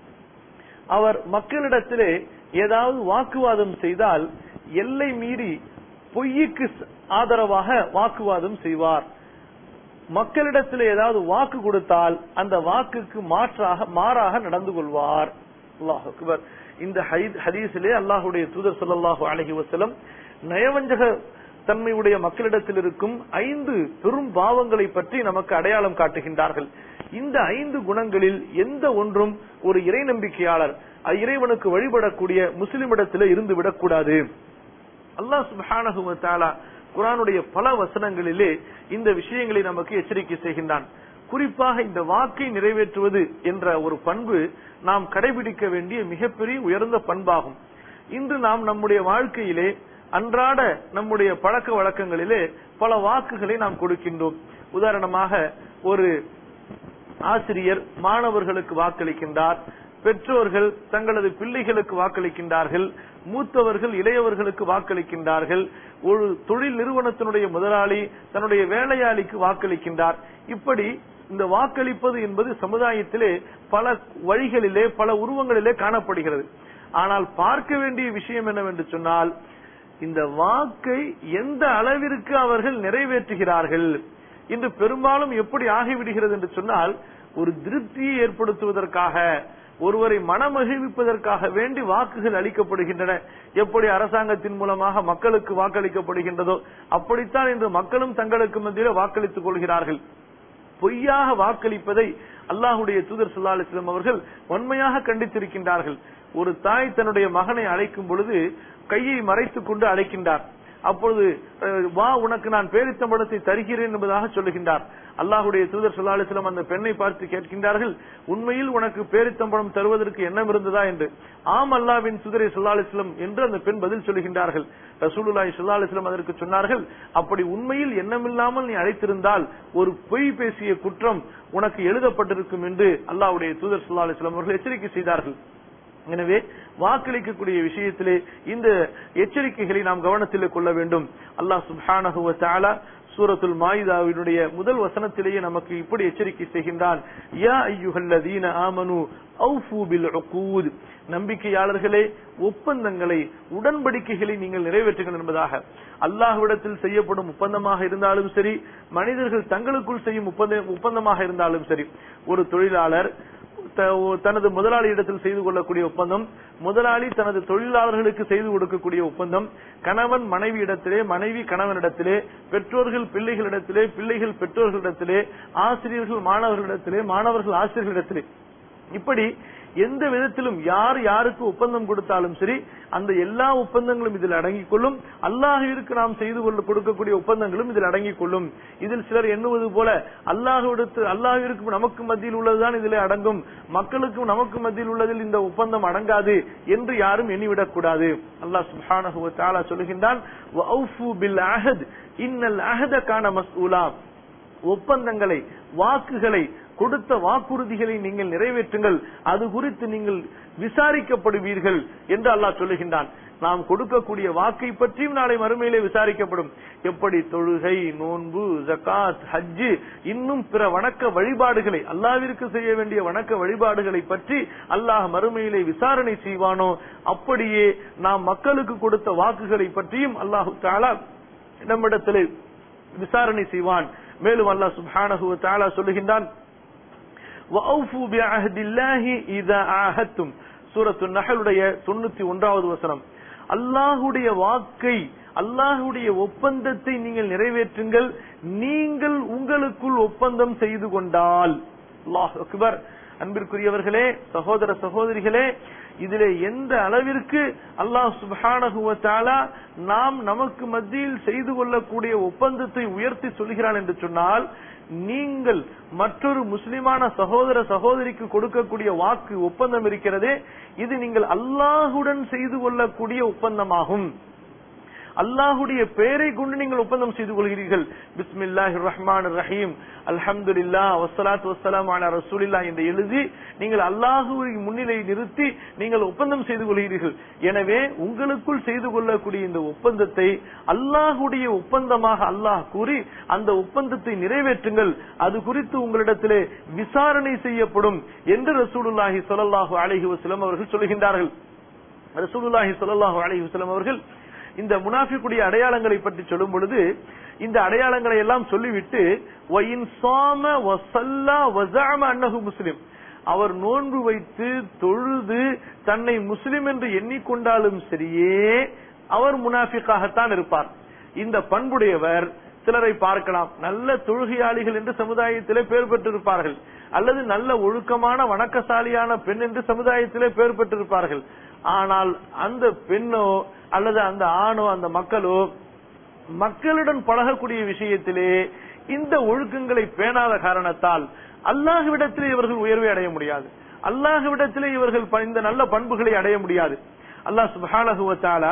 அவர் மக்களிடத்திலே ஏதாவது வாக்குவாதம் செய்தால் எல்லை மீறி பொய்யுக்கு ச- ஆதரவாக வாக்குவாதம் செய்வார் மக்களிடத்தில் ஏதாவது வாக்கு கொடுத்தால் அந்த வாக்குக்கு மாற்றாக மாறாக நடந்து கொள்வார் அல்லாஹ் அக்பர் இந்த ஹை- ஹதீஸிலே அல்லாஹுடைய தூதர் ஸல்லல்லாஹு அலைஹி வஸல்லம் நயவஞ்சக தன்மையுடைய மக்களிடத்தில் இருக்கும் ஐந்து பெரும் பாவங்களை பற்றி நமக்கு அடையாளம் காட்டுகின்றார்கள் இந்த ஐந்து குணங்களில் எந்த ஒன்றும் ஒரு இறை நம்பிக்கையாளர் அ- இறைவனுக்கு வழிபடக்கூடிய முஸ்லிமிடத்தில் இருந்து விடக்கூடாது அல்லாஹ் சுப்ஹானஹு வ தஆலா குர்ஆனுடைய பல வசனங்களிலே இந்த விஷயங்களை நமக்கு எச்சரிக்கை செய்கின்றான் குறிப்பாக இந்த வாக்கை நிறைவேற்றுவது என்ற ஒரு பண்பு நாம் கடைபிடிக்க வேண்டிய மிகப்பெரிய உயர்ந்த பண்பாகும் இன்று நாம் நம்முடைய வாழ்க்கையிலே அன்றாட நம்முடைய பழக்க வழக்கங்களிலே பல வாக்குகளை நாம் கொடுக்கின்றோம் உதாரணமாக ஒரு ஆசிரியர் மாணவர்களுக்கு வாக்களிக்கின்றார் பெற்றோர்கள் தங்களது பிள்ளைகளுக்கு வாக்களிக்கின்றார்கள் மூத்தவர்கள் இளையவர்களுக்கு வாக்களிக்கின்றார்கள் ஒரு தொழில் நிறுவனத்தினுடைய முதலாளி தன்னுடைய வேலையாளிக்கு வாக்களிக்கின்றார் இப்படி இந்த வாக்களிப்பது என்பது சமுதாயத்திலே பல வழிகளிலே பல உருவங்களிலே காணப்படுகிறது ஆனால் பார்க்க வேண்டிய விஷயம் என்னவென்று சொன்னால் இந்த வாக்கை எந்த அளவிற்கு அவர்கள் நிறைவேற்றுகிறார்கள் இன்று பெரும்பாலும் எப்படி ஆகிவிடுகிறது என்று சொன்னால் ஒரு திருப்தியை ஏற்படுத்துவதற்காக ஒருவரை மனமகிழ்விப்பதற்காக வேண்டி வாக்குகள் அளிக்கப்படுகின்றன எப்படி அரசாங்கத்தின் மூலமாக மக்களுக்கு வாக்களிக்கப்படுகின்றதோ அப்படித்தான் இன்று மக்களும் தங்களுக்கு மத்தியிலே வாக்களித்துக் கொள்கிறார்கள் பொய்யாக வாக்களிப்பதை அல்லாஹுடைய தூதர் ஸல்லல்லாஹு அலைஹி வஸல்லம் அவர்கள் வன்மையாக கண்டித்திருக்கின்றார்கள் ஒரு தாய் தன்னுடைய மகனை அழைக்கும் பொழுது கையை மறைத்துக் கொண்டு அழைக்கின்றார் அப்பொழுது அஹ், வா உனக்கு நான் பேரித்தம்பழத்தை தருகிறேன் என்பதாக சொல்லுகின்றார் அல்லாஹுடைய தூதர் ஸல்லல்லாஹு அலைஹி வஸல்லம் அந்த பெண்ணை பார்த்து கேட்கின்றார்கள் உண்மையில் உனக்கு பேரித்தம்பழம் தருவதற்கு எண்ணம் இருந்ததா என்று ஆம் அல்லாவின் தூதரை ஸல்லல்லாஹு அலைஹி வஸல்லம் என்று அந்த பெண் பதில் சொல்லுகின்றார்கள் ரசூலுல்லாஹி ஸல்லல்லாஹு அலைஹி வஸல்லம் அதற்கு சொன்னார்கள் அப்படி உண்மையில் எண்ணமில்லாமல் நீ அழைத்திருந்தால் ஒரு பொய் பேசிய குற்றம் உனக்கு எழுதப்பட்டிருக்கும் என்று அல்லாஹ்வுடைய தூதர் ஸல்லல்லாஹு அலைஹி வஸல்லம் அவர்கள் எச்சரிக்கை செய்தார்கள் எனவே வாக்களிக்கக்கூடிய விஷயத்திலே இந்த எச்சரிக்கைகளை நாம் கவனத்தில் கொள்ள வேண்டும் அல்லாஹ் சுப்ஹானஹு வ தஆலா சூரத்துல் மாயிதாவினுடைய முதல் வசனத்திலேயே நமக்கு இப்படி எச்சரிக்கை செய்கின்றான் யா ஐயுஹல்லதீன ஆமனு அவுஃபு பில் உகூத் நம்பிக்கையாளர்களே ஒப்பந்தங்களை உடன்படிக்கைகளை நீங்கள் நிறைவேற்றுங்கள் என்பதாக அல்லாஹ்விடத்தில் செய்யப்படும் ஒப்பந்தமாக இருந்தாலும் சரி மனிதர்கள் தங்களுக்குள் செய்யும் ஒப்பந்த ஒப்பந்தமாக இருந்தாலும் சரி ஒரு தொழிலாளர் த- தனது முதலாளி இடத்தில் செய்து கொள்ளக்கூடிய ஒப்பந்தம் முதலாளி தனது தொழிலாளர்களுக்கு செய்து கொடுக்கக்கூடிய ஒப்பந்தம் கணவன் மனைவி இடத்திலே மனைவி கணவனிடத்திலே பெற்றோர்கள் பிள்ளைகளிடத்திலே பிள்ளைகள் பெற்றோர்களிடத்திலே ஆசிரியர்கள் மாணவர்களிடத்திலே மாணவர்கள் ஆசிரியர்களிடத்திலே இப்படி எந்த விதத்திலும் யார் யாருக்கு ஒப்பந்தம் கொடுத்தாலும் சரி அந்த எல்லா ஒப்பந்தங்களும் இதில் அடங்கிக் கொள்ளும் அல்லாஹுவிற்கு நாம் செய்து கொள்ள கொடுக்கக்கூடிய ஒப்பந்தங்களும் இதில் அடங்கிக் கொள்ளும் இதில் சிலர் எண்ணுவது போல அல்லாஹுவிடத்து அல்லாஹிற்கு நமக்கு மத்தியில் உள்ளதுதான் இதில் அடங்கும் மக்களுக்கும் நமக்கு மத்தியில் உள்ளதில் இந்த ஒப்பந்தம் அடங்காது என்று யாரும் எண்ணிவிடக் கூடாது அல்லாஹ் சுப்ஹானஹு வ தஆலா சொல்லுகின்றான் வஅஃபு பில் அஹத் இன்னல் அஹத கான மஸ்ஊலா ஒப்பந்தங்களை வாக்குகளை கொடுத்த வாக்குறுதிகளை நீங்கள் நிறைவேற்றுங்கள் அது குறித்து நீங்கள் விசாரிக்கப்படுவீர்கள் என்று அல்லாஹ் சொல்லுகின்றான் நாம் கொடுக்கக்கூடிய வாக்கை பற்றியும் நாளை மறுமையிலே விசாரிக்கப்படும் எப்படி தொழுகை நோன்பு ஜகாத் ஹஜ்ஜு இன்னும் பிற வணக்க வழிபாடுகளை அல்லாவிற்கு செய்ய வேண்டிய வணக்க வழிபாடுகளை பற்றி அல்லாஹ் மறுமையிலே விசாரணை செய்வானோ அப்படியே நாம் மக்களுக்கு கொடுத்த வாக்குகளை பற்றியும் அல்லாஹு தாலா நம்மிடத்திலே விசாரணை செய்வான் மேலும் அல்லாஹ் சுப்ஹானஹு வ தஆலா சொல்லுகின்றான் وَأَوْفُوا بِعَهْدِ اللَّهِ إِذَا عَاهَدتُّمْ சூரத்து நஹலுடைய தொண்ணூத்தி ஒன்றாவது வசனம் அல்லாஹுடைய வாக்கை அல்லாஹுடைய ஒப்பந்தத்தை நீங்கள் நிறைவேற்றுங்கள் நீங்கள் உங்களுக்குள் ஒப்பந்தம் செய்து கொண்டால் அல்லாஹ் அக்பர் அன்பிற்குரியவர்களே சகோதர சகோதரிகளே இதிலே எந்த அளவிற்கு அல்லாஹ் சுப்ஹானஹு வ தஆலா நாம் நமக்கு மத்தியில் செய்து கொள்ளக்கூடிய ஒப்பந்தத்தை உயர்த்தி சொல்கிறான் என்று சொன்னால் நீங்கள் மற்றொரு முஸ்லிமான சகோதர சகோதரிக்கு கொடுக்கக்கூடிய வாக்கு ஒப்பந்தம் இருக்கிறதே இது நீங்கள் அல்லாஹுடன் செய்து கொள்ளக்கூடிய ஒப்பந்தமாகும் அல்லாஹுடைய பெயரை கொண்டு நீங்கள் ஒப்பந்தம் செய்து கொள்கிறீர்கள் பிஸ்மில்லாஹிர் ரஹ்மான் ரஹீம் அல்ஹம்துலில்லா வஸ்ஸலாத்து வஸ்ஸலாமு அலா ரசூலில்லா என்று எழுதி நீங்கள் அல்லாஹுவை முன்னிலை நிறுத்தி நீங்கள் ஒப்பந்தம் செய்து கொள்கிறீர்கள் எனவே உங்களுக்குள் செய்து கொள்ளக்கூடிய இந்த ஒப்பந்தத்தை அல்லாஹுடைய ஒப்பந்தமாக அல்லாஹ் கூறி அந்த ஒப்பந்தத்தை நிறைவேற்றுங்கள் அது குறித்து உங்களிடத்திலே விசாரணை செய்யப்படும் என்று ரசூலுல்லாஹி ஸல்லல்லாஹு அலைஹி வஸல்லம் அவர்கள் சொல்கின்றார்கள் ரசூலுல்லாஹி ஸல்லல்லாஹு அலைஹி வஸல்லம் அவர்கள் இந்த முனாஃபிக்குடைய அடையாளங்களை பற்றி சொல்லும் பொழுது இந்த அடையாளங்களை எல்லாம் சொல்லிவிட்டு "வயின் சாம வசல்லா வஸஅம அன்னஹு முஸ்லிம் அவர் நோன்பு வைத்து தொழுது தன்னை முஸ்லிம் என்று எண்ணிக்கொண்டாலும் சரியே அவர் முனாஃபிக்காகத்தான் இருப்பார் இந்த பண்புடையவர் சிலரை பார்க்கலாம் நல்ல தொழுகையாளிகள் என்று சமுதாயத்திலே பேர் பெற்றிருப்பார்கள் அல்லது நல்ல ஒழுக்கமான வணக்கசாலியான பெண் என்று சமுதாயத்திலே பேர் பெற்றிருப்பார்கள் ஆனால் அந்த பெண்ணோ அல்லது அந்த ஆணோ அந்த மக்களோ மக்களுடன் பழகக்கூடிய விஷயத்திலே இந்த ஒழுக்கங்களை பேணாத காரணத்தால் அல்லாஹ்விடத்திலே இவர்கள் உயர்வை அடைய முடியாது அல்லாஹ்விடத்திலே இவர்கள் ப- இந்த நல்ல பண்புகளை அடைய முடியாது அல்லாஹ் சுப்ஹானஹு வ தஆலா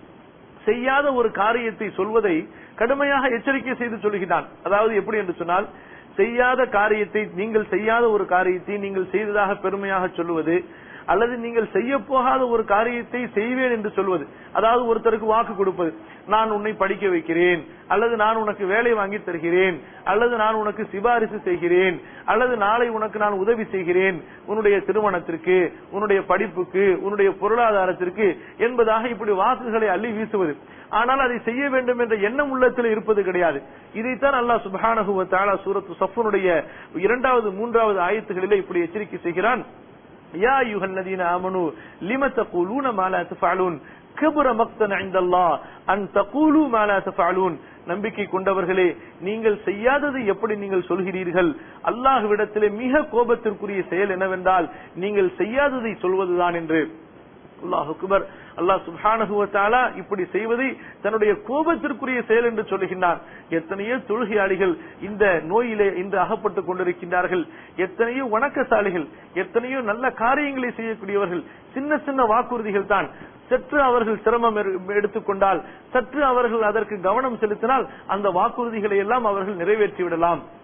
செய்யாத ஒரு காரியத்தை சொல்வதை கடுமையாக எச்சரிக்கை செய்து சொல்கிறான் அதாவது எப்படி என்று சொன்னால் செய்யாத காரியத்தை நீங்கள் செய்யாத ஒரு காரியத்தை நீங்கள் செய்ததாக பெருமையாக சொல்லுவது அல்லது நீங்கள் செய்ய போகாத ஒரு காரியத்தை செய்வேன் என்று சொல்வது அதாவது ஒருத்தருக்கு வாக்கு கொடுப்பது நான் உன்னை படிக்க வைக்கிறேன் அல்லது நான் உனக்கு வேலை வாங்கி தருகிறேன் அல்லது நான் உனக்கு சிபாரிசு செய்கிறேன் அல்லது நாளை உனக்கு நான் உதவி செய்கிறேன் உன்னுடைய திருமணத்திற்கு உன்னுடைய படிப்புக்கு உன்னுடைய பொருளாதாரத்திற்கு என்பதாக இப்படி வாக்குகளை அள்ளி வீசுவது ஆனால் அதை செய்ய வேண்டும் என்ற எண்ணம் உள்ளத்தில் இருப்பது கிடையாது இதைத்தான் அல்லாஹ் சுப்ஹானஹு வ தஆலா சூரத்து சஃபுனுடைய இரண்டாவது மூன்றாவது ஆயத்துகளிலே இப்படி எச்சரிக்கை செய்கிறான் யா அய்யுஹல்லதீன ஆமனு லிம தகூலூன மா லா தஃபஅலூன் கபுர மக்தன் இந்தல்லாஹ் அன் தகூலு மா லா தஃபஅலூன் நம்பிக்கை கொண்டவர்களே நீங்கள் செய்யாததை எப்படி நீங்கள் சொல்கிறீர்கள் அல்லாஹ்விடத்திலே மிக கோபத்திற்குரிய செயல் என்னவென்றால் நீங்கள் செய்யாததை சொல்வதுதான் என்று அல்லாஹ் அக்பர் அல்லாஹ் சுப்ஹானஹு வ தஆலா இப்படி செய்வதை தன்னுடைய கோபத்திற்குரிய செயல் என்று சொல்லுகின்றார் எத்தனையோ தொழுகையாளிகள் இந்த நோயிலே இன்று அகப்பட்டுக் கொண்டிருக்கின்றார்கள் எத்தனையோ வணக்கசாலிகள் எத்தனையோ நல்ல காரியங்களை செய்யக்கூடியவர்கள் சின்ன சின்ன வாக்குறுதிகள் தான் சற்று அவர்கள் சிரமம் எடு- எடுத்துக்கொண்டால் சற்று அவர்கள் அதற்கு கவனம் செலுத்தினால் அந்த வாக்குறுதிகளை எல்லாம் அவர்கள் நிறைவேற்றி விடலாம்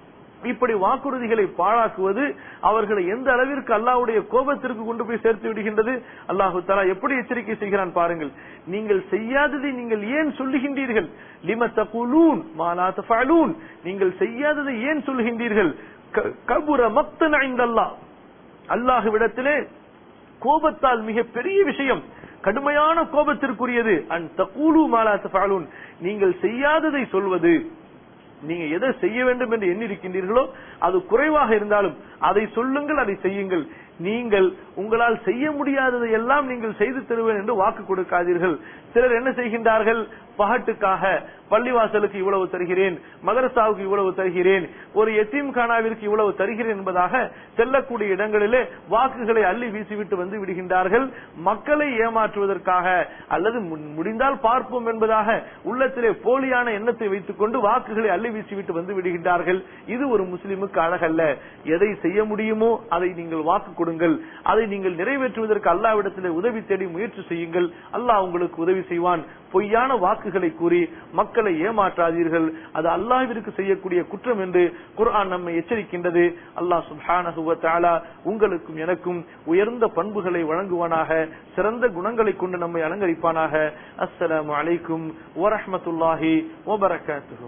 இப்படி வாக்குறுதிகளை பாழாக்குவது அவர்களை எந்த அளவிற்கு அல்லாஹ்வுடைய கோபத்திற்கு கொண்டு போய் சேர்த்து விடுகின்றது அல்லாஹு தஆலா எப்படி எச்சரிக்கை செய்கிறான் பாருங்கள் நீங்கள் செய்யாததை நீங்கள் ஏன் சொல்லுகின்றீர்கள் லிம தகுலூன் மா லா தஃபஅலூன் நீங்கள் செய்யாததை ஏன் சொல்லுகின்றீர்கள் க- கபுர மக்தன் இந்தல்லாஹ் அல்லாஹ்விடத்திலே கோபத்தால் மிக பெரிய விஷயம் கடுமையான கோபத்திற்குரியது அன் தகூலு மாலா தஃபஅலூன் நீங்கள் செய்யாததை சொல்வது நீங்க எதை செய்ய வேண்டும் என்று எண்ணிருக்கின்றீர்களோ அது குறைவாக இருந்தாலும் அதை சொல்லுங்கள் அதை செய்யுங்கள் நீங்கள் உங்களால் செய்ய முடியாததை எல்லாம் நீங்கள் செய்து தருவேன் என்று வாக்கு கொடுக்காதீர்கள் சிலர் என்ன செய்கின்றார்கள் பகட்டுக்காக பள்ளிவாசலுக்கு இவ்வளவு தருகிறேன் மதரசாவுக்கு இவ்வளவு தருகிறேன் ஒரு எத்தீம் கானாவிற்கு இவ்வளவு தருகிறேன் என்பதாக செல்லக்கூடிய இடங்களிலே வாக்குகளை அள்ளி வீசிவிட்டு வந்து விடுகின்றார்கள் மக்களை ஏமாற்றுவதற்காக அல்லது மு- முடிந்தால் பார்ப்போம் என்பதாக உள்ளத்திலே போலியான எண்ணத்தை வைத்துக் கொண்டு வாக்குகளை அள்ளி வீசிவிட்டு வந்து விடுகின்றார்கள் இது ஒரு முஸ்லிமுக்கு அழகல்ல எதை செய்ய முடியுமோ அதை நீங்கள் வாக்கு கொடுங்கள் அதை நீங்கள் நிறைவேற்றுவதற்கு அல்லாவிடத்திலே உதவி தேடி முயற்சி செய்யுங்கள் அல்லாஹ் உங்களுக்கு உதவி செய்வான் பொய்யான வாக்குகளை கூறி மக்களை ஏமாற்றாதீர்கள் அது அல்லாஹ்விற்கு செய்யக்கூடிய குற்றம் என்று குர்ஆன் நம்மை எச்சரிக்கின்றது அல்லாஹ் சுப்ஹானஹு வ தஆலா உங்களுக்கும் எனக்கும் உயர்ந்த பண்புகளை வழங்குவானாக சிறந்த குணங்களை கொண்டு நம்மை அலங்கரிப்பானாக அஸ்ஸலாமு அலைக்கும் வரஹ்மத்துல்லாஹி வபரகாத்துஹு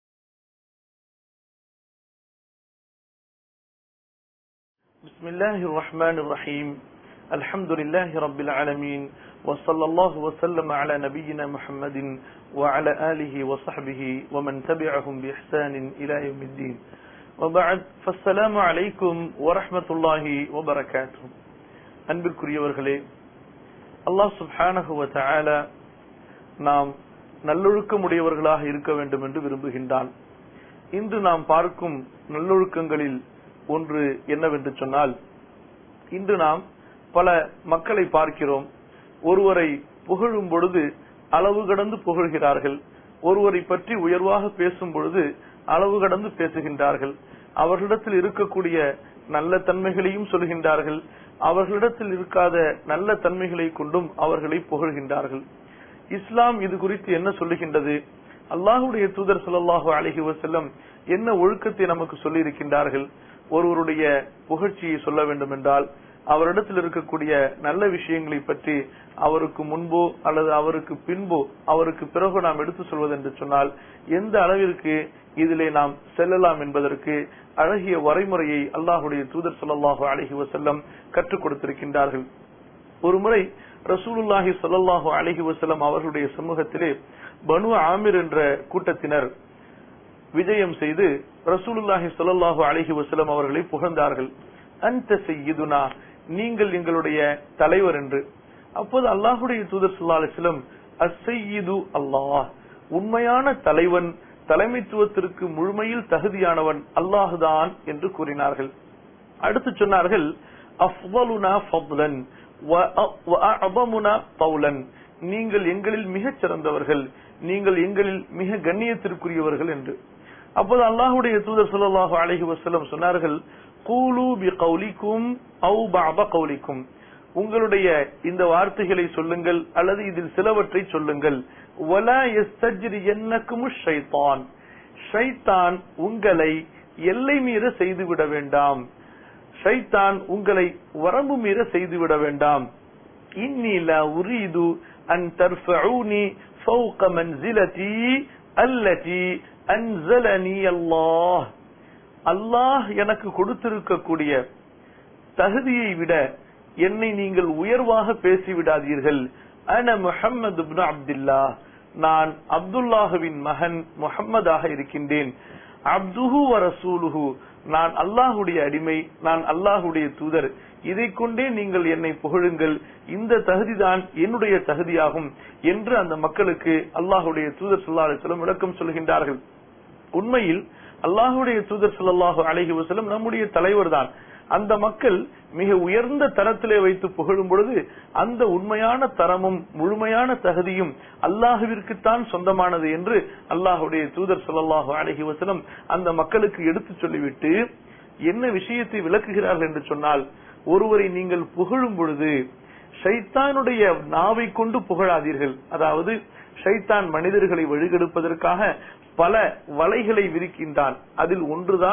بسم الله الرحمن الرحيم الحمد لله رب العالمين وصلى الله وسلم على نبينا محمد وعلى آله وصحبه ومن تبعهم بإحسان إلى يوم الدين وبعد فالسلام عليكم ورحمة الله وبركاته அன்பிற்குரியவர்களே அல்லாஹ் சுப்ஹானஹு வ தஆலா நாம் நல்லொழுக்கமுடையவர்களாக இருக்க வேண்டும் என்று விரும்புகின்றான் இன்று நாம் பார்க்கும் நல்லொழுக்கங்களில் ஒன்று என்னவென்று சொன்னால் இன்று நாம் பல மக்களை பார்க்கிறோம் ஒருவரை புகழும் பொழுது அளவு கடந்து புகழ்கிறார்கள் ஒருவரை பற்றி உயர்வாக பேசும் பொழுது அளவு கடந்து பேசுகின்றார்கள் அவர்களிடத்தில் இருக்கக்கூடிய நல்ல தன்மைகளையும் சொல்கின்றார்கள் அவர்களிடத்தில் இருக்காத நல்ல தன்மைகளை கொண்டும் அவர்களை புகழ்கின்றார்கள் இஸ்லாம் இது குறித்து என்ன சொல்லுகின்றது அல்லாஹுடைய தூதர் ஸல்லல்லாஹு அலைஹி வஸல்லம் என்ன ஒழுக்கத்தை நமக்கு சொல்லி இருக்கின்றார்கள் ஒருவருடைய புகழ்ச்சியை சொல்ல வேண்டும் என்றால் அவரிடத்தில் இருக்கக்கூடிய நல்ல விஷயங்களை பற்றி அவருக்கு முன்போ அல்லது அவருக்கு பின்போ அவருக்கு பிறகு நாம் எடுத்து சொல்வது என்று சொன்னால் எந்த அளவிற்கு இதிலே நாம் செல்லலாம் என்பதற்கு அழகிய வரைமுறையை அல்லாஹுடைய தூதர் ஸல்லல்லாஹு அலைஹி வஸல்லம் கற்றுக் கொடுத்திருக்கின்றார்கள் ஒரு முறை ரசூலுல்லாஹி ஸல்லல்லாஹு அலைஹி வஸல்லம் அவர்களுடைய சமூகத்திலே பனு ஆமிர் என்ற கூட்டத்தினர் விஜயம் செய்து ரசூலுல்லாஹி ஸல்லல்லாஹு அலைஹி வஸல்லம் அவர்களை புகழ்ந்தார்கள் அன்த சய்யிதுனா நீங்கள் எங்களுடைய தலைவர் என்று அப்போது அல்லாஹுடைய தூதர் ஸல்லல்லாஹு அலைஹி வஸல்லம் அஸ்ஸய்யிது அல்லாஹ் உண்மையான தலைவன் தலைமைத்துவத்திற்கு முழுமையில் தகுதியானவன் அல்லாஹுதான் என்று கூறினார்கள் அடுத்து சொன்னார்கள் அஃவலுனா ஃபضலன் வஅஅதமுனா தௌலன் நீங்கள் எங்களில் மிகச் சிறந்தவர்கள் நீங்கள் எங்களில் மிக கண்ணியத்திற்குரியவர்கள் என்று அப்போது அல்லாஹுடைய தூதர் ஸல்லல்லாஹு அலைஹி வஸல்லம் சொன்னார்கள் கூலு பி கௌலிக்கும் அவு பஅத கௌலிக்கும் உங்களுடைய இந்த வார்த்தைகளை சொல்லுங்கள் அல்லது இதில் சிலவற்றை சொல்லுங்கள் வலா யஸ்தஜ்ரியன்னக்கும் ஷைத்தான் ஷைத்தான் உங்களை எல்லை மீற செய்துவிட வேண்டாம் ஷைத்தான் உங்களை வரம்பு மீற செய்துவிட வேண்டாம் இன்னி லா உரீது அன் தர்ஃபஊனி ஃபௌக மன்சிலதி அல்லதி அன்ஸலனி அல்லாஹ் அல்லாஹ் எனக்கு கொடுத்திருக்கக்கூடிய தகுதியை விட என்னை நீங்கள் உயர்வாக பேசிவிடாதீர்கள் அன முஹம்மது இப்னு அப்துல்லா நான் அப்துல்லாஹுவின் மகன் முஹம்மதாக இருக்கின்றேன் அப்துஹு வ ரசூலுஹு நான் அல்லாஹுடைய அடிமை நான் அல்லாஹுடைய தூதர் இதை கொண்டே நீங்கள் என்னை புகழுங்கள் இந்த தகுதிதான் என்னுடைய தகுதியாகும் என்று அந்த மக்களுக்கு அல்லாஹுடைய தூதர் ஸல்லல்லாஹு அலைஹி வஸல்லம் விளக்கம் சொல்கின்றார்கள் உண்மையில் அல்லாஹுடைய தூதர் ஸல்லல்லாஹு அலைஹி வஸல்லம் நம்முடைய தலைவர் தான் அந்த மக்கள் மிக உயர்ந்த தரத்திலே வைத்து புகழும் பொழுது அந்த உண்மையான தரமும் முழுமையான தகுதியும் அல்லாஹுவிற்குத்தான் சொந்தமானது என்று அல்லாஹுடைய தூதர் ஸல்லல்லாஹு அலைஹி வஸல்லம் அந்த மக்களுக்கு எடுத்து சொல்லிவிட்டு என்ன விஷயத்தை விளக்குகிறார்கள் என்று சொன்னால் ஒருவரை நீங்கள் புகழும் பொழுது ஷைத்தானுடைய நாவை கொண்டு புகழாதீர்கள் அதாவது ஷைத்தான் மனிதர்களை வழிகெடுப்பதற்காக பல வலைகளை விரிக்கின்றான் அதில் ஒன்றுதான்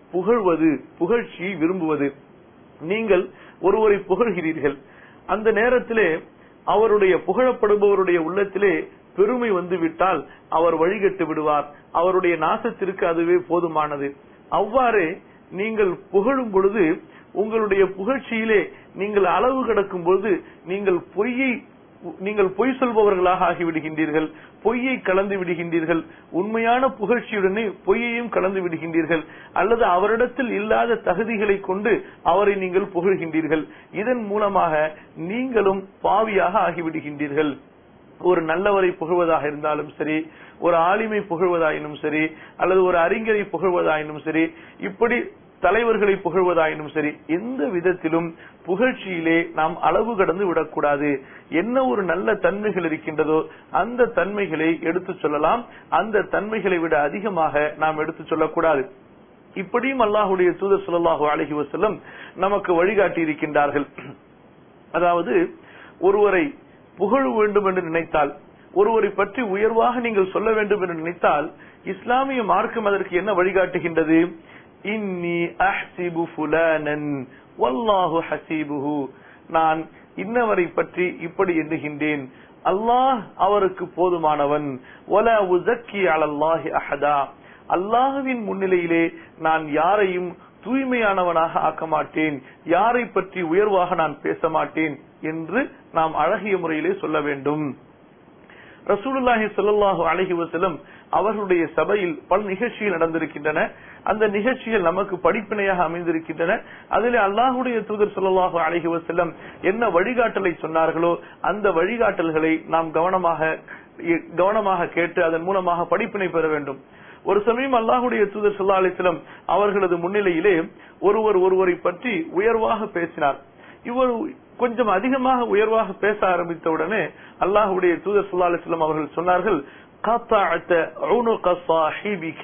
புகழ்வது புகழ்ச்சியை விரும்புவது நீங்கள் ஒருவரை புகழ்கிறீர்கள் அந்த நேரத்திலே அவருடைய புகழப்படுபவருடைய உள்ளத்திலே பெருமை வந்துவிட்டால் அவர் வழிகட்டு விடுவார் அவருடைய நாசத்திற்கு அதுவே போதுமானது அவ்வாறே நீங்கள் புகழும் பொழுது உங்களுடைய புகழ்ச்சியிலே நீங்கள் அளவு கடக்கும் பொழுது நீங்கள் பொய்யை நீங்கள் பொய் சொல்பவர்களாக ஆகிவிடுகின்றீர்கள் பொய்யை கலந்து விடுகின்றீர்கள் உண்மையான புகழ்ச்சியுடனே பொய்யையும் கலந்து விடுகின்றீர்கள் அல்லது அவரிடத்தில் இல்லாத தகுதிகளை கொண்டு அவரை நீங்கள் புகழ்கின்றீர்கள் இதன் மூலமாக நீங்களும் பாவியாக ஆகிவிடுகின்றீர்கள் ஒரு நல்லவரை புகழ்வதாக இருந்தாலும் சரி ஒரு ஆலிமை புகழ்வதாயினும் சரி அல்லது ஒரு அறிஞரை புகழ்வதாயினும் சரி இப்படி தலைவர்களை புகழ்வதாயினும் சரி எந்த விதத்திலும் புகழ்ச்சியிலே நாம் அளவு கடந்து விடக்கூடாது என்ன ஒரு நல்ல தன்மைகள் இருக்கின்றதோ அந்த தன்மைகளை எடுத்து சொல்லலாம் அந்த தன்மைகளை விட அதிகமாக நாம் எடுத்து சொல்லக்கூடாது இப்படியும் அல்லாஹுடைய தூதர் ஸல்லல்லாஹு அலைஹி வஸல்லம் நமக்கு வழிகாட்டி இருக்கின்றார்கள் அதாவது ஒருவரை புகழ வேண்டும் என்று நினைத்தால் ஒருவரை பற்றி உயர்வாக நீங்கள் சொல்ல வேண்டும் என்று நினைத்தால் இஸ்லாமிய மார்க்கம் அதற்கு என்ன வழிகாட்டுகின்றது இன்னி அஹ்சிபு ஃபுலானன் வல்லாஹு ஹசீபுஹு நான் இன்னவரை பற்றி இப்படி எண்ணுகின்றேன் அல்லாஹ் அவருக்கு போதுமானவன் வல உஸக்கி அலல்லாஹி அஹதா அல்லாஹ்வின் முன்னிலையிலே நான் யாரையும் தூய்மையானவனாக ஆக்க மாட்டேன் யாரை பற்றி உயர்வாக நான் பேச மாட்டேன் என்று நாம் அழகிய முறையிலே சொல்ல வேண்டும் ரசூலுல்லாஹி ஸல்லல்லாஹு அலைஹி வஸல்லம் அவர்களுடைய சபையில் பல நிகழ்ச்சிகள் நடந்திருக்கின்றன அந்த நிகழ்ச்சிகள் நமக்கு படிப்பினையாக அமைந்திருக்கின்றன அதிலே அல்லாஹுடைய தூதர் ஸல்லல்லாஹு அலைஹி வஸல்லம் என்ன வழிகாட்டலை சொன்னார்களோ அந்த வழிகாட்டல்களை நாம் கவனமாக கவனமாக கேட்டு அதன் மூலமாக படிப்பினை பெற வேண்டும் ஒரு சமயம் அல்லாஹுடைய தூதர் ஸல்லல்லாஹு அலைஹி வஸல்லம் அவர்களது முன்னிலையிலே ஒருவர் ஒருவரை பற்றி உயர்வாக பேசினார் இவர் கொஞ்சம் அதிகமாக உயர்வாக பேச ஆரம்பித்த உடனே அல்லாஹுடைய தூதர் ஸல்லல்லாஹு அலைஹி வஸல்லம் அவர்கள் சொன்னார்கள் قطعت عنق صاحبك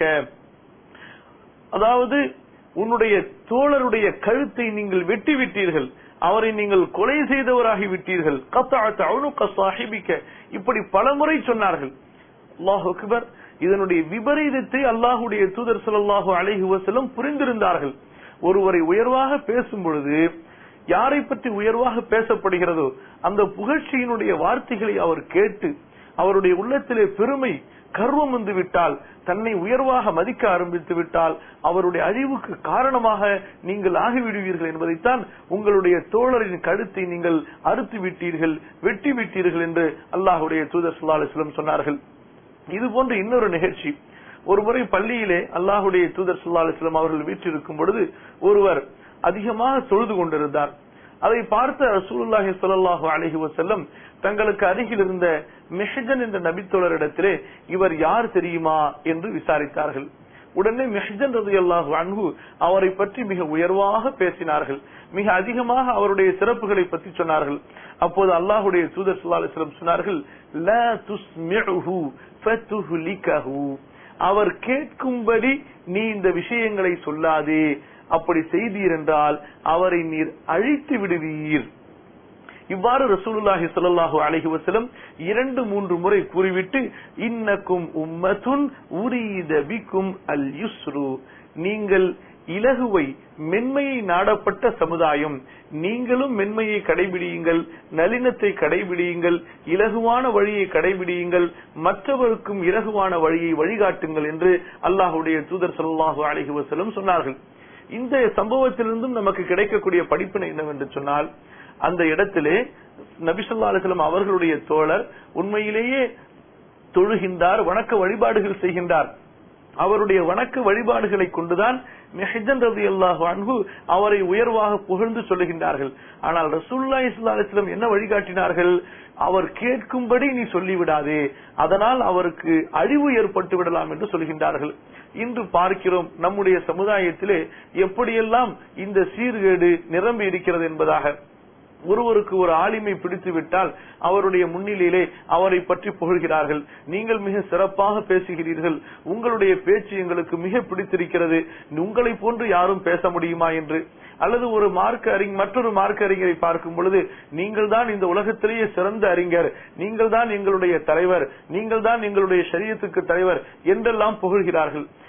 அதாவது உன்னுடைய தோழருடைய கழுத்தை நீங்கள் வெட்டி விட்டீர்கள் அவரை நீங்கள் கொலை செய்தவராகி விட்டீர்கள் قطعت عنق صاحبك இப்படி பலமுறை சொன்னார்கள் அல்லாஹ் அக்பர் இதனுடைய விபரீதத்தை அல்லாஹுடைய தூதர் ஸல்லல்லாஹு அலைஹி வஸல்லம் புரிந்திருந்தார்கள் ஒருவரை உயர்வாக பேசும் பொழுது யாரை பற்றி உயர்வாக பேசப்படுகிறதோ அந்த புகழ்ச்சியினுடைய வார்த்தைகளை அவர் கேட்டு அவருடைய உள்ளத்திலே பெருமை கர்வம் வந்து விட்டால் தன்னை உயர்வாக மதிக்க ஆரம்பித்து விட்டால் அவருடைய அழிவுக்கு காரணமாக நீங்கள் ஆகிவிடுவீர்கள் என்பதைத்தான் உங்களுடைய தோழரின் கழுத்தை நீங்கள் அறுத்து விட்டீர்கள் வெட்டி விட்டீர்கள் என்று அல்லாஹுடைய தூதர் ஸல்லல்லாஹு அலைஹி வஸல்லம் சொன்னார்கள் இது போன்ற இன்னொரு நிகழ்ச்சி ஒரு முறை பள்ளியிலே அல்லாஹுடைய தூதர் ஸல்லல்லாஹு அலைஹி வஸல்லம் அவர்கள் வீற்றிருக்கும் பொழுது ஒருவர் அதிகமாக தொழுது கொண்டிருந்தார் அதை பார்த்த ரசூலுல்லாஹி ஸல்லல்லாஹு அலைஹி வஸல்லம் தங்களுக்கு அருகில் இருந்த மெஹஜன் என்ற நபித்தோழரிடத்திலே இவர் யார் தெரியுமா என்று விசாரித்தார்கள் உடனே மெஹஜன் ரலியல்லாஹு அன்ஹு அவரை பற்றி மிக உயர்வாக பேசினார்கள் மிக அதிகமாக அவருடைய சிறப்புகளை பற்றி சொன்னார்கள் அப்போது அல்லாஹுடைய தூதர் ஸல்லல்லாஹு அலைஹி வஸல்லம் சொன்னார்கள் லா துஸ்மிஉஹு ஃபதுஹ்லிகஹு அவர் கேட்கும்படி நீ இந்த விஷயங்களை சொல்லாதே அப்படி செய்தீர் என்றால் அவரை நீர் அழித்து விடுவீர் இவ்வாறு ரசூலுல்லாஹி ஸல்லல்லாஹு அலைஹி வஸல்லம் இரண்டு மூன்று முறை கூறிவிட்டு இன்னக்கும் உம்மத்துன் உரீத பிக்கும் அல் யுஸ்ரு நீங்கள் இலகுவை மென்மையை நாடப்பட்ட சமுதாயம் நீங்களும் மென்மையை கடைபிடியுங்கள் நளினத்தை கடைபிடியுங்கள் இலகுவான வழியை கடைபிடியுங்கள் மற்றவருக்கும் இலகுவான வழியை வழிகாட்டுங்கள் என்று அல்லாஹுடைய தூதர் ஸல்லல்லாஹு அலைஹி வஸல்லம் சொன்னார்கள் இந்த சம்பவத்திலிருந்தும் நமக்கு கிடைக்கக்கூடிய படிப்பினை என்னவென்று சொன்னால் அந்த இடத்திலே நபிசல்லா அலிஸ்லாம் அவர்களுடைய தோழர் உண்மையிலேயே தொழுகின்றார் வணக்க வழிபாடுகள் செய்கின்றார் அவருடைய வணக்க வழிபாடுகளை கொண்டுதான் மெஹஜன் ரதி அல்லாஹு அன்பு அவரை உயர்வாக புகழ்ந்து சொல்லுகின்றார்கள் ஆனால் ரசூல்லா இஸ்லா அலிஸ்லாம் என்ன வழிகாட்டினார்கள் அவர் கேட்கும்படி நீ சொல்லிவிடாதே அதனால் அவருக்கு அழிவு ஏற்பட்டு விடலாம் என்று சொல்கின்றார்கள் இன்று பார்க்கிறோம் நம்முடைய சமுதாயத்திலே எப்படியெல்லாம் இந்த சீர்கேடு நிரம்பி இருக்கிறது என்பதாக ஒருவருக்கு ஒரு ஆளுமை பிடித்து விட்டால் அவருடைய முன்னிலையிலே அவரை பற்றி புகழ்கிறார்கள் நீங்கள் மிக சிறப்பாக பேசுகிறீர்கள் உங்களுடைய பேச்சு எங்களுக்கு மிக பிடித்திருக்கிறது உங்களை போன்று யாரும் பேச முடியுமா என்று அல்லது ஒரு மார்க்க அறிஞர் மற்றொரு மார்க்க அறிஞரை பார்க்கும் பொழுது நீங்கள் தான் இந்த உலகத்திலேயே சிறந்த அறிஞர் நீங்கள் தான் எங்களுடைய தலைவர் நீங்கள் தான் எங்களுடைய சரியத்துக்கு தலைவர் என்றெல்லாம் புகழ்கிறார்கள்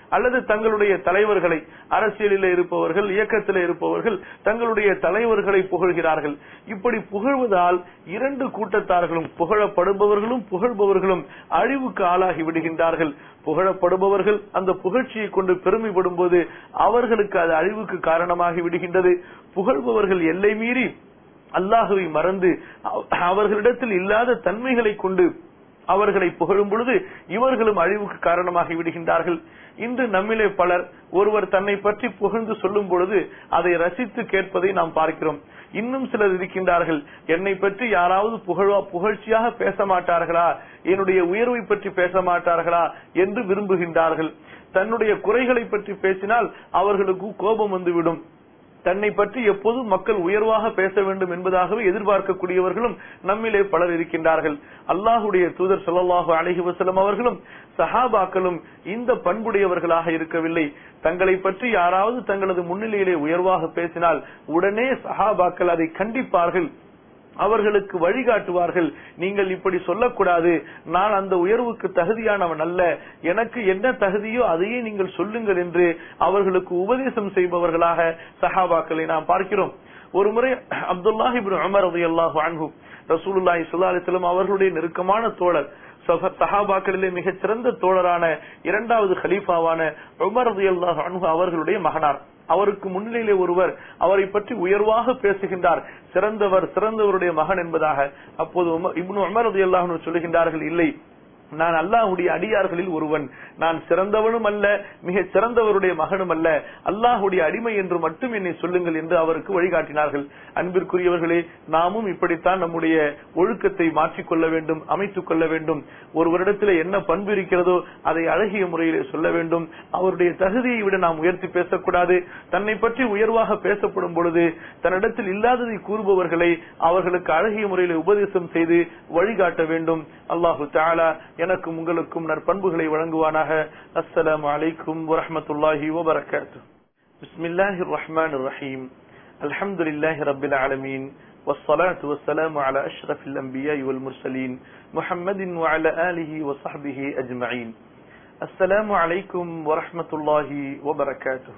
அல்லது தங்களுடைய தலைவர்களை அரசியலில் இருப்பவர்கள் இயக்கத்தில் இருப்பவர்கள் தங்களுடைய தலைவர்களை புகழ்கிறார்கள் இப்படி புகழ்வதால் இரண்டு கூட்டத்தார்களும் புகழப்படுபவர்களும் புகழ்பவர்களும் அழிவுக்கு ஆளாகி விடுகின்றார்கள் புகழப்படுபவர்கள் அந்த புகழ்ச்சியை கொண்டு பெருமைப்படும் போது அவர்களுக்கு அது அழிவுக்கு காரணமாகி விடுகின்றது புகழ்பவர்கள் எல்லை மீறி அல்லாஹுவை மறந்து அவர்களிடத்தில் இல்லாத தன்மைகளை கொண்டு அவர்களை புகழும் பொழுது இவர்களும் அழிவுக்கு காரணமாகி விடுகின்றார்கள் இன்று நம்மிலே பலர் ஒருவர் தன்னை பற்றி புகழ்ந்து சொல்லும் பொழுது அதை ரசித்து கேட்பதை நாம் பார்க்கிறோம் இன்னும் சிலர் இருக்கின்றார்கள் என்னை பற்றி யாராவது புகழா புகழ்ச்சியாக பேச மாட்டார்களா என்னுடைய உயர்வை பற்றி பேச மாட்டார்களா என்று விரும்புகின்றார்கள் தன்னுடைய குறைகளை பற்றி பேசினால் அவர்களுக்கு கோபம் வந்துவிடும் தன்னை பற்றி எப்போதும் மக்கள் உயர்வாக பேச வேண்டும் என்பதாகவே எதிர்பார்க்கக்கூடியவர்களும் நம்மிலே பலர் இருக்கின்றார்கள் அல்லாஹுடைய தூதர் சொல்லல்லாஹு அலஹி வசலம் அவர்களும் சஹாபாக்களும் இந்த பண்புடையவர்களாக இருக்கவில்லை தங்களை பற்றி யாராவது தங்களது முன்னிலையிலே உயர்வாக பேசினால் உடனே சஹாபாக்கள் அதை கண்டிப்பார்கள் அவர்களுக்கு வழிகாட்டுவார்கள் நீங்கள் இப்படி சொல்லக்கூடாது நான் அந்த உயர்வுக்கு தகுதியானவன் அல்ல எனக்கு என்ன தகுதியோ அதையே நீங்கள் சொல்லுங்கள் என்று அவர்களுக்கு உபதேசம் செய்பவர்களாக சஹாபாக்களை நாம் பார்க்கிறோம் ஒரு முறை அப்துல்லாஹிபின் அமர் அதி அல்லாஹு அன்ஹு ரசூலுல்லாஹி சுல்லா அலிஸ்லாம் அவர்களுடைய நெருக்கமான தோழர் சஹாபாக்களிலே மிகச் சிறந்த தோழரான இரண்டாவது ஹலீஃபாவான உமர் ரதி அல்லாஹு அன்ஹு அவர்களுடைய மகனார் அவருக்கு முன்னிலையிலே ஒருவர் அவரை பற்றி உயர்வாக பேசுகின்றார் சிறந்தவர் சிறந்தவருடைய மகன் என்பதாக அப்போது இப்னு உமர் ரதி அல்லாஹ் சொல்லுகின்றார்கள் இல்லை நான் அல்லாஹுடைய அடியார்களில் ஒருவன் நான் சிறந்தவனும் அல்ல மிக சிறந்தவருடைய மகனும் அல்ல அல்லாஹுடைய அடிமை என்று மட்டும் என்னை சொல்லுங்கள் என்று அவருக்கு வழிகாட்டினார்கள் அன்பிற்குரியவர்களே நாமும் இப்படித்தான் நம்முடைய ஒழுக்கத்தை மாற்றிக்கொள்ள வேண்டும் அமைத்துக் கொள்ள வேண்டும் ஒருவரிடத்தில் என்ன பண்பு இருக்கிறதோ அதை அழகிய முறையிலே சொல்ல வேண்டும் அவருடைய தகுதியை விட நாம் உயர்த்தி பேசக்கூடாது தன்னை பற்றி உயர்வாக பேசப்படும் பொழுது தன்னிடத்தில் இல்லாததை கூறுபவர்களை அவர்களுக்கு அழகிய முறையிலே உபதேசம் செய்து வழிகாட்ட வேண்டும் அல்லாஹு தாலா எனக்கும் உங்களுக்கும் நற்பண்புகளை வழங்குவானாக அஸ்ஸலாமு அலைக்கும் வரஹமத்துல்லாஹி வபரகாத்து பிஸ்மில்லாஹிர் ரஹ்மானிர் ரஹீம் அல்ஹம்துலில்லாஹி ரப்பில் ஆலமீன் والصلاة والسلام على أشرف الأنبياء والمرسلين محمد وعلى آله وصحبه أجمعين السلام عليكم ورحمة الله وبركاته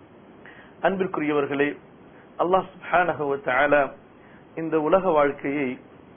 அன்பிற்குரியவர்களே அல்லாஹ் சுப்ஹானஹு வ தஆலா இந்த உலக வாழ்க்கையை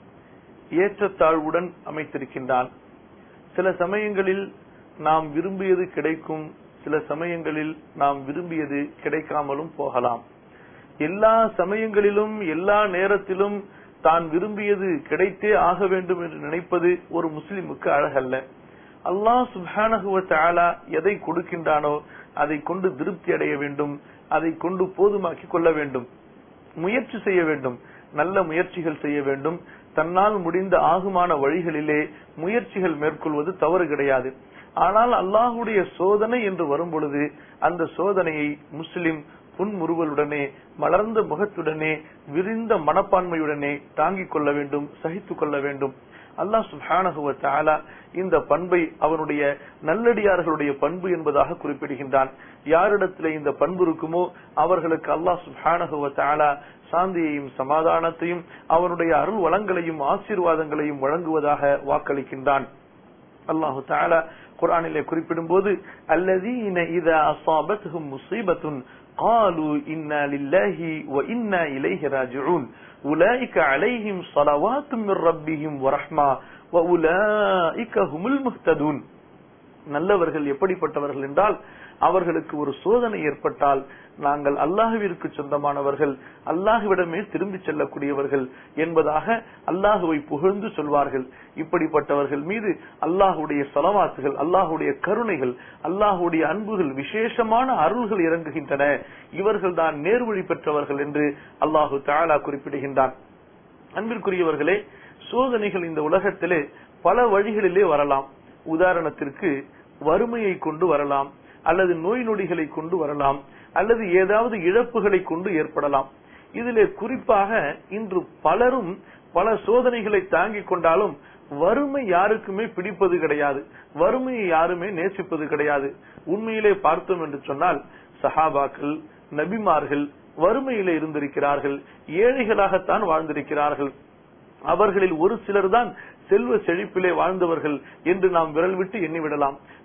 ஏற்றத்தாழ்வுடன் அமைத்திருக்கின்றான் சில சமயங்களில் நாம் விரும்பியது கிடைக்கும் சில சமயங்களில் நாம் விரும்பியது கிடைக்காமலும் போகலாம் எல்லா சமயங்களிலும் எல்லா நேரத்திலும் தான் விரும்பியது கிடைத்தே ஆக வேண்டும் என்று நினைப்பது ஒரு முஸ்லிமுக்கு அழகல்ல அல்லாஹ் சுபானகுவ தாலா எதை கொடுக்கின்றானோ அதை கொண்டு திருப்தி அடைய வேண்டும் அதை கொண்டு போதுமாக்கி கொள்ள வேண்டும் முயற்சி செய்ய வேண்டும் நல்ல முயற்சிகள் செய்ய வேண்டும் தன்னால் முடிந்த ஆகுமான வழிகளிலே முயற்சிகள் மேற்கொள்வது தவறு கிடையாது ஆனால் அல்லாஹுடைய சோதனை என்று வரும் பொழுது அந்த சோதனையை முஸ்லிம் புன்முறுவலுடனே மலர்ந்த முகத்துடனே விரிந்த மனப்பான்மையுடனே தாங்கிக் கொள்ள வேண்டும் சகித்துக் கொள்ள வேண்டும் அல்லாஹ் சுஹானகுவ தாலா இந்த பண்பை அவனுடைய நல்லடியார்களுடைய பண்பு என்பதாக குறிப்பிடுகின்றான் யாரிடத்திலே இந்த பண்பு இருக்குமோ அவர்களுக்கு அல்லாஹ் சுஹானகுவ தாலா சாந்தியையும் சமாதானத்தையும் அவனுடைய அருள் வளங்களையும் ஆசீர்வாதங்களையும் வழங்குவதாக வாக்களிக்கின்றான் அல்லாஹு தாலா குரானிலே குறிப்பிடும் போது அல்லதீன இதா அசாபத்துஹும் முசீபத்துன் قالوا إنا لله وإنا إليه راجعون أولئك عليهم صلوات من ربهم ورحمة وأولئك هم المهتدون நல்லவர்கள் எப்படிப்பட்டவர்கள் என்றால் அவர்களுக்கு ஒரு சோதனை ஏற்பட்டால் நாங்கள் அல்லாஹுவிற்கு சொந்தமானவர்கள் அல்லாஹுவிடமே திரும்பி செல்லக்கூடியவர்கள் என்பதாக அல்லாஹுவை புகழ்ந்து சொல்வார்கள் இப்படிப்பட்டவர்கள் மீது அல்லாஹுடைய சலவாத்துகள் அல்லாஹுடைய கருணைகள் அல்லாஹுடைய அன்புகள் விசேஷமான அருள்கள் இறங்குகின்றன இவர்கள் தான் நேர்வழி பெற்றவர்கள் என்று அல்லாஹு தாலா குறிப்பிடுகின்றான் அன்பிற்குரியவர்களே சோதனைகள் இந்த உலகத்திலே பல வழிகளிலே வரலாம் உதாரணத்திற்கு வறுமையை கொண்டு வரலாம் அல்லது நோய் நொடிகளை கொண்டு வரலாம் அல்லது ஏதாவது இழப்புகளை கொண்டு ஏற்படலாம் இதிலே குறிப்பாக இன்று பலரும் பல சோதனைகளை தாங்கிக் கொண்டாலும் வறுமை யாருக்குமே பிடிப்பது கிடையாது வறுமையை யாருமே நேசிப்பது கிடையாது உண்மையிலே பார்த்தோம் என்று சொன்னால் சஹாபாக்கள் நபிமார்கள் வறுமையிலே இருந்திருக்கிறார்கள் ஏழைகளாகத்தான் வாழ்ந்திருக்கிறார்கள் அவர்களில் ஒரு சிலர் தான் செல்வ செழிப்பிலே வாழ்ந்தவர்கள் என்று நாம் விரல் விட்டு எண்ணிவிடலாம்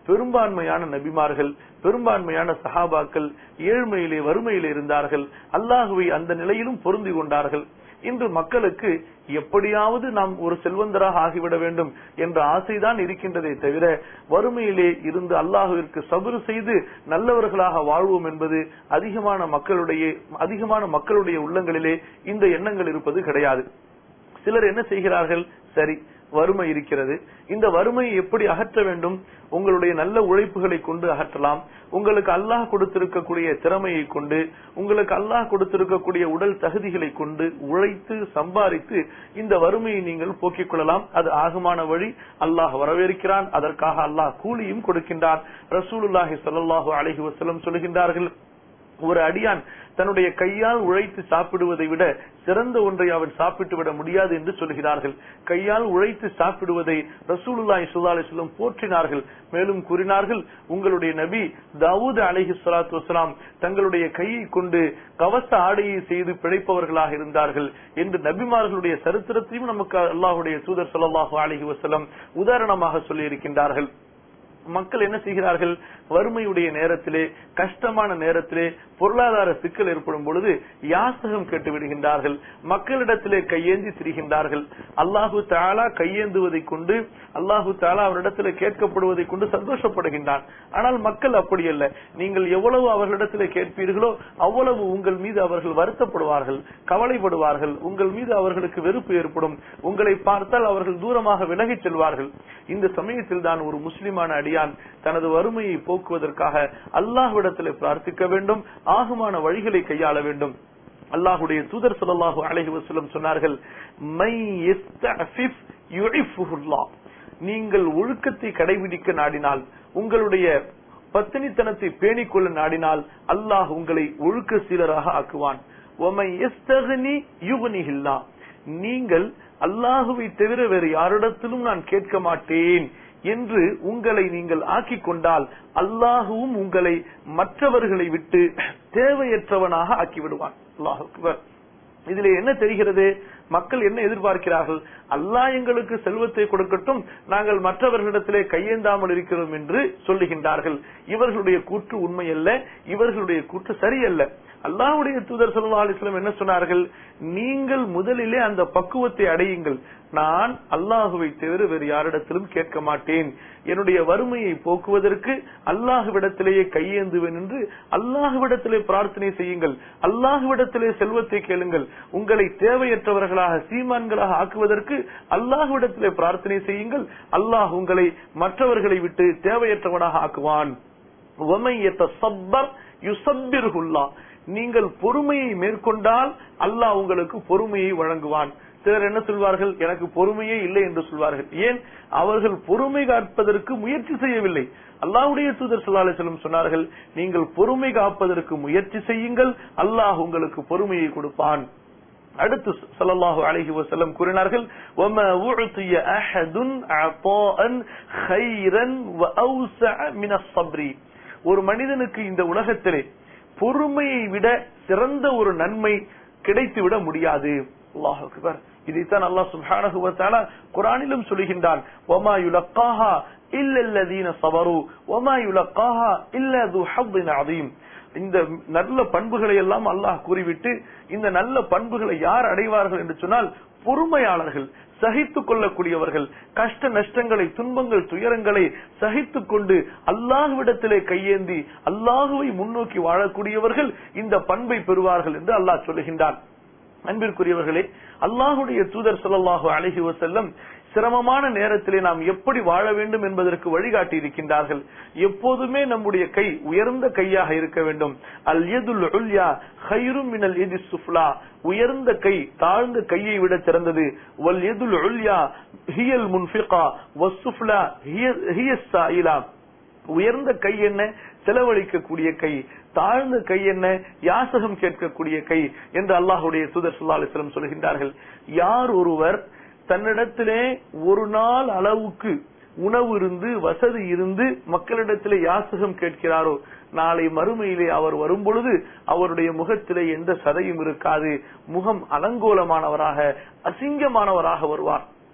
பெரும்பான்மையான நபிமார்கள் பெரும்பான்மையான சஹாபாக்கள் ஏழ்மையிலே வறுமையிலே இருந்தார்கள் அல்லாஹுவை அந்த நிலையிலும் பொருந்தி கொண்டார்கள் இன்று மக்களுக்கு எப்படியாவது நாம் ஒரு செல்வந்தராக ஆகிவிட வேண்டும் என்ற ஆசைதான் இருக்கின்றதே தவிர வறுமையிலே இருந்து அல்லாஹுவிற்கு சபுறு செய்து நல்லவர்களாக வாழ்வோம் என்பது அதிகமான மக்களுடைய அதிகமான மக்களுடைய உள்ளங்களிலே இந்த எண்ணங்கள் இருப்பது கிடையாது சிலர் என்ன செய்கிறார்கள் சரி வறுமை இருக்கிறது இந்த வறுமையை எப்படி அகற்ற வேண்டும் உங்களுடைய நல்ல உழைப்புகளை கொண்டு அகற்றலாம் உங்களுக்கு அல்லாஹ் கொடுத்திருக்கக்கூடிய திறமையை கொண்டு உங்களுக்கு அல்லாஹ் கொடுத்திருக்கக்கூடிய உடல் தகுதிகளை கொண்டு உழைத்து சம்பாதித்து இந்த வறுமையை நீங்கள் போக்கிக் கொள்ளலாம் அது ஆகுமான வழி அல்லாஹ் வரவேற்கிறான் அதற்காக அல்லாஹ் கூலியும் கொடுக்கின்றான் ரசூலுல்லாஹி ஸல்லல்லாஹு அலைஹி வஸல்லம் சொல்கின்றார்கள் ஒரு அடியான் தன்னுடைய கையால் உழைத்து சாப்பிடுவதை விட சிறந்த ஒன்றை அவன் சாப்பிட்டு விட முடியாது என்று சொல்கிறார்கள் கையால் உழைத்து சாப்பிடுவதை ரசூலுல்லாஹி ஸல்லல்லாஹு அலைஹி வஸல்லம் போற்றினார்கள் மேலும் கூறினார்கள் உங்களுடைய நபி தாவூத் அலைஹி ஸலாத்து வஸலாம் தங்களுடைய கையை கொண்டு கவச ஆடையை செய்து பிழைப்பவர்களாக இருந்தார்கள் என்று நபிமார்களுடைய சரித்திரத்தையும் நமக்கு அல்லாஹ்வுடைய தூதர் ஸல்லல்லாஹு அலைஹி வஸல்லம் உதாரணமாக சொல்லி இருக்கின்றார்கள் மக்கள் என்ன செய்கிறார்கள் வறுமையுடைய நேரத்திலே கஷ்டமான நேரத்திலே பொருளாதார சிக்கல் ஏற்படும் பொழுது யாசகம் கேட்டு விடுகின்றார்கள் மக்களிடத்திலே கையேந்தி திரிகின்றார்கள் அல்லாஹு தாலா கையேந்துவதை கொண்டு அல்லாஹு தாலா அவரிடத்திலே கேட்கப்படுவதை கொண்டு சந்தோஷப்படுகின்றான் ஆனால் மக்கள் அப்படி அல்ல நீங்கள் எவ்வளவு அவர்களிடத்திலே கேட்பீர்களோ அவ்வளவு உங்கள் மீது அவர்கள் வருத்தப்படுவார்கள் கவலைப்படுவார்கள் உங்கள் மீது அவர்களுக்கு வெறுப்பு ஏற்படும் உங்களை பார்த்தால் அவர்கள் தூரமாக விலகிச் செல்வார்கள் இந்த சமயத்தில் தான் ஒரு முஸ்லிமான அடியான் தனது வறுமையை போக்குவதற்காக அல்லாஹ்விடத்தில் பிரார்த்திக்க வேண்டும் ஆகுமான வழிகளை கையாள வேண்டும் அல்லாஹுடைய தூதர் சொல்லல்லாஹு அலைஹி வஸல்லம் சொன்னார்கள் மை யஸ்தஃபிஃப் யுஇஃபுல்லாஹ் நீங்கள் ஒழுக்கத்தை கடைபிடிக்க நாடினால் உங்களுடைய பத்தினித்தனத்தை பேணிக் கொள்ள நாடினால் அல்லாஹ் உங்களை ஒழுக்க சீலராக ஆக்குவான் ஒமை யஸ்தக்னி யுக்னிஹில்லா நீங்கள் அல்லாஹுவை தவிர வேறு யாரிடத்திலும் நான் கேட்க மாட்டேன் என்று உங்களை நீங்கள் ஆக்கிக் கொண்டால் அல்லாஹுவும் உங்களை மற்றவர்களை விட்டு தேவையற்றவனாக ஆக்கிவிடுவான் அல்லாஹ் அக்பர் இதுல என்ன தெரிகிறது மக்கள் என்ன எதிர்பார்க்கிறார்கள் அல்லாஹ் எங்களுக்கு செல்வத்தை கொடுக்கட்டும் நாங்கள் மற்றவர்களிடத்திலே கையேந்தாமல் இருக்கிறோம் என்று சொல்லுகின்றார்கள் இவர்களுடைய கூற்று உண்மை அல்ல இவர்களுடைய கூற்று சரியல்ல அல்லாஹ்வுடைய தூதர் ஸல்லல்லாஹு அலைஹி வஸல்லம் என்ன சொன்னார்கள் நீங்கள் முதலிலே அந்த பக்குவத்தை அடையுங்கள் நான் அல்லாஹுவை தவிர வேறு யாரிடத்திலும் கேட்க மாட்டேன் என்னுடைய வறுமையை போக்குவதற்கு அல்லாஹுவிடத்திலேயே கையேந்துவேன் என்று அல்லாஹுவிடத்திலே பிரார்த்தனை செய்யுங்கள் அல்லாஹுவிடத்திலே செல்வத்தை கேளுங்கள் உங்களை தேவையற்றவர்களாக சீமான்களாக ஆக்குவதற்கு அல்லாஹுவிடத்திலே பிரார்த்தனை செய்யுங்கள் அல்லாஹ் உங்களை மற்றவர்களை விட்டு தேவையற்றவனாக ஆக்குவான் وَمَن يَتَصَبَّرْ يُصَبِّرْهُ اللَّهُ. நீங்கள் பொறுமையை மேற்கொண்டால் அல்லாஹ் உங்களுக்கு பொறுமையை வழங்குவான் சிலர் என்ன சொல்வார்கள் எனக்கு பொறுமையே இல்லை என்று சொல்வார்கள் ஏன் அவர்கள் பொறுமை காப்பதற்கு முயற்சி செய்யவில்லை அல்லாஹ்வுடைய தூதர் ஸல்லல்லாஹு அலைஹி வஸல்லம் சொன்னார்கள் நீங்கள் பொறுமை காப்பதற்கு முயற்சி செய்யுங்கள் அல்லாஹ் உங்களுக்கு பொறுமையை கொடுப்பான் அடுத்து ஸல்லல்லாஹு அலைஹி வஸல்லம் கூறினார்கள் வமா உஅதிய அஹதுன் அதாஅன் கைரன் வ அவ்ஸஅ மின ஸப்ரி ஒரு மனிதனுக்கு இந்த உலகத்திலே பொறுமையை விட சிறந்த ஒரு நன்மை கிடைத்து விட முடியாது அல்லாஹ் அக்பர் இதைத்தான் அல்லாஹ் சுப்ஹானஹு வ தஆலா குர்ஆனிலும் சொல்கின்றான் வமா யுலக்காஹா இல்ல அல்லதீன ஸபரு வமா யுலக்காஹா இல்ல து ஹவ்வின் அதீம் இந்த நல்ல பண்புகளை எல்லாம் அல்லாஹ் கூறிவிட்டு இந்த நல்ல பண்புகளை யார் அடைவார்கள் என்று சொன்னால் பொறுமையாளர்கள் சகித்துக் கொள்ளக்கூடியவர்கள் கஷ்ட நஷ்டங்களை துன்பங்கள் துயரங்களை சகித்துக் கொண்டு அல்லாஹுவிடத்திலே கையேந்தி அல்லாஹுவை முன்னோக்கி வாழக்கூடியவர்கள் இந்த பண்பை பெறுவார்கள் என்று அல்லாஹ் சொல்லுகின்றான் அன்பிற்குரியவர்களே அல்லாஹுடைய தூதர் ஸல்லல்லாஹு அலைஹி வஸல்லம் சிரமமான நேரத்திலே நாம் எப்படி வாழ வேண்டும் என்பதற்கு வழிகாட்டி இருக்கின்றார்கள் எப்போதுமே நம்முடைய கை உயர்ந்த கையாக இருக்க வேண்டும் அல் யதுல் உல்யா ஹைரும் மினல் யதி சுஃப்லா உயர்ந்த கை தாழ்ந்த கையை விட சிறந்தது வல் யதுல் உல்யா ஹியல் முன்ஃபிகா வஸ்ஸுஃப்லா ஹிய சாயிலா உயர்ந்த கை என்ன செலவழிக்கக்கூடிய கை தாழ்ந்த கை என்ன யாசகம் கேட்கக்கூடிய கை என்று அல்லாஹுடைய தூதர் ஸல்லல்லாஹு அலைஹி வஸல்லம் சொல்கின்றார்கள் யார் ஒருவர் தன்னிடத்திலே ஒரு நாள் அளவுக்கு உணவு இருந்து வசதி இருந்து மக்களிடத்திலே யாசகம் கேட்கிறாரோ நாளை மறுமையிலே அவர் வரும் பொழுது அவருடைய முகத்திலே எந்த சதையும் இருக்காது முகம் அலங்கோலமானவராக அசிங்கமானவராக வருவார்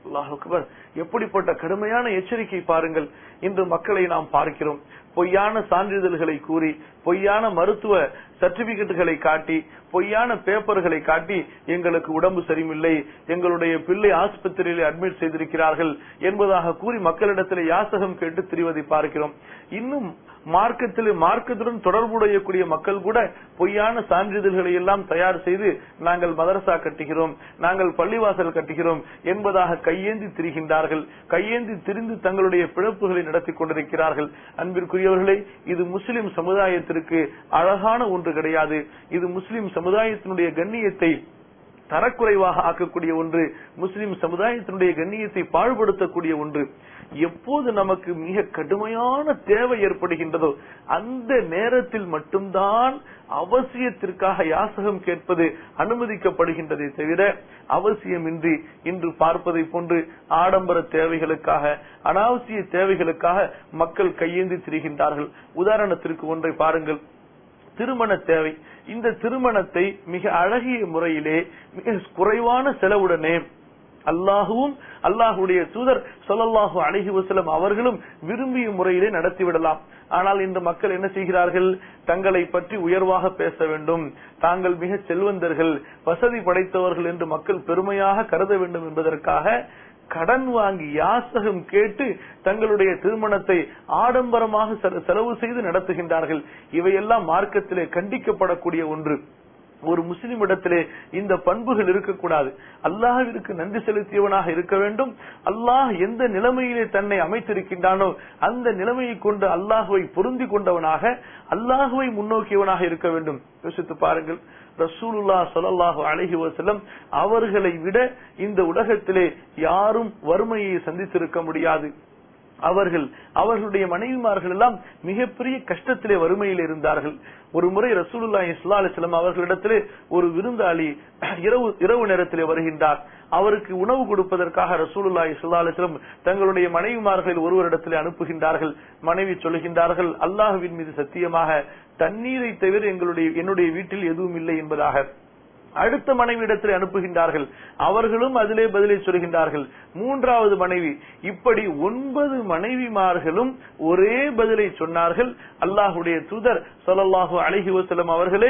அல்லாஹ் அக்பர் எப்படிப்பட்ட கடுமையான எச்சரிக்கை பாருங்கள் இன்று மக்களை நாம் பார்க்கிறோம் பொய்யான சான்றிதழ்களை கூறி பொய்யான மருத்துவ சர்டிபிகேட்டுகளை காட்டி பொய்யான பேப்பர்களை காட்டி எங்களுக்கு உடம்பு சரியில்லை எங்களுடைய பிள்ளை ஆஸ்பத்திரியில் அட்மிட் செய்திருக்கிறார்கள் என்பதாக கூறி மக்களிடத்தில் யாசகம் கேட்டு திரிவதை பார்க்கிறோம் இன்னும் மார்க்கத்தில் மார்க்கத்துடன் தொடர்புடையக்கூடிய மக்கள் கூட பொய்யான சான்றிதழ்களை எல்லாம் தயார் செய்து நாங்கள் மதரசா கட்டுகிறோம் நாங்கள் பள்ளிவாசல் கட்டுகிறோம் என்பதாக கையேந்தி திரிகின்றார்கள் கையேந்தி திரிந்து தங்களுடைய பிழப்புகளை நடத்தி கொண்டிருக்கிறார்கள் அன்பிற்குரியவர்களே இது முஸ்லிம் சமுதாயத்திற்கு அழகான ஒன்று கிடையாது இது முஸ்லிம் சமுதாயத்தினுடைய கண்ணியத்தை தரக்குறைவாக ஆக்கக்கூடிய ஒன்று முஸ்லிம் சமுதாயத்தினுடைய கண்ணியத்தை பாழ்படுத்தக்கூடிய ஒன்று எப்போது நமக்கு மிக கடுமையான தேவை ஏற்படுகின்றதோ அந்த நேரத்தில் மட்டும்தான் அவசியத்திற்காக யாசகம் கேட்பது அனுமதிக்கப்படுகின்றதை தவிர அவசியமின்றி இன்று பார்ப்பதை போன்று ஆடம்பர தேவைகளுக்காக அனாவசிய தேவைகளுக்காக மக்கள் கையேந்தி திரிகின்றார்கள் உதாரணத்திற்கு ஒன்றை பாருங்கள் திருமண தேவை இந்த திருமணத்தை மிக அழகிய முறையிலே மிக குறைவான செலவுடனே அல்லாஹுவும் அல்லாஹுடைய தூதர் சொல்லல்லாஹு அழகி வசலம் அவர்களும் விரும்பிய முறையிலே நடத்திவிடலாம் ஆனால் இந்த மக்கள் என்ன செய்கிறார்கள் தங்களை பற்றி உயர்வாக பேச வேண்டும் தாங்கள் மிக செல்வந்தர்கள் வசதி படைத்தவர்கள் என்று மக்கள் பெருமையாக கருத வேண்டும் என்பதற்காக கடன் வாங்கி யாசகம் கேட்டு தங்களுடைய திருமணத்தை ஆடம்பரமாக செலவு செய்து நடத்துகின்றார்கள் இவையெல்லாம் மார்க்கத்திலே கண்டிக்கப்படக்கூடிய ஒன்று ஒரு முஸ்லிம் இடத்திலே இந்த பண்புகள் இருக்கக்கூடாது அல்லாஹிற்கு நன்றி செலுத்தியவனாக இருக்க வேண்டும் அல்லாஹ் எந்த நிலைமையிலே தன்னை அமைத்திருக்கின்றானோ அந்த நிலைமையை கொண்டு அல்லாஹுவை பொருந்தி கொண்டவனாக அல்லாஹுவை முன்னோக்கியவனாக இருக்க வேண்டும் யோசித்து பாருங்கள் ரசூலுல்லா சொல்லல்லாஹு அழகி வசலம் அவர்களை விட இந்த உலகத்திலே யாரும் வறுமையை சந்தித்திருக்க முடியாது அவர்கள் அவர்களுடைய மனைவிமார்கள் எல்லாம் மிகப்பெரிய கஷ்டத்திலே வறுமையில் இருந்தார்கள் ஒரு முறை ரசூலுல்லா இஸ்லா அலிஸ்லாம் அவர்களிடத்திலே ஒரு விருந்தாளி இரவு இரவு நேரத்திலே வருகின்றார் அவருக்கு உணவு கொடுப்பதற்காக ரசூலுல்லா இஸ்லா அலிஸ்லாம் தங்களுடைய மனைவிமார்களில் ஒருவரிடத்திலே அனுப்புகின்றார்கள் மனைவி சொல்லுகின்றார்கள் அல்லாஹுவின் மீது சத்தியமாக தண்ணீரை தவிர எங்களுடைய என்னுடைய வீட்டில் எதுவும் இல்லை என்பதாக அடுத்த மனைவியிடத்தில் அனுப்புகின்றார்கள் அவர்களும் அதிலே பதிலை சொல்கின்றார்கள் மூன்றாவது மனைவி இப்படி ஒன்பது மனைவிமார்களும் ஒரே பதிலை சொன்னார்கள் அல்லாஹுடைய தூதர் சொல்லல்லாஹு அழகி வசலம் அவர்களே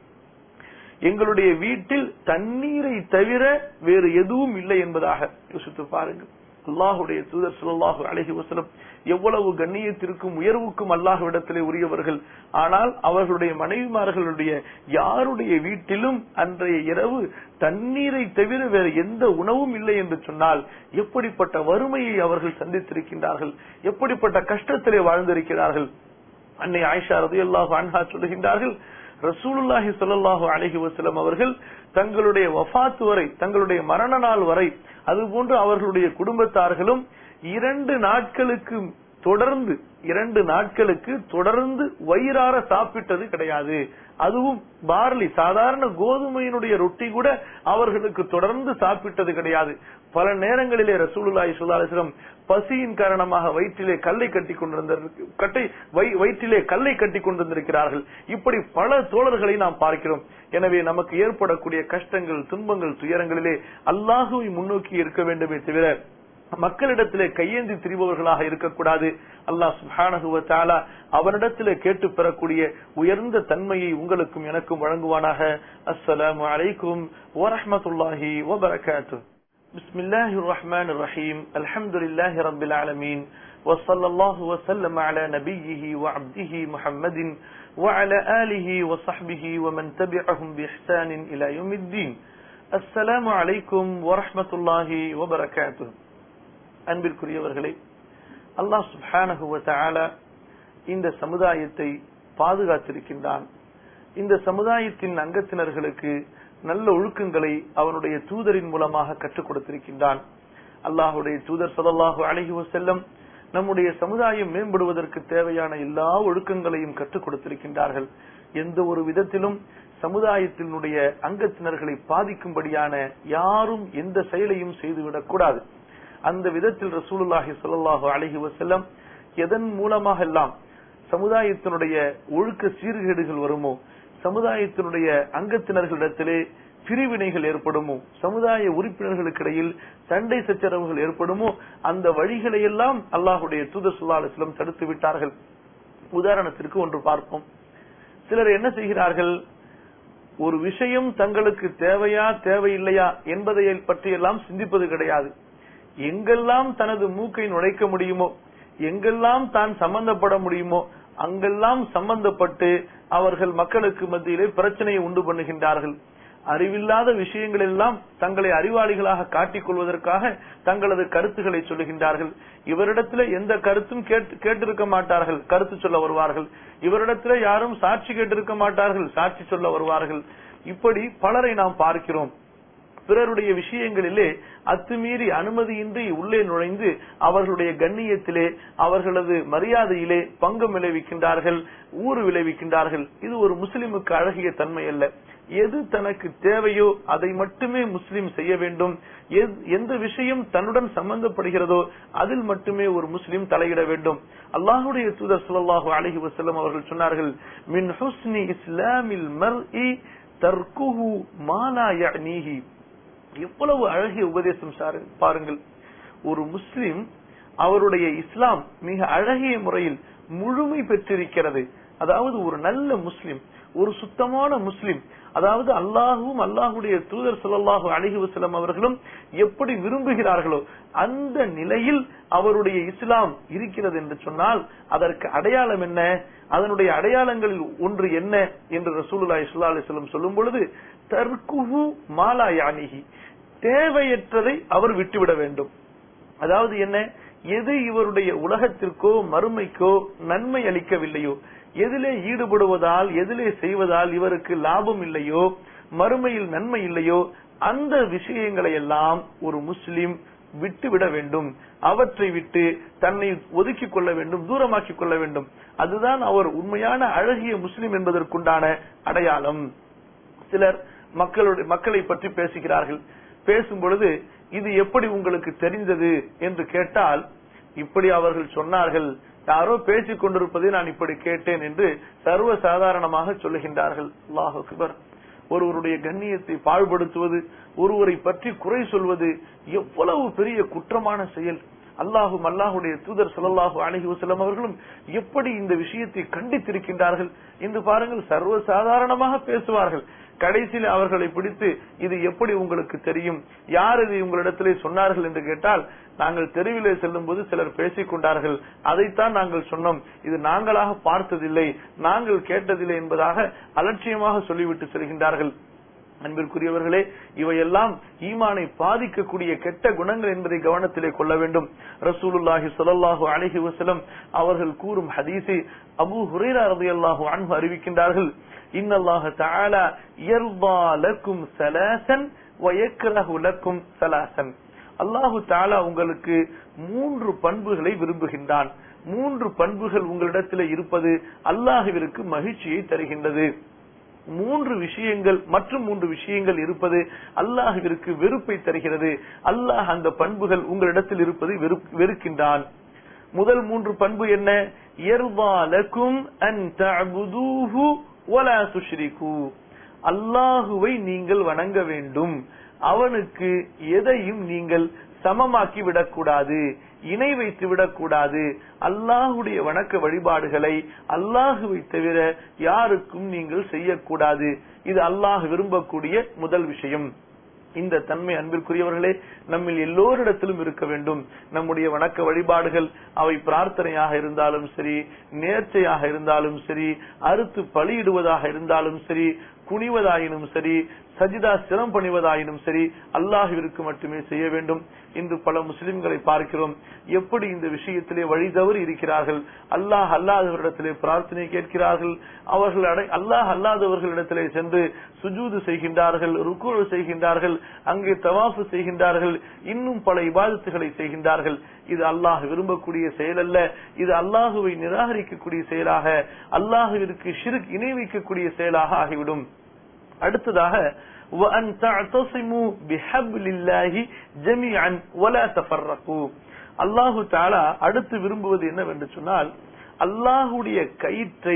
எங்களுடைய வீட்டில் தண்ணீரை தவிர வேறு எதுவும் இல்லை என்பதாக யோசித்து பாருங்கள் அல்லாஹுடைய தூதர் சுல்லாஹு அழகி வசலம் எவ்வளவு கண்ணியத்திற்கும் உயர்வுக்கும் அல்லாஹுவிடத்திலே உரியவர்கள் ஆனால் அவர்களுடைய மனைவிமார்களுடைய யாருடைய வீட்டிலும் அன்றைய இரவு தண்ணீரை தவிர வேறு எந்த உணவும் இல்லை என்று சொன்னால் எப்படிப்பட்ட வறுமையை அவர்கள் சந்தித்திருக்கின்றார்கள் எப்படிப்பட்ட கஷ்டத்திலே வாழ்ந்திருக்கிறார்கள் அன்னை ஆயிஷா ரதி அல்லாஹு அன்ஹா சொல்லுகின்றார்கள் ரசூலுல்லாஹி சொல்லல்லாஹு அலஹி வசலம் அவர்கள் தங்களுடைய வஃபாத்து வரை தங்களுடைய மரண நாள் வரை அதுபோன்று அவர்களுடைய குடும்பத்தார்களும் இரண்டு நாட்களுக்கு தொடர்ந்து இரண்டு நாட்களுக்கு தொடர்ந்து வயிறார சாப்பிட்டது கிடையாது அதுவும் பார்லி சாதாரண கோதுமையினுடைய ரொட்டி கூட அவர்களுக்கு தொடர்ந்து சாப்பிட்டது கிடையாது பல நேரங்களிலே ரசூலுல்லாஹி சுல்லாஸ்லம் பசியின் காரணமாக வயிற்றிலே கல்லை கட்டி கொண்டிருந்த கட்டை வயிற்றிலே கல்லை கட்டி கொண்டிருந்திருக்கிறார்கள் இப்படி பல தோழர்களை நாம் பார்க்கிறோம் எனவே நமக்கு ஏற்படக்கூடிய கஷ்டங்கள் துன்பங்கள் துயரங்களிலே அல்லாஹுவை முன்னோக்கி இருக்க வேண்டுமே தவிர மக்களிடத்திலே கையேந்தி திரிபவர்களாக இருக்கக்கூடாது அல்லாஹ் சுஹானகுவத்தாலா அவனிடத்திலே கேட்டு பெறக்கூடிய உயர்ந்த தன்மையை உங்களுக்கும் எனக்கும் வழங்குவானாக அஸ்ஸலாமு அலைக்கும் வரஹமத்துல்லாஹி வபரகாத்து بسم الله الرحمن الرحيم الحمد لله رب العالمين وصلى الله وسلم على نبيه وعبده محمد وعلى آله وصحبه ومن تبعهم بإحسان إلى يوم الدين السلام عليكم ورحمة الله وبركاته அன்பிற்குரியவர்களே அல்லாஹ் சுபானகுவ இந்த சமுதாயத்தை பாதுகாத்திருக்கின்றான் இந்த சமுதாயத்தின் அங்கத்தினர்களுக்கு நல்ல ஒழுக்கங்களை அவனுடைய தூதரின் மூலமாக கற்றுக் கொடுத்திருக்கின்றான் அல்லாஹுடைய தூதர் சதல்லாஹு அழகி செல்லம் நம்முடைய சமுதாயம் மேம்படுவதற்கு தேவையான எல்லா ஒழுக்கங்களையும் கற்றுக் கொடுத்திருக்கின்றார்கள் எந்த ஒரு விதத்திலும் சமுதாயத்தினுடைய அங்கத்தினர்களை பாதிக்கும்படியான யாரும் எந்த செயலையும் செய்துவிடக் கூடாது அந்த விதத்தில் ரசூலுல்லாஹி சொல்லல்லாஹு அலஹி வசல்லம் எதன் மூலமாக எல்லாம் சமுதாயத்தினுடைய ஒழுக்க சீர்கேடுகள் வருமோ சமுதாயத்தினுடைய அங்கத்தினர்களிடத்திலே பிரிவினைகள் ஏற்படுமோ சமுதாய உறுப்பினர்களுக்கு இடையில் சண்டை சச்சரவுகள் ஏற்படுமோ அந்த வழிகளை எல்லாம் அல்லாஹுடைய தூதர் சுல்லா அலிஸ்லம் தடுத்து விட்டார்கள் உதாரணத்திற்கு ஒன்று பார்ப்போம் சிலர் என்ன செய்கிறார்கள் ஒரு விஷயம் தங்களுக்கு தேவையா தேவையில்லையா என்பதை பற்றியெல்லாம் சிந்திப்பது கிடையாது எங்கெல்லாம் தனது மூக்கை நுழைக்க முடியுமோ எங்கெல்லாம் தான் சம்பந்தப்பட முடியுமோ அங்கெல்லாம் சம்பந்தப்பட்டு அவர்கள் மக்களுக்கு மத்தியிலே பிரச்சனையை உண்டு பண்ணுகின்றார்கள் அறிவில்லாத விஷயங்கள் எல்லாம் தங்களை அறிவாளிகளாக காட்டிக் கொள்வதற்காக தங்களது கருத்துக்களை சொல்லுகின்றார்கள் இவரிடத்துல எந்த கருத்தும் கேட்டிருக்க மாட்டார்கள் கருத்து சொல்ல வருவார்கள் இவரிடத்துல யாரும் சாட்சி கேட்டிருக்க மாட்டார்கள் சாட்சி சொல்ல வருவார்கள் இப்படி பலரை நாம் பார்க்கிறோம் பிறருடைய விஷயங்களிலே அத்துமீறி அனுமதியின்றி உள்ளே நுழைந்து அவர்களுடைய கண்ணியத்திலே அவர்களது மரியாதையிலே பங்கம் விளைவிக்கின்றார்கள் ஊறு விளைவிக்கின்றார்கள் இது ஒரு முஸ்லிமுக்கு அழகிய தன்மை அல்ல எது தனக்கு தேவையோ அதை மட்டுமே முஸ்லிம் செய்ய வேண்டும் எந்த விஷயம் தன்னுடன் சம்பந்தப்படுகிறதோ அதில் மட்டுமே ஒரு முஸ்லிம் தலையிட வேண்டும் அல்லாஹுடைய தூதர் சுல்லாஹு அலஹி வசல்லம் அவர்கள் சொன்னார்கள் மின் ஹுஸ்னி இஸ்லாமில் மர்இ தர்குஹு மாலா யஅனீஹி எவ்வளவு அழகிய உபதேசம் பாருங்கள் ஒரு முஸ்லிம் அவருடைய இஸ்லாம் மிக அழகிய முறையில் முழுமை பெற்றிருக்கிறது அதாவது ஒரு நல்ல முஸ்லிம் ஒரு சுத்தமான முஸ்லிம் அதாவது அல்லாஹும் அல்லாஹுடைய தூதர் சொல்லல்லாஹு அழகி வசலம் அவர்களும் எப்படி விரும்புகிறார்களோ அந்த நிலையில் அவருடைய இஸ்லாம் இருக்கிறது என்று சொன்னால் அதற்கு அடையாளம் என்ன அதனுடைய அடையாளங்களில் ஒன்று என்ன என்று ரசூலுல்லா இஸ்லா அலிஸ்லம் சொல்லும் பொழுது தர்குஹு மாலா யானிகி தேவையற்றதை அவர் விட்டுவிட வேண்டும் அதாவது என்ன எது இவருடைய உலகத்திற்கோ மறுமைக்கோ நன்மை அளிக்கவில்லையோ எதிலே ஈடுபடுவதால் எதிலே செய்வதால் இவருக்கு லாபம் இல்லையோ மறுமையில் நன்மை இல்லையோ அந்த விஷயங்களை எல்லாம் ஒரு முஸ்லிம் விட்டுவிட வேண்டும் அவற்றை விட்டு தன்னை ஒதுக்கிக் கொள்ள வேண்டும் தூரமாக்கிக் கொள்ள வேண்டும் அதுதான் அவர் உண்மையான அழகிய முஸ்லிம் என்பதற்குண்டான அடையாளம் சிலர் மக்களுடைய மக்களை பற்றி பேசுகிறார்கள் பேசும் பொழுது இது எப்படி உங்களுக்கு தெரிந்தது என்று கேட்டால் இப்படி அவர்கள் சொன்னார்கள் யாரோ பேசிக் கொண்டிருப்பதை நான் இப்படி கேட்டேன் என்று சர்வ சாதாரணமாக சொல்லுகின்றார்கள் அல்லாஹ் அக்பர் ஒருவருடைய கண்ணியத்தை பாழ்படுத்துவது ஒருவரை பற்றி குறை சொல்வது எவ்வளவு பெரிய குற்றமான செயல் அல்லாஹும் அல்லாஹுடைய தூதர் சொல்லல்லாஹு அலஹி வசலம் அவர்களும் எப்படி இந்த விஷயத்தை கண்டித்திருக்கின்றார்கள் என்று பாருங்கள் சர்வ சாதாரணமாக பேசுவார்கள் கடைசியில் அவர்களை பிடித்து இது எப்படி உங்களுக்கு தெரியும் யார் இது உங்களிடத்திலே சொன்னார்கள் என்று கேட்டால் நாங்கள் தெருவிலே செல்லும் போது சிலர் பேசிக் கொண்டார்கள் அதைத்தான் நாங்கள் சொன்னோம் இது நாங்களாக பார்த்ததில்லை நாங்கள் கேட்டதில்லை என்பதாக அலட்சியமாக சொல்லிவிட்டு செல்கின்றார்கள் அன்பிற்குரியவர்களே இவையெல்லாம் ஈமானை பாதிக்கக்கூடிய கெட்ட குணங்கள் என்பதை கவனத்திலே கொள்ள வேண்டும் ரசூலுல்லாஹி சொல்லல்லாஹு அலஹி வசலம் அவர்கள் கூறும் ஹதீஸை அபு ஹுரேரா ரதியல்லாஹு அன்ஹு அறிவிக்கின்றார்கள் இன்னல்லாஹ தஆலா யர்தா லக்கும் சலாசன் வயக்ரஹு லக்கும் சலாசன் அல்லாஹு தாலா உங்களுக்கு மூன்று பண்புகளை விரும்புகின்றான் மூன்று பண்புகள் உங்களிடத்தில் இருப்பது அல்லாஹுவிற்கு மகிழ்ச்சியை தருகின்றது மூன்று விஷயங்கள் மற்றும் மூன்று விஷயங்கள் இருப்பது அல்லாஹுவிற்கு வெறுப்பை தருகிறது அல்லாஹ் அந்த பண்புகள் உங்களிடத்தில் இருப்பதை வெறுக்கின்றான் முதல் மூன்று பண்பு என்ன இயல்பாலக்கும் அல்லாஹுவை நீங்கள் வணங்க வேண்டும் அவனுக்கு எதையும் நீங்கள் சமமாக்கி விடக்கூடாது இணை வைத்து விடக்கூடாது அல்லாஹுடைய வணக்க வழிபாடுகளை அல்லாஹுவை தவிர யாருக்கும் நீங்கள் செய்யக்கூடாது இது அல்லாஹ் விரும்பக்கூடிய முதல் விஷயம் இந்த தன்மை அன்பிற்குரியவர்களே நம்மில் எல்லோரிடத்திலும் இருக்க வேண்டும் நம்முடைய வணக்க வழிபாடுகள் அவை பிரார்த்தனையாக இருந்தாலும் சரி நேர்ச்சையாக இருந்தாலும் சரி அறுத்து பலியிடுவதாக இருந்தாலும் சரி குனிவதாயினும் சரி சஜிதா சிரம் பணிவதாயினும் சரி அல்லாஹுவிற்கு மட்டுமே செய்ய வேண்டும் இன்று பல முஸ்லிம்களை பார்க்கிறோம் எப்படி இந்த விஷயத்திலே வழி தவறி இருக்கிறார்கள் அல்லாஹ் அல்லாதவரிடத்திலே பிரார்த்தனை கேட்கிறார்கள் அவர்கள் அல்லாஹ் அல்லாதவர்களிடத்திலே சென்று சுஜூது செய்கின்றார்கள் ருக்குழு செய்கின்றார்கள் அங்கே தவாஃபு செய்கின்றார்கள் இன்னும் பல இபாதத்துகளை செய்கின்றார்கள் இது அல்லாஹ் விரும்பக்கூடிய செயல் அல்ல இது அல்லாஹுவை நிராகரிக்கக்கூடிய செயலாக அல்லாஹுவிற்கு ஷிருக் இணை வைக்கக்கூடிய செயலாக ஆகிவிடும் அடுத்ததாக وأن تعتصموا بحبل الله جميعا ولا تفرقوا அல்லாஹு தாலா அடுத்து விரும்புவது என்னவென்று சொன்னால் அல்லாஹுடைய கயிற்றை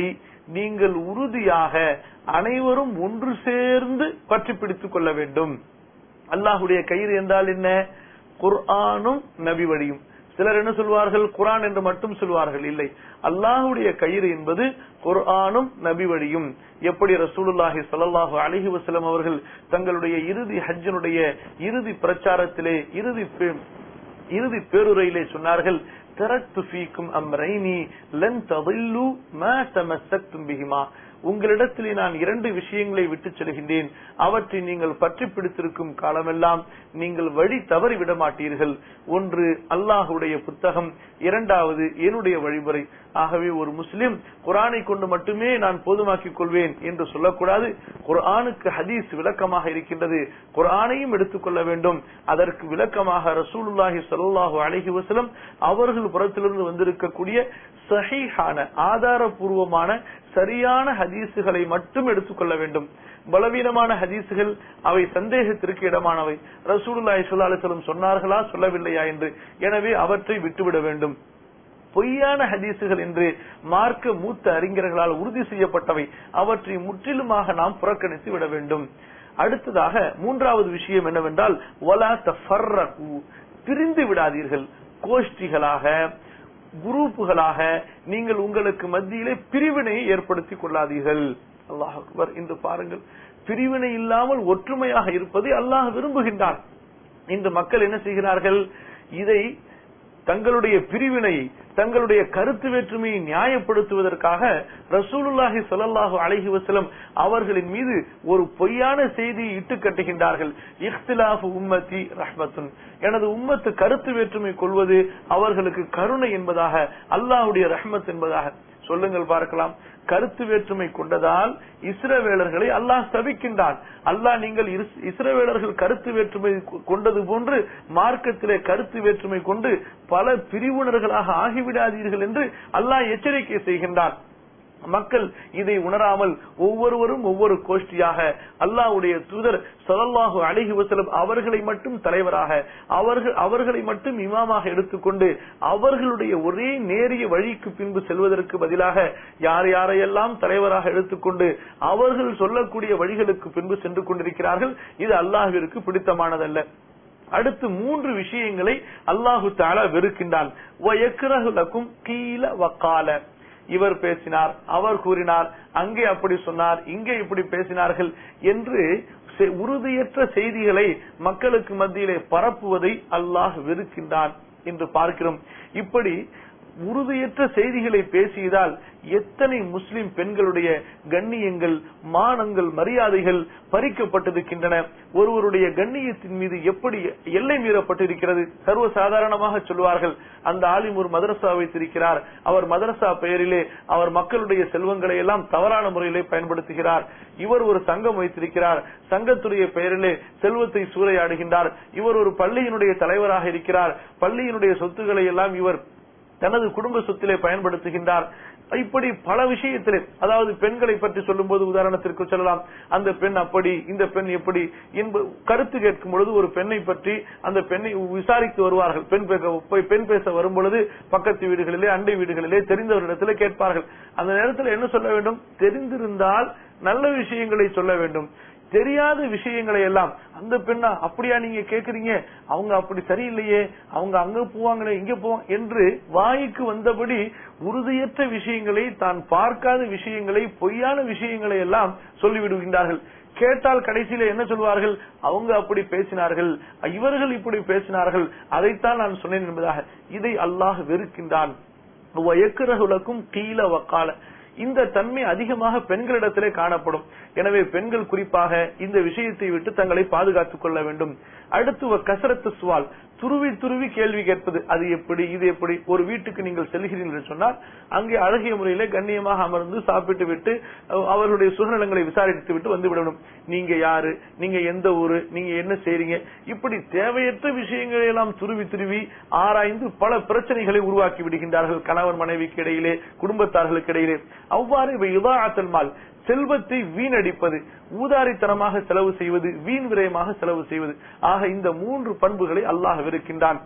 நீங்கள் உறுதியாக அனைவரும் ஒன்று சேர்ந்து பற்றி பிடித்துக் கொள்ள வேண்டும் அல்லாஹுடைய கயிறு என்றால் என்ன குர்ஆனும் நபி வழியும் சிலர் என்ன சொல்வார்கள் குர்ஆன் என்று மட்டும் சொல்வார்கள் இல்லை அல்லாஹுடைய கயிறு என்பது குர்ஆனும் நபி வழியும் எப்படி ரசூலுல்லாஹி ஸல்லல்லாஹு அலைஹி வஸல்லம் அவர்கள் தங்களுடைய இறுதி ஹஜ்ஜினுடைய இறுதி பிரச்சாரத்திலே இறுதி பே- இறுதி பேருரையிலே சொன்னார்கள் தரத்து ஃபீக்கும் அம்ரைனி லன் ததில்லு மா தமஸ்ஸக்தும் பிஹிமா உங்களிடத்திலே நான் இரண்டு விஷயங்களை விட்டுச் செல்கின்றேன் அவற்றை நீங்கள் பற்றி பிடித்திருக்கும் காலமெல்லாம் நீங்கள் வழி தவறி விட மாட்டீர்கள் ஒன்று அல்லாஹுடைய புத்தகம் இரண்டாவது என்னுடைய வழிமுறை ஆகவே ஒரு முஸ்லிம் குரானை கொண்டு மட்டுமே நான் போதுமாக்கிக் கொள்வேன் என்று சொல்லக்கூடாது குர்ஆனுக்கு ஹதீஸ் விளக்கமாக இருக்கின்றது குர்ஆனையும் எடுத்துக்கொள்ள வேண்டும் அதற்கு விளக்கமாக ரசூலுல்லாஹி ஸல்லல்லாஹு அலைஹி வஸல்லம் அவர்கள் புறத்திலிருந்து வந்திருக்கக்கூடிய சஹீஹான ஆதாரபூர்வமான சரியான ஹதீசுகளை மட்டும் எடுத்துக்கொள்ள வேண்டும் பலவீனமான ஹதீசுகள் அவை சந்தேகத்திற்கு இடமானவை ரசூலுல்லாஹி ஸல்லல்லாஹு அலைஹி வஸல்லம் சொன்னார்களா சொல்லவில்லையா என்று எனவே அவற்றை விட்டுவிட வேண்டும் பொய்யான ஹதீசுகள் என்று மார்க்க மூத்த அறிஞர்களால் உறுதி செய்யப்பட்டவை அவற்றை முற்றிலுமாக நாம் புறக்கணித்து விட வேண்டும் அடுத்ததாக மூன்றாவது விஷயம் என்னவென்றால் வலா தஃபர்ரகு பிரிந்து விடாதீர்கள் கோஷ்டிகளாக குரூப்புகளாக நீங்கள் உங்களுக்கு மத்தியிலே பிரிவினையை ஏற்படுத்திக் கொள்ளாதீர்கள் அல்லாஹ் அக்பர் இன்று பாருங்கள் பிரிவினை இல்லாமல் ஒற்றுமையாக இருப்பதை அல்லாஹ் விரும்புகின்றான் இன்று மக்கள் என்ன செய்கிறார்கள் இதை தங்களுடைய பிரிவினை தங்களுடைய கருத்து வேற்றுமையை நியாயப்படுத்துவதற்காக ரசூலுல்லாஹி ஸல்லல்லாஹு அலைஹி வஸல்லம் அவர்களின் மீது ஒரு பொய்யான செய்தியை இட்டு கட்டுகின்றார்கள் இஃப்திலாஃபு உம்மத்தி ரஹ்மத்துன் எனது உம்மத்து கருத்து வேற்றுமை கொள்வது அவர்களுக்கு கருணை என்பதாக அல்லாஹ்வுடைய ரஹ்மத் என்பதாக சொல்லுங்கள் பார்க்கலாம் கருத்து வேற்றுமை கொண்டதால் இஸ்ரவேலர்களை அல்லாஹ் சபிக்கின்றான் அல்லாஹ் நீங்கள் இஸ்- இஸ்ரவேலர்கள் கருத்து வேற்றுமை கொ- கொண்டது போன்று மார்க்கத்திலே கருத்து வேற்றுமை கொண்டு பல பிரிவினர்களாக ஆகிவிடாதீர்கள் என்று அல்லாஹ் எச்சரிக்கை செய்கின்றான் மக்கள் இதை உணராமல் ஒவ்வொருவரும் ஒவ்வொரு கோஷ்டியாக அல்லாஹ்வுடைய தூதர் ஸல்லல்லாஹு அலைஹி வஸல்லம் அவர்களை மட்டும் தலைவராக அவர்கள் அவர்களை மட்டும் இமாமாக எடுத்துக்கொண்டு அவர்களுடைய ஒரே நேரிய வழிக்கு பின்பு செல்வதற்கு பதிலாக யார் யாரையெல்லாம் தலைவராக எடுத்துக்கொண்டு அவர்கள் சொல்லக்கூடிய வழிகளுக்கு பின்பு சென்று கொண்டிருக்கிறார்கள் இது அல்லாஹ்விற்கு பிடித்தமானதல்ல அடுத்து மூன்று விஷயங்களை அல்லாஹு தாலா வெறுக்கின்றான் வயக்கிரஹு லக்கும் கீல வக்கால இவர் பேசினார் அவர் கூறினார் அங்கே அப்படி சொன்னார் இங்கே இப்படி பேசினார்கள் என்று செ- உறுதியற்ற செய்திகளை மக்களுக்கு மத்தியிலே பரப்புவதை அல்லாஹ் வெறுக்கின்றான் என்று பார்க்கிறோம் இப்படி உறுதியற்ற செய்திகளை பேசியதால் எத்தனை முஸ்லிம் பெண்களுடைய கண்ணியங்கள் மானங்கள் மரியாதைகள் பறிக்கப்பட்டிருக்கின்றன ஒருவருடைய கண்ணியத்தின் மீது எப்படி எல்லை மீறப்பட்டிருக்கிறது சர்வ சாதாரணமாக சொல்வார்கள் அந்த ஆலிம் ஒரு மதரசா வைத்திருக்கிறார் அவர் மதரசா பெயரிலே அவர் மக்களுடைய செல்வங்களை எல்லாம் தவறான முறையிலே பயன்படுத்துகிறார் இவர் ஒரு சங்கம் வைத்திருக்கிறார் சங்கத்துடைய பெயரிலே செல்வத்தை சூறையாடுகின்றார் இவர் ஒரு பள்ளியினுடைய தலைவராக இருக்கிறார் பள்ளியினுடைய சொத்துக்களை எல்லாம் இவர் தனது குடும்ப சொத்திலே பயன்படுத்துகின்றார் இப்படி பல விஷயத்திலே அதாவது பெண்களை பற்றி சொல்லும் போது உதாரணத்திற்கு சொல்லலாம் அந்த பெண் அப்படி இந்த பெண் எப்படி என்ப கருத்து கேட்கும் பொழுது ஒரு பெண்ணை பற்றி அந்த பெண்ணை விசாரித்து வருவார்கள் பெண் பேச போய் பெண் பேச வரும் பொழுது பக்கத்து வீடுகளிலே அண்டை வீடுகளிலே தெரிந்தவரிடத்திலே கேட்பார்கள் அந்த நேரத்தில் என்ன சொல்ல வேண்டும் தெரிந்திருந்தால் நல்ல விஷயங்களை சொல்ல வேண்டும் தெரியாத விஷயங்களை எல்லாம் அந்த பெண்ணா அப்படியா நீங்க கேக்குறீங்க அவங்க அப்படி சரியில்லையே அவங்க அங்க போவாங்களே இங்க போவாங்க என்று வாய்க்கு வந்தபடி உறுதியற்ற விஷயங்களை தான் பார்க்காத விஷயங்களை பொய்யான விஷயங்களை எல்லாம் சொல்லிவிடுகின்றார்கள் கேட்டால் கடைசியில என்ன சொல்வார்கள் அவங்க அப்படி பேசினார்கள் இவர்கள் இப்படி பேசினார்கள் அதைத்தான் நான் சொன்னேன் என்பதாக இதை அல்லாஹ் வெறுக்கின்றான் வயக்குரகுலக்கும் கீழ வக்கால இந்த தன்மை அதிகமாக பெண்களிடத்திலே காணப்படும் எனவே பெண்கள் குறிப்பாக இந்த விஷயத்தை விட்டு தங்களை பாதுகாத்துக் கொள்ள வேண்டும் அடுத்து கசரத்து சுவால் துருவி துருவி கேள்வி கேட்பது அது எப்படி இது எப்படி ஒரு வீட்டுக்கு நீங்கள் செல்கிறீர்கள் என்று சொன்னால் அங்கே அழகிய முறையிலே கண்ணியமாக அமர்ந்து சாப்பிட்டு விட்டு அஹ், அவர்களுடைய சுகநலங்களை விசாரித்து விட்டு வந்து விடணும் நீங்க யாரு நீங்க எந்த ஊரு நீங்க என்ன செய்றீங்க இப்படி தேவையற்ற விஷயங்களை எல்லாம் துருவி துருவி ஆராய்ந்து பல பிரச்சனைகளை உருவாக்கி விடுகின்றார்கள் கணவன் மனைவிக்கு இடையிலே குடும்பத்தார்களுக்கு இடையிலே அவ்வாறு இவை இதாத்தல் மால் செல்வத்தை வீணடிப்பது ஊதாரித்தனமாக செலவு செய்வது வீண் விரயமாக செலவு செய்வது ஆக இந்த மூன்று பண்புகளை அல்லாஹ் வெறுக்கின்றான்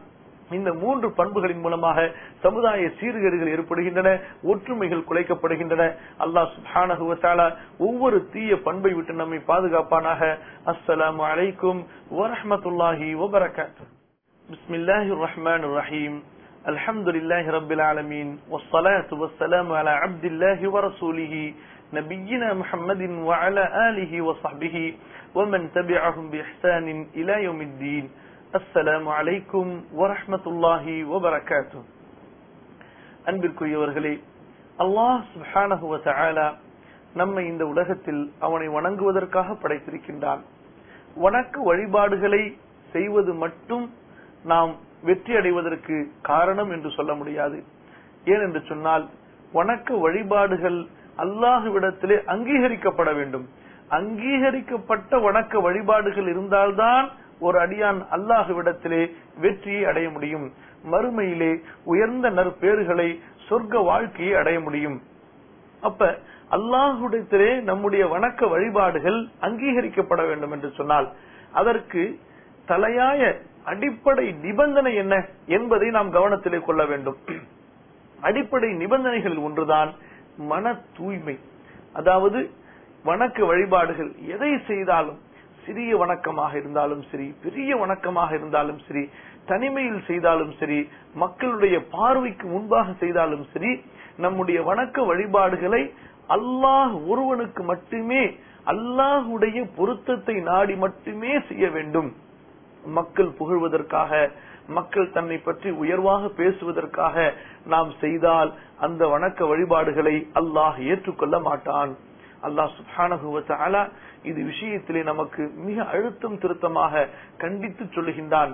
இந்த மூன்று பண்புகளின் மூலமாக சமுதாய சீர்கேடுகள் ஏற்படுகின்றன ஒற்றுமைகள் குலைக்கப்படுகின்றன அல்லாஹ் சுப்ஹானஹு வ தஆலா ஒவ்வொரு தீய பண்பை விட்டு நம்மை பாதுகாப்பானாக அஸ்ஸலாமு அலைக்கும் வரஹ்மத்துல்லாஹி வ பரக்காத்துஹு பிஸ்மில்லாஹிர் ரஹ்மானிர் ரஹீம் الحمد لله رب العالمين والصلاة والسلام على عبد الله ورسوله نبينا محمد وعلى آله وصحبه ومن تبعهم بإحسان إلى يوم الدين السلام عليكم ورحمة الله وبركاته அன்பிற்குரியவர்களே அல்லாஹ் சுப்ஹானஹு வ தஆலா நம்மை இந்த உலகத்தில் அவனை வணங்குவதற்காக படைத்திருக்கின்றான் வணக்க வழிபாடுகளை செய்வது மட்டும் நாம் வெற்றி அடைவதற்கு காரணம் என்று சொல்ல முடியாது ஏன் என்று சொன்னால் வணக்க வழிபாடுகள் அல்லாஹுவிடத்திலே அங்கீகரிக்கப்பட வேண்டும் அங்கீகரிக்கப்பட்ட வணக்க வழிபாடுகள் இருந்தால்தான் ஒரு அடியான் அல்லாஹுவிடத்திலே வெற்றியை அடைய முடியும் மறுமையிலே உயர்ந்த நற்பேறுகளை சொர்க்க வாழ்க்கையை அடைய முடியும் அப்ப அல்லாஹுடத்திலே நம்முடைய வணக்க வழிபாடுகள் அங்கீகரிக்கப்பட வேண்டும் என்று சொன்னால் அதற்கு தலையாய அடிப்படை நிபந்தனை என்ன என்பதை நாம் கவனத்திலே கொள்ள வேண்டும் அடிப்படை நிபந்தனைகளில் ஒன்றுதான் மன தூய்மை அதாவது வணக்க வழிபாடுகள் எதை செய்தாலும் சிறிய வணக்கமாக இருந்தாலும் சரி பெரிய வணக்கமாக இருந்தாலும் சரி தனிமையில் செய்தாலும் சரி மக்களுடைய பார்வைக்கு முன்பாக செய்தாலும் சரி நம்முடைய வணக்க வழிபாடுகளை அல்லாஹ் ஒருவனுக்கு மட்டுமே அல்லாஹுடைய பொருத்தத்தை நாடி மட்டுமே செய்ய வேண்டும் மக்கள் புகழ்வதற்காக மக்கள் தன்னை பற்றி உயர்வாக பேசுவதற்காக நாம் செய்தால் அந்த வணக்க வழிபாடுகளை அல்லாஹ் ஏற்றுக்கொள்ள மாட்டான் அல்லாஹ் சுபானகுவ இது விஷயத்திலே நமக்கு மிக அழுத்தம் திருத்தமாக கண்டித்து சொல்லுகின்றான்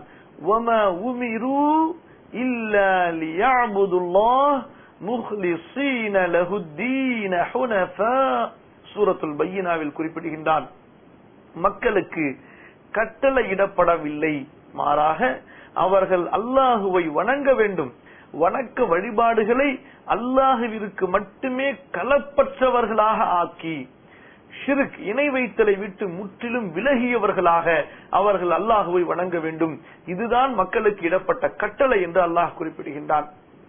சூரத்துல் பையினாவில் குறிப்பிடுகின்றான் மக்களுக்கு கட்டளையிடப்படவில்லை மாறாக அவர்கள் அல்லாஹுவை வணங்க வேண்டும் வணக்க வழிபாடுகளை அல்லாஹுவிற்கு மட்டுமே களப்பற்றவர்களாக ஆக்கி ஷிருக் இணை வைத்தலை விட்டு முற்றிலும் விலகியவர்களாக அவர்கள் அல்லாஹுவை வணங்க வேண்டும் இதுதான் மக்களுக்கு இடப்பட்ட கட்டளை என்று அல்லாஹ் குறிப்பிடுகின்றான்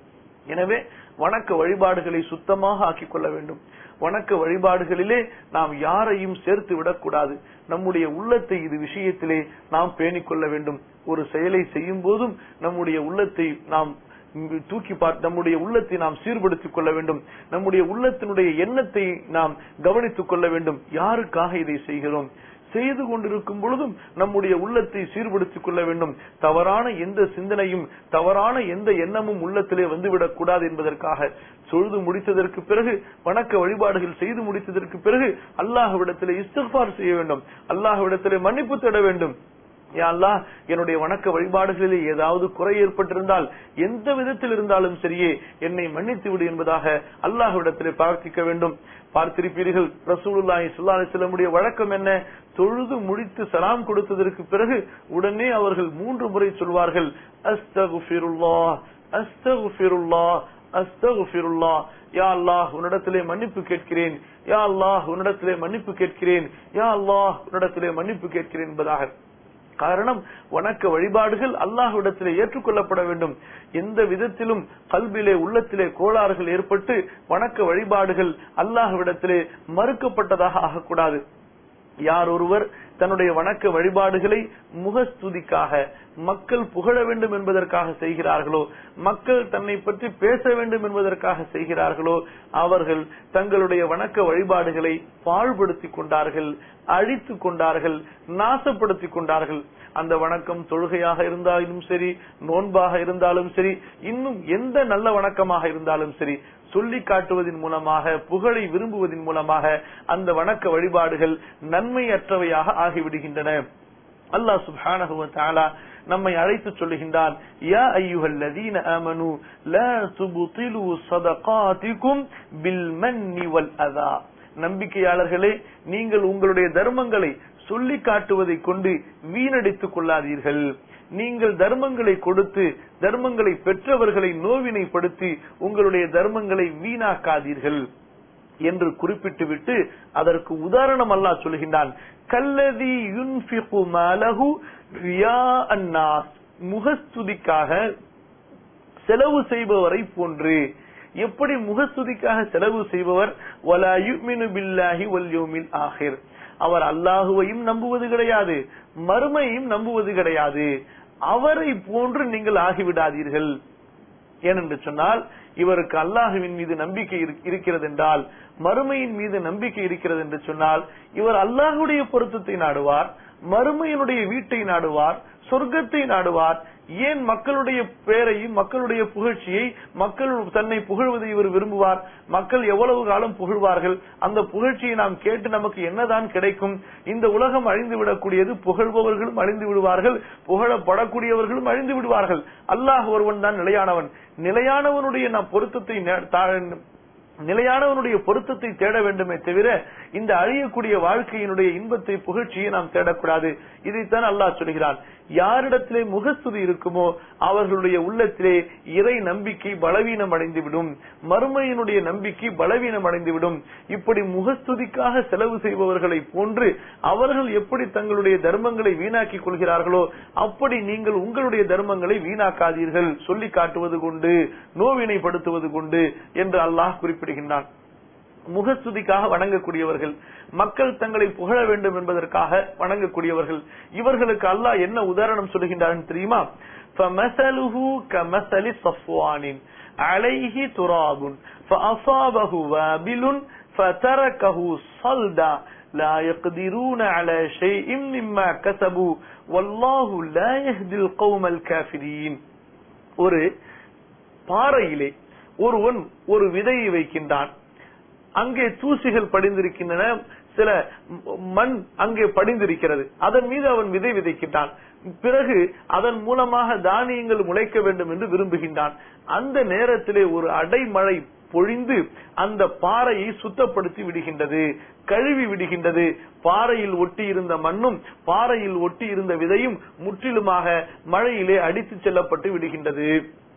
எனவே வணக்க வழிபாடுகளை சுத்தமாக ஆக்கிக் கொள்ள வேண்டும் வணக்க வழிபாடுகளிலே நாம் யாரையும் சேர்த்து விடக்கூடாது நம்முடைய உள்ளத்தை இது விஷயத்திலே நாம் பேணிக் கொள்ள வேண்டும் ஒரு செயலை செய்யும் போதும் நம்முடைய உள்ளத்தை நாம் தூக்கி பார்த்து நம்முடைய உள்ளத்தை நாம் சீர்படுத்திக் கொள்ள வேண்டும் நம்முடைய உள்ளத்தினுடைய எண்ணத்தை நாம் கவனித்துக் கொள்ள வேண்டும் யாருக்காக இதை செய்கிறோம் செய்து கொண்டிருக்கும் பொழுதும் நம்முடைய உள்ளத்தை சீர்படுத்திக் கொள்ள வேண்டும் தவறான எந்த சிந்தனையும் தவறான எந்த எண்ணமும் உள்ளத்திலே வந்துவிடக் கூடாது என்பதற்காக தொழுது முடித்ததற்கு பிறகு வணக்க வழிபாடுகள் செய்து முடித்ததற்கு பிறகு அல்லாஹ்விடத்திலே இஸ்திஃபார் செய்ய வேண்டும் அல்லாஹ்விடத்திலே மன்னிப்பு தேட வேண்டும் அல்லாஹ் என்னுடைய வணக்க வழிபாடுகளில் ஏதாவது குறை ஏற்பட்டிருந்தால் எந்த விதத்தில் இருந்தாலும் சரியே என்னை மன்னித்து விடு என்பதாக அல்லாஹ்விடத்திலே பிரார்த்திக்க வேண்டும் பார்த்திருப்பீர்கள் ரசூலுல்லாஹி ஸல்லல்லாஹு அலைஹி வஸல்லமுடைய வழக்கம் என்ன தொழுது முடித்து சலாம் கொடுத்ததற்கு பிறகு உடனே அவர்கள் மூன்று முறை சொல்வார்கள் அஸ்தகுஃபிருல்லாஹ் அஸ்தகுஃபிருல்லாஹ் அஸ்தகுஃபிருல்லாஹ் யா அல்லாஹ் உன்னிடத்திலே மன்னிப்பு கேட்கிறேன் யா அல்லாஹ் உன்னிடத்திலே மன்னிப்பு கேட்கிறேன் யா அல்லாஹ் உன்னிடத்திலே மன்னிப்பு கேட்கிறேன் என்பதாக காரணம் வணக்க வழிபாடுகள் அல்லாஹ்விடத்திலே ஏற்றுக்கொள்ளப்பட வேண்டும் எந்த விதத்திலும் கல்விலே உள்ளத்திலே கோளாறுகள் ஏற்பட்டு வணக்க வழிபாடுகள் அல்லாஹ்விடத்திலே மறுக்கப்பட்டதாக ஆகக்கூடாது யார் ஒருவர் தன்னுடைய வணக்க வழிபாடுகளை முகஸ்துதிக்காக மக்கள் புகழ வேண்டும் என்பதற்காக செய்கிறார்களோ மக்கள் தன்னை பற்றி பேச வேண்டும் என்பதற்காக செய்கிறார்களோ அவர்கள் தங்களுடைய வணக்க வழிபாடுகளை பாழ்படுத்திக் கொண்டார்கள் அழித்துக் கொண்டார்கள் நாசப்படுத்திக் கொண்டார்கள் அந்த வணக்கம் தொழுகையாக இருந்தாலும் சரி நோன்பாக இருந்தாலும் சரி இன்னும் எந்த நல்ல வணக்கமாக இருந்தாலும் சரி சொல்லி காட்டுவதன் மூலமாக புகழை விரும்புவதன் மூலமாக அந்த வணக்க வழிபாடுகள் நன்மையற்றவையாக ஆகிவிடுகின்றன அல்லாஹ் சுப்ஹானஹு வ தஆலா நம்மை அழைத்து சொல்லுகின்றான் யா அய்யுஹல்லதீன ஆமனு லா துப்திலு ஸதகாத்திகும் பில் மன்னி வல் அதா நம்பிக்கையாளர்களே நீங்கள் உங்களுடைய தர்மங்களை சொல்லி காட்டுவதை கொண்டு வீணடித்துக் கொள்ளாதீர்கள் நீங்கள் தர்மங்களை கொடுத்து தர்மங்களை பெற்றவர்களை நோவினைப்படுத்தி உங்களுடைய தர்மங்களை வீணாக்காதீர்கள் என்று குறிப்பிட்டு விட்டு அதற்கு உதாரணம் அல்லாஹ் சொல்கின்றான் கல்லதி யுன்ஃபிகு மாலஹு ரியா அன்னாஸ் முகஸ்துதிக்காக செலவு செய்பவரை போன்று எப்படி முகஸ்துதிக்காக செலவு செய்பவர் வலா யுமினு பில்லாஹி வல் யௌமில் ஆஹிர் அவர் அல்லாஹுவையும் நம்புவது கிடையாது மறுமையும் நம்புவது கிடையாது அவரை போன்று நீங்கள் ஆகிவிடாதீர்கள் ஏனென்று சொன்னால் இவருக்கு அல்லாஹுவின் மீது நம்பிக்கை இரு- இருக்கிறது என்றால் மறுமையின் மீது நம்பிக்கை இருக்கிறது என்று சொன்னால் இவர் அல்லாஹுடைய பொருத்தத்தை நாடுவார் மறுமையினுடைய வீட்டை நாடுவார் சொர்க்கத்தை நாடுவார் ஏன் மக்களுடைய பேரையும் மக்களுடைய புகழ்ச்சியை மக்கள் தன்னை புகழ்வதை இவர் விரும்புவார் மக்கள் எவ்வளவு காலம் புகழ்வார்கள் அந்த புகழ்ச்சியை நாம் கேட்டு நமக்கு என்னதான் கிடைக்கும் இந்த உலகம் அழிந்து விடக்கூடியது புகழ்பவர்களும் அழிந்து விடுவார்கள் புகழப்படக்கூடியவர்களும் அழிந்து விடுவார்கள் அல்லாஹ் ஒருவன் தான் நிலையானவன் நிலையானவனுடைய நாம் பொருத்தத்தை நே- தா- நிலையானவனுடைய பொருத்தத்தை தேட வேண்டுமே தவிர இந்த அழியக்கூடிய வாழ்க்கையினுடைய இன்பத்தை புகழ்ச்சியை நாம் தேடக்கூடாது இதைத்தான் அல்லாஹ் சொல்கிறான் யாரிடத்திலே முகஸ்துதி இருக்குமோ அவர்களுடைய உள்ளத்திலே இறை நம்பிக்கை பலவீனம் அடைந்துவிடும் மறுமையினுடைய நம்பிக்கை பலவீனம் அடைந்துவிடும் இப்படி முகஸ்துதிக்காக செலவு செய்பவர்களை போன்று அவர்கள் எப்படி தங்களுடைய தர்மங்களை வீணாக்கிக் கொள்கிறார்களோ அப்படி நீங்கள் உங்களுடைய தர்மங்களை வீணாக்காதீர்கள் சொல்லி காட்டுவது கொண்டு நோவினைப்படுத்துவது கொண்டு என்று அல்லாஹ் குறிப்பிடுகின்றான் முகஸ்துதிக்காக வணங்கக்கூடியவர்கள் மக்கள் தங்களை புகழ வேண்டும் என்பதற்காக வணங்கக்கூடியவர்கள் இவர்களுக்கு அல்லாஹ் என்ன உதாரணம் சொல்லுகின்றான் தெரியுமா فَمَثَلُهُ كَمَثَلِ صَفْوَانٍ عَلَيْهِ تُرَابٌ فَأَصَابَهُ وَابِلٌ فَتَرَكَهُ صَلْدًا لا يقدرون على شيء مما كسبوا والله لا يهدي القوم الكافرين ஒரு பாறையிலே ஒருவன் ஒரு விதையை வைக்கின்றான் அங்கே தூசிகள் படிந்திருக்கின்றன சில ம- மண் அங்கே படிந்திருக்கிறது அதன் மீது அவன் விதை விதைக்கின்றான் பிறகு அதன் மூலமாக தானியங்கள் முளைக்க வேண்டும் என்று விரும்புகின்றான் அந்த நேரத்திலே ஒரு அடைமழை பொழிந்து அந்த பாறையை சுத்தப்படுத்தி விடுகின்றது கழுவி விடுகின்றது பாறையில் ஒட்டி இருந்த மண்ணும் பாறையில் ஒட்டி இருந்த விதையும் முற்றிலுமாக மழையிலே அடித்து செல்லப்பட்டு விடுகின்றது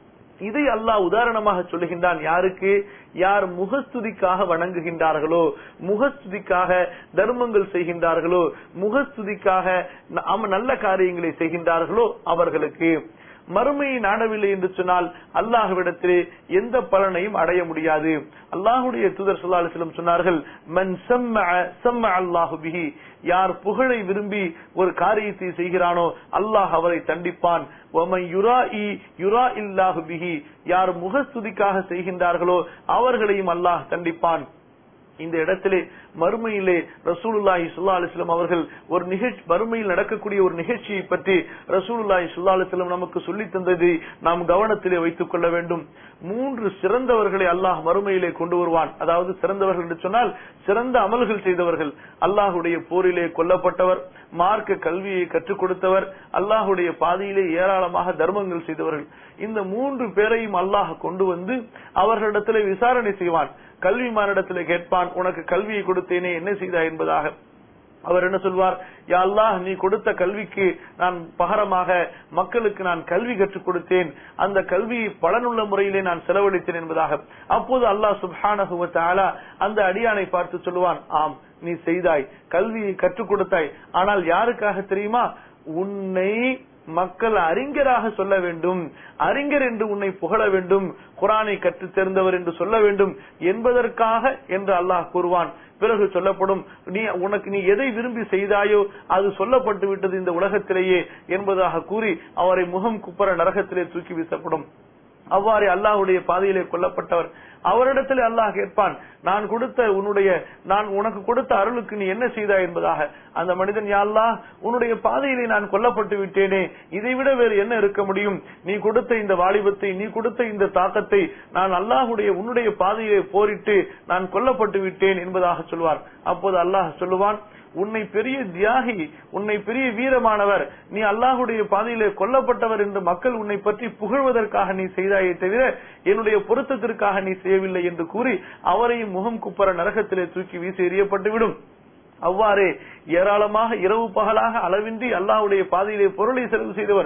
இதை அல்லாஹ் உதாரணமாக சொல்லுகின்றான் யாருக்கு யார் முகஸ்துதிக்காக வணங்குகின்றார்களோ முகஸ்துதிக்காக தர்மங்கள் செய்கின்றார்களோ முகஸ்துதிக்காக ந- அம- நல்ல காரியங்களை செய்கின்றார்களோ அவர்களுக்கு மறுமையை நாடவில்லை என்று சொன்னால் அல்லாஹ்விடத்திலே எந்த பலனையும் அடைய முடியாது அல்லாஹுடைய தூதர் ஸல்லல்லாஹு அலைஹி வஸல்லம் சொன்னார்கள் மன் சம்மஅ சம்மஅ அல்லாஹு பிஹி யார் புகழை விரும்பி ஒரு காரியத்தை செய்கிறானோ அல்லாஹ் அவரை தண்டிப்பான் வமன் யுராஇ யுரா இல்லாஹு பிஹி யார் முகஸ்துதிக்காக செய்கின்றார்களோ அவர்களையும் அல்லாஹ் தண்டிப்பான் இந்த இடத்திலே மறுமையிலே ரசூலுல்லாஹி ஸல்லல்லாஹு அலைஹி வஸல்லம் அவர்கள் ஒரு நிகழ்ச்சி மறுமையில் நடக்கக்கூடிய ஒரு நிகழ்ச்சியை பற்றி ரசூலுல்லாஹி ஸல்லல்லாஹு அலைஹி வஸல்லம் நமக்கு சொல்லி தந்ததை நாம் கவனத்திலே வைத்துக் கொள்ள வேண்டும் மூன்று சிறந்தவர்களை அல்லாஹ் மறுமையிலே கொண்டு வருவான் அதாவது சிறந்தவர்கள் என்று சொன்னால் சிறந்த அமல்கள் செய்தவர்கள் அல்லாஹுடைய போரிலே கொல்லப்பட்டவர் மார்க்க கல்வியை கற்றுக் கொடுத்தவர் அல்லாஹுடைய பாதையிலே ஏராளமாக தர்மங்கள் செய்தவர்கள் இந்த மூன்று பேரையும் அல்லாஹ் கொண்டு வந்து அவர்களிடத்திலே விசாரணை செய்வான் கல்விமானிடத்திலே கேட்பான் உனக்கு கல்வியை கொடுத்தேனே என்ன செய்தாய் என்பதாக அவர் என்ன சொல்வார் யா அல்லாஹ் நீ கொடுத்த கல்விக்கு நான் பகரமாக மக்களுக்கு நான் கல்வி கற்றுக் கொடுத்தேன் அந்த கல்வியை பலனுள்ள முறையிலே நான் செலவழித்தேன் என்பதாக அப்போது அல்லாஹ் சுப்ஹானஹு வ தஆலா அந்த அடியானை பார்த்து சொல்லுவான் ஆம் நீ செய்தாய் கல்வியை கற்றுக் கொடுத்தாய் ஆனால் யாருக்காக தெரியுமா உன்னை மக்கள் அறிஞராக சொல்ல வேண்டும் அறிஞர் என்று உன்னை புகழ வேண்டும் குரானை கற்றுத் தேர்ந்தவர் என்று சொல்ல வேண்டும் என்பதற்காக என்று அல்லாஹ் கூறுவான் பிறகு சொல்லப்படும் நீ உனக்கு நீ எதை விரும்பி செய்தாயோ அது சொல்லப்பட்டு விட்டது இந்த உலகத்திலேயே என்பதாக கூறி அவரை முகம் குப்பர நரகத்திலே தூக்கி வீசப்படும் அவ்வாறு அல்லாஹ்வுடைய பாதையிலே கொல்லப்பட்டவர் அவரிடத்தில் அல்லாஹ் கேட்பான் நான் கொடுத்த உன்னுடைய நான் உனக்கு கொடுத்த அருளுக்கு நீ என்ன செய்தாய் என்பதாக அந்த மனிதன் யா அல்லாஹ் உன்னுடைய பாதையிலே நான் கொல்லப்பட்டு விட்டேனே இதைவிட வேறு என்ன இருக்க முடியும் நீ கொடுத்த இந்த வாலிபத்தை நீ கொடுத்த இந்த தாக்கத்தை நான் அல்லாஹுடைய உன்னுடைய பாதையிலே போரிட்டு நான் கொல்லப்பட்டு விட்டேன் என்பதாக சொல்வார் அப்போது அல்லாஹ் சொல்லுவான் உன்னை பெரிய தியாகி உன்னை பெரிய வீரமானவர் நீ அல்லாஹுடைய பாதையிலே கொல்லப்பட்டவர் என்று மக்கள் உன்னை பற்றி புகழ்வதற்காக நீ செய்தாயே தவிர என்னுடைய பொருத்தத்திற்காக நீ செய்யவில்லை என்று கூறி அவரையும் முகம் குப்பர நரகத்திலே தூக்கி வீசி எறியப்பட்டுவிடும் அவ்வாறே ஏராளமாக இரவு பகலாக அளவின்றி அல்லாஹ்வுடைய பாதையிலே பொருளை செலவு செய்தவர்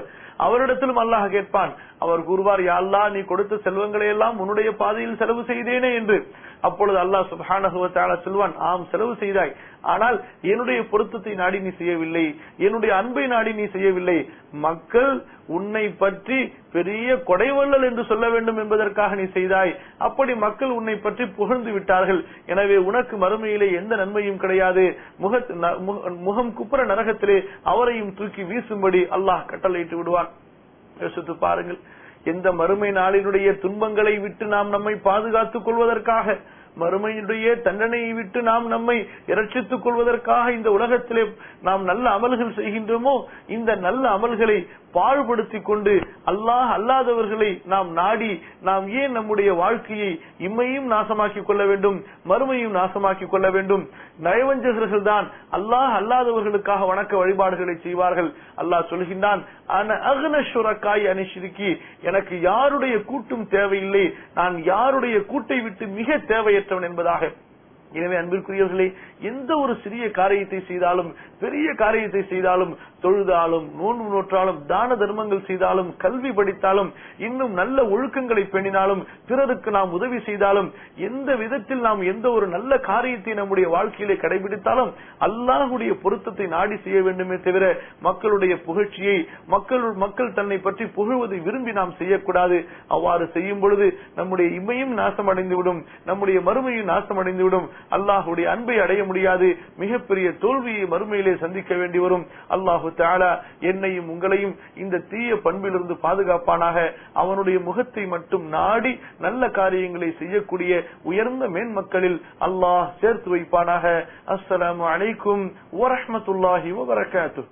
அவரிடத்திலும் அல்லாஹ் கேட்பான் அவர் கூறுவார் யா அல்லாஹ் நீ கொடுத்த செல்வங்களை எல்லாம் உன்னுடைய பாதையில் செலவு செய்தேனே என்று அப்பொழுது அல்லாஹ் சுப்ஹானஹு வ தஆலா சொல்வான் ஆம் செலவு செய்தாய் ஆனால் என்னுடைய பொருத்தத்தை நாடி நீ செய்யவில்லை என்னுடைய அன்பை நாடி நீ செய்யவில்லை மக்கள் உன்னை பற்றி பெரிய கொடைவள்ளல் என்று சொல்ல வேண்டும் என்பதற்காக நீ செய்தாய் அப்படி மக்கள் உன்னை பற்றி புகழ்ந்து விட்டார்கள் எனவே உனக்கு மறுமையிலே எந்த நன்மையும் கிடையாது முக ந- மு- முகம் குப்புற நரகத்திலே அவரையும் தூக்கி வீசும்படி அல்லாஹ் கட்டளையிட்டு விடுவான் யோசித்து பாருங்கள் எந்த மறுமை நாளினுடைய துன்பங்களை விட்டு நாம் நம்மை பாதுகாத்துக் கொள்வதற்காக மறுமையுடைய தண்டனையை விட்டு நாம் நம்மை இரட்சித்துக் கொள்வதற்காக இந்த உலகத்திலே நாம் நல்ல அமல்கள் செய்கின்றோமோ இந்த நல்ல அமல்களை பாழ்படுத்திக் கொண்டு அல்லாஹ் அல்லாதவர்களை நாம் நாடி நாம் ஏன் நம்முடைய வாழ்க்கையை இம்மையும் நாசமாக்கிக் கொள்ள வேண்டும் மறுமையும் நாசமாக்கிக் கொள்ள வேண்டும் நயவஞ்சகர்கள் தான் அல்லாஹ் அல்லாதவர்களுக்காக வணக்க வழிபாடுகளை செய்வார்கள் அல்லாஹ் சொல்கின்றான் "அன அக்ன ஷுரக்காய் அனிஷிருக்கி எனக்கு யாருடைய கூட்டும் தேவையில்லை நான் யாருடைய கூட்டை விட்டு மிக தேவையற்றவன் என்பதாக எனவே அன்பிற்குரியவர்களே எந்த ஒரு சிறிய காரியத்தை செய்தாலும் பெரிய காரியத்தை செய்தாலும் தொழுதாலும் நோன்பு நோற்றாலும் தான தர்மங்கள் செய்தாலும் கல்வி படித்தாலும் இன்னும் நல்ல ஒழுக்கங்களை பெண்ணினாலும் பிறருக்கு நாம் உதவி செய்தாலும் எந்த விதத்தில் நாம் எந்த ஒரு நல்ல காரியத்தை நம்முடைய வாழ்க்கையிலே கடைபிடித்தாலும் அல்லாஹுடைய பொருத்தத்தை நாடி செய்ய வேண்டுமே தவிர மக்களுடைய புகழ்ச்சியை மக்கள் மக்கள் தன்னை பற்றி புகழ்வதை விரும்பி நாம் செய்யக்கூடாது அவ்வாறு செய்யும் பொழுது நம்முடைய இம்மையும் நாசமடைந்துவிடும் நம்முடைய மறுமையும் நாசமடைந்துவிடும் அல்லாஹுடைய அன்பை அடைய முடியாது மிகப்பெரிய தோல்வியை மறுமையிலே சந்திக்க வேண்டி வரும் அல்லாஹு தாலா என்னையும் உங்களையும் இந்த தீய பண்பிலிருந்து பாதுகாப்பானாக அவனுடைய முகத்தை மட்டும் நாடி நல்ல காரியங்களை செய்யக்கூடிய உயர்ந்த மேன்மக்களில் அல்லாஹ் சேர்த்து வைப்பானாக அஸ்ஸலாமு அலைக்கும் வரஹ்மத்துல்லாஹி வபரகாத்துஹ்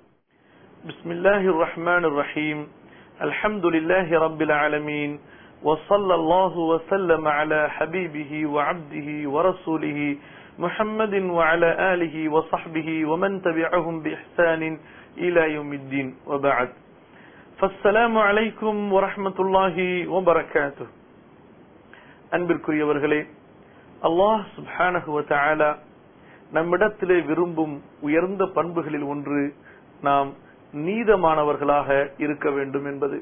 بسم الله الرحمن الرحيم الحمد لله رب العالمين وصلى الله وسلم على حبيبه وعبده ورسوله محمد وعلى آله وصحبه ومن تبعهم بإحسان إلى يوم الدين وبعد فالسلام عليكم ورحمة الله وبركاته அன்பிற்குரியவர்களே அல்லாஹ் சுப்ஹானஹு வ தஆலா நம்மிடத்திலே விரும்பும் உயர்ந்த பண்புகளில் ஒன்று நாம் நீதமானவர்களாக இருக்க வேண்டும் என்பது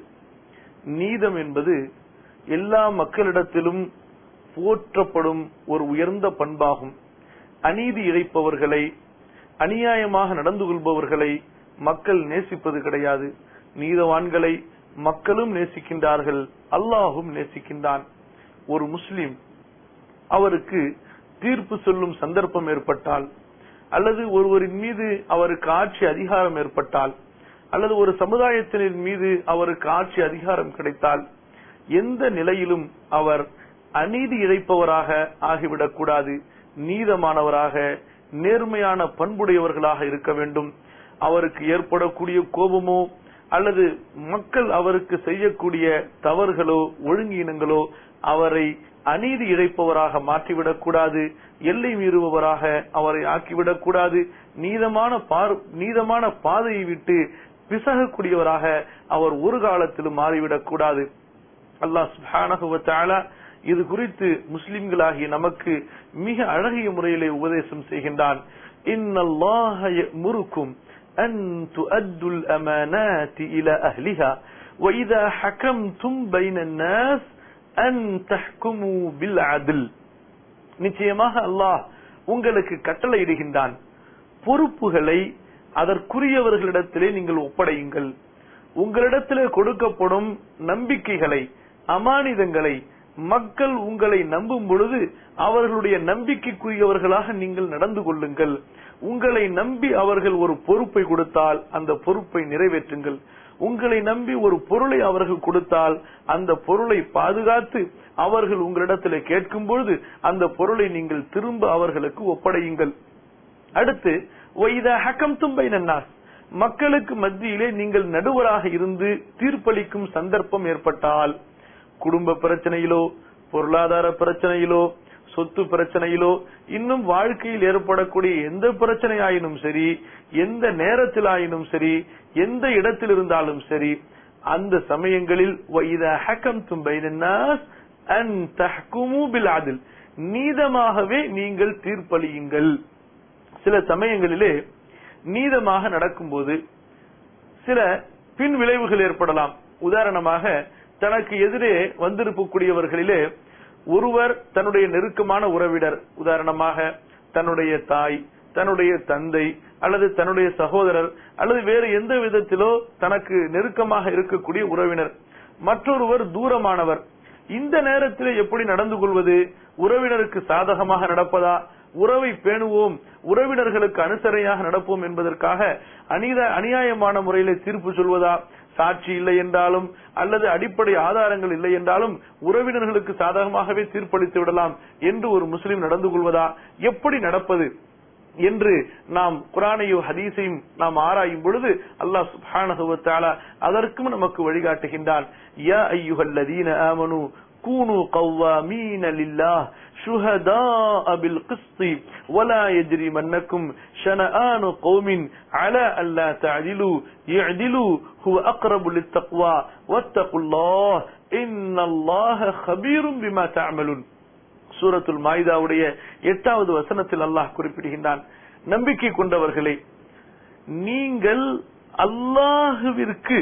நீதம் என்பது எல்லா மக்களிடத்திலும் போற்றப்படும் ஒரு உயர்ந்த பண்பாகும் அநீதி இழைப்பவர்களை அநியாயமாக நடந்து கொள்பவர்களை மக்கள் நேசிப்பது கிடையாது நீதவான்களை மக்களும் நேசிக்கின்றார்கள் அல்லாஹும் நேசிக்கின்றான் ஒரு முஸ்லிம் அவருக்கு தீர்ப்பு சொல்லும் சந்தர்ப்பம் ஏற்பட்டால் அல்லது ஒருவரின் மீது அவருக்கு ஆட்சி அதிகாரம் ஏற்பட்டால் அல்லது ஒரு சமுதாயத்தினர் மீது அவருக்கு ஆட்சி அதிகாரம் கிடைத்தால் எந்த நிலையிலும் அவர் அநீதி இழைப்பவராக ஆகிவிடக் கூடாது நீதமானவராக நேர்மையான பண்புடையவர்களாக இருக்க வேண்டும் அவருக்கு ஏற்படக்கூடிய கோபமோ அல்லது மக்கள் அவருக்கு செய்யக்கூடிய தவறுகளோ ஒழுங்கீனங்களோ அவரை அநீதி இழைப்பவராக மாற்றிவிடக் கூடாது எல்லை மீறுபவராக அவரை ஆக்கிவிடக் கூடாது நீதமான பார் நீதமான பாதையை விட்டு பிசகக்கூடியவராக அவர் ஒரு காலத்திலும் மாறிவிடக் கூடாது அல்லாஹ் சுப்ஹானஹு வ தஆலா இது குறித்து முஸ்லிம்களாகிய நமக்கு மிக அழகிய முறையிலே உபதேசம் செய்கின்றான் இன்னல்லாஹ யஅமுருக்கும் அன் துஅத்துல் அமானாத்தி இலா அஹ்லிஹா وإذا حكمتم بين الناس أن تحكموا بالعدل நிச்சயமாக அல்லாஹ் உங்களுக்கு கட்டளையிடுகின்றான் பொறுப்புகளை அதற்குரியவர்களிடத்திலே நீங்கள் ஒப்படையுங்கள் உங்களிடத்திலே கொடுக்கப்படும் நம்பிக்கைகளை அமானிதங்களை மக்கள் உங்களை நம்பும் பொழுது அவர்களுடைய நம்பிக்கைக்குரியவர்களாக நீங்கள் நடந்து கொள்ளுங்கள் உங்களை நம்பி அவர்கள் ஒரு பொறுப்பை கொடுத்தால் அந்த பொறுப்பை நிறைவேற்றுங்கள் உங்களை நம்பி ஒரு பொருளை அவர்கள் கொடுத்தால் அந்த பொருளை பாதுகாத்து அவர்கள் உங்களிடத்தில் கேட்கும் பொழுது அந்த பொருளை நீங்கள் திரும்ப அவர்களுக்கு ஒப்படையுங்கள் அடுத்து ஒய்தா ஹக்கம் தும்பை நன்னாஸ் மக்களுக்கு மத்தியிலே நீங்கள் நடுவராக இருந்து தீர்ப்பளிக்கும் சந்தர்ப்பம் ஏற்பட்டால் குடும்ப பிரச்சனையிலோ பொருளாதார பிரச்சனையிலோ சொத்து பிரச்சனையிலோ இன்னும் வாழ்க்கையில் ஏற்படக்கூடிய எந்த பிரச்சனையாயினும் சரி எந்த நேரத்தில் ஆயினும் சரி எந்த இடத்தில் இருந்தாலும் சரி அந்த சமயங்களில் நீதமாகவே நீங்கள் தீர்ப்பளியுங்கள் சில சமயங்களிலே நீதமாக நடக்கும்போது சில பின் விளைவுகள் ஏற்படலாம் உதாரணமாக தனக்கு எதிரே வந்திருக்கக்கூடியவர்களிலே ஒருவர் தன்னுடைய நெருக்கமான உறவினர் உதாரணமாக தன்னுடைய தாய் தன்னுடைய தந்தை அல்லது தன்னுடைய சகோதரர் அல்லது வேறு எந்த விதத்திலோ தனக்கு நெருக்கமாக இருக்கக்கூடிய உறவினர் மற்றொருவர் தூரமானவர் இந்த நேரத்தில் எப்படி நடந்து கொள்வது உறவினருக்கு சாதகமாக நடப்பதா உறவை பேணுவோம் உறவினர்களுக்கு அனுசரையாக நடப்போம் என்பதற்காக அநீத அநியாயமான முறையிலே தீர்ப்பு சொல்வதா சாட்சி இல்லை என்றாலும் அல்லது அடிப்படை ஆதாரங்கள் இல்லை என்றாலும் உறவினர்களுக்கு சாதகமாகவே தீர்ப்பளித்து விடலாம் என்று ஒரு முஸ்லிம் நடந்து கொள்வதா எப்படி நடப்பது என்று நாம் குரானையும் ஹதீஸையும் நாம் ஆராயும் பொழுது அல்லாஹ் சுப்ஹானஹு வ தஆலா அதற்கும் நமக்கு வழிகாட்டுகின்றான் யா அய்யுஹல்லதீன ஆமனு கூனு கவ்வாமீன லில்லாஹ் شهداء بالقسط ولا يجرمنكم شنآن قوم على ألا تعدلوا يعدلوا هو أقرب للتقوى واتقوا الله إن الله خبير بما تعملون சூரத்துல் மாயுதாவுடைய எட்டாவது வசனத்தில் அல்லாஹ் குறிப்பிடுகின்றான் நம்பிக்கை கொண்டவர்களே நீங்கள் அல்லாஹுவிற்கு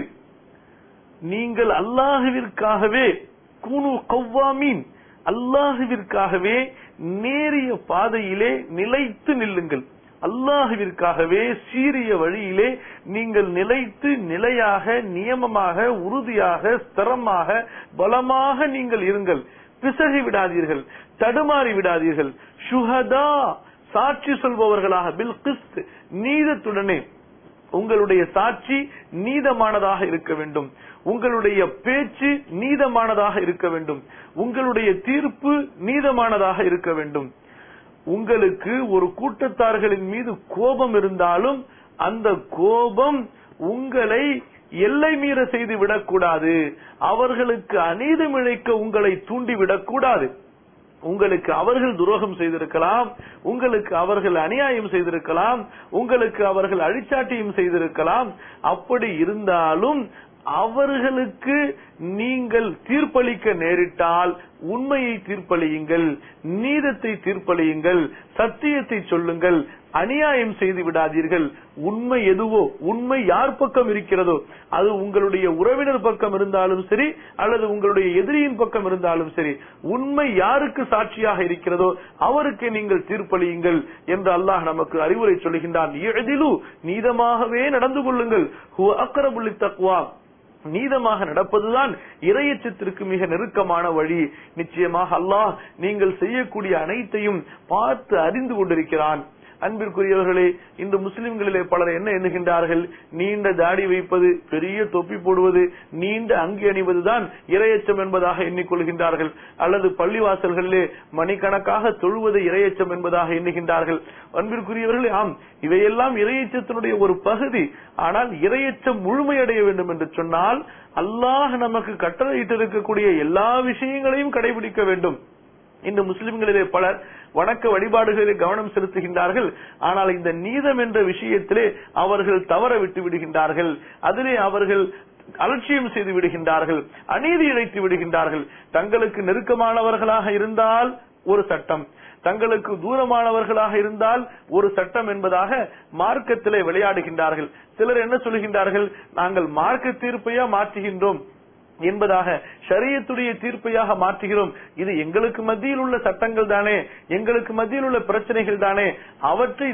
நீங்கள் அல்லாஹுவிற்காகவே குனு கவ்வாமீன் அல்லாஹுவிற்காகவே நேரிய பாதையிலே நிலைத்து நில்லுங்கள் அல்லாஹுவிற்காகவே சீரிய வழியிலே நீங்கள் நிலைத்து நிலையாக நியமமாக உறுதியாக ஸ்திரமாக பலமாக நீங்கள் இருங்கள் பிசகி விடாதீர்கள் தடுமாறி விடாதீர்கள் சுஹதா சாட்சி சொல்பவர்களாக பில் கிஸ்த் நீதத்துடனே உங்களுடைய சாட்சி நீதமானதாக இருக்க வேண்டும் உங்களுடைய பேச்சு நீதமானதாக இருக்க வேண்டும் உங்களுடைய தீர்ப்பு நீதமானதாக இருக்க வேண்டும் உங்களுக்கு ஒரு கூட்டத்தார்களின் மீது கோபம் இருந்தாலும் அந்த கோபம் உங்களை எல்லை மீற செய்து விடக்கூடாது அவர்களுக்கு அநீதம் இழைக்க உங்களை தூண்டி விடக்கூடாது உங்களுக்கு அவர்கள் துரோகம் செய்திருக்கலாம் உங்களுக்கு அவர்கள் அநியாயம் செய்திருக்கலாம் உங்களுக்கு அவர்கள் அழிச்சாட்டியம் செய்திருக்கலாம் அப்படி இருந்தாலும் அவர்களுக்கு நீங்கள் தீர்ப்பளிக்க நேரிட்டால் உண்மையை தீர்ப்பளியுங்கள் நீதத்தை தீர்ப்பளியுங்கள் சத்தியத்தை சொல்லுங்கள் அநியாயம் செய்து விடாதீர்கள் உண்மை எதுவோ உண்மை யார் பக்கம் இருக்கிறதோ அது உங்களுடைய உறவினர் பக்கம் இருந்தாலும் சரி அல்லது உங்களுடைய எதிரியின் பக்கம் இருந்தாலும் சரி உண்மை யாருக்கு சாட்சியாக இருக்கிறதோ அவருக்கு நீங்கள் தீர்ப்பளியுங்கள் என்று அல்லாஹ் நமக்கு அறிவுரை சொல்லுகின்றான் எதிலு நீதமாகவே நடந்து கொள்ளுங்கள் ஹுவ அக்கரபுள்ளி தக்குவா நீதமாக நடப்பதுதான் இரையச்சத்திற்கு மிக நெருக்கமான வழி நிச்சயமாக அல்லாஹ் நீங்கள் செய்யக்கூடிய அனைத்தையும் பார்த்து அறிந்து கொண்டிருக்கிறான் அன்பிற்குரியவர்களே இந்த முஸ்லிம்களிலே பலர் என்ன எண்ணுகின்றார்கள் நீண்ட தாடி வைப்பது பெரிய தொப்பி போடுவது நீண்ட அங்கி அணிவதுதான் இரையச்சம் என்பதாக எண்ணிக்கொள்கின்றார்கள் அல்லது பள்ளிவாசல்களிலே மணிக்கணக்காக தொழுவது இரையச்சம் என்பதாக எண்ணுகின்றார்கள் அன்பிற்குரியவர்களே ஆம் இவையெல்லாம் இரையச்சத்தினுடைய ஒரு பகுதி ஆனால் இரையச்சம் முழுமையடைய வேண்டும் என்று சொன்னால் அல்லாஹ் நமக்கு கட்டளையிட்டு இருக்கக்கூடிய எல்லா விஷயங்களையும் கடைபிடிக்க வேண்டும் இந்த முஸ்லிம்களிலே பலர் வணக்க வழிபாடுகளில் கவனம் செலுத்துகின்றார்கள் ஆனால் இந்த நீதம் என்ற விஷயத்திலே அவர்கள் தவற விட்டு விடுகின்றார்கள் அதிலே அவர்கள் அலட்சியம் செய்து விடுகின்றார்கள் அநீதி இழைத்து விடுகின்றார்கள் தங்களுக்கு நெருக்கமானவர்களாக இருந்தால் ஒரு சட்டம் தங்களுக்கு தூரமானவர்களாக இருந்தால் ஒரு சட்டம் என்பதாக மார்க்கத்திலே விளையாடுகின்றார்கள் சிலர் என்ன சொல்லுகின்றார்கள் நாங்கள் மார்க்க தீர்ப்பையா மாற்றுகின்றோம் என்பதாக ஷரியத்துடைய தீர்ப்பையாக மாற்றுகிறோம் இது எங்களுக்கு மத்தியில் உள்ள சட்டங்கள் தானே எங்களுக்கு மத்தியில் உள்ள பிரச்சனைகள் தானே அவற்றை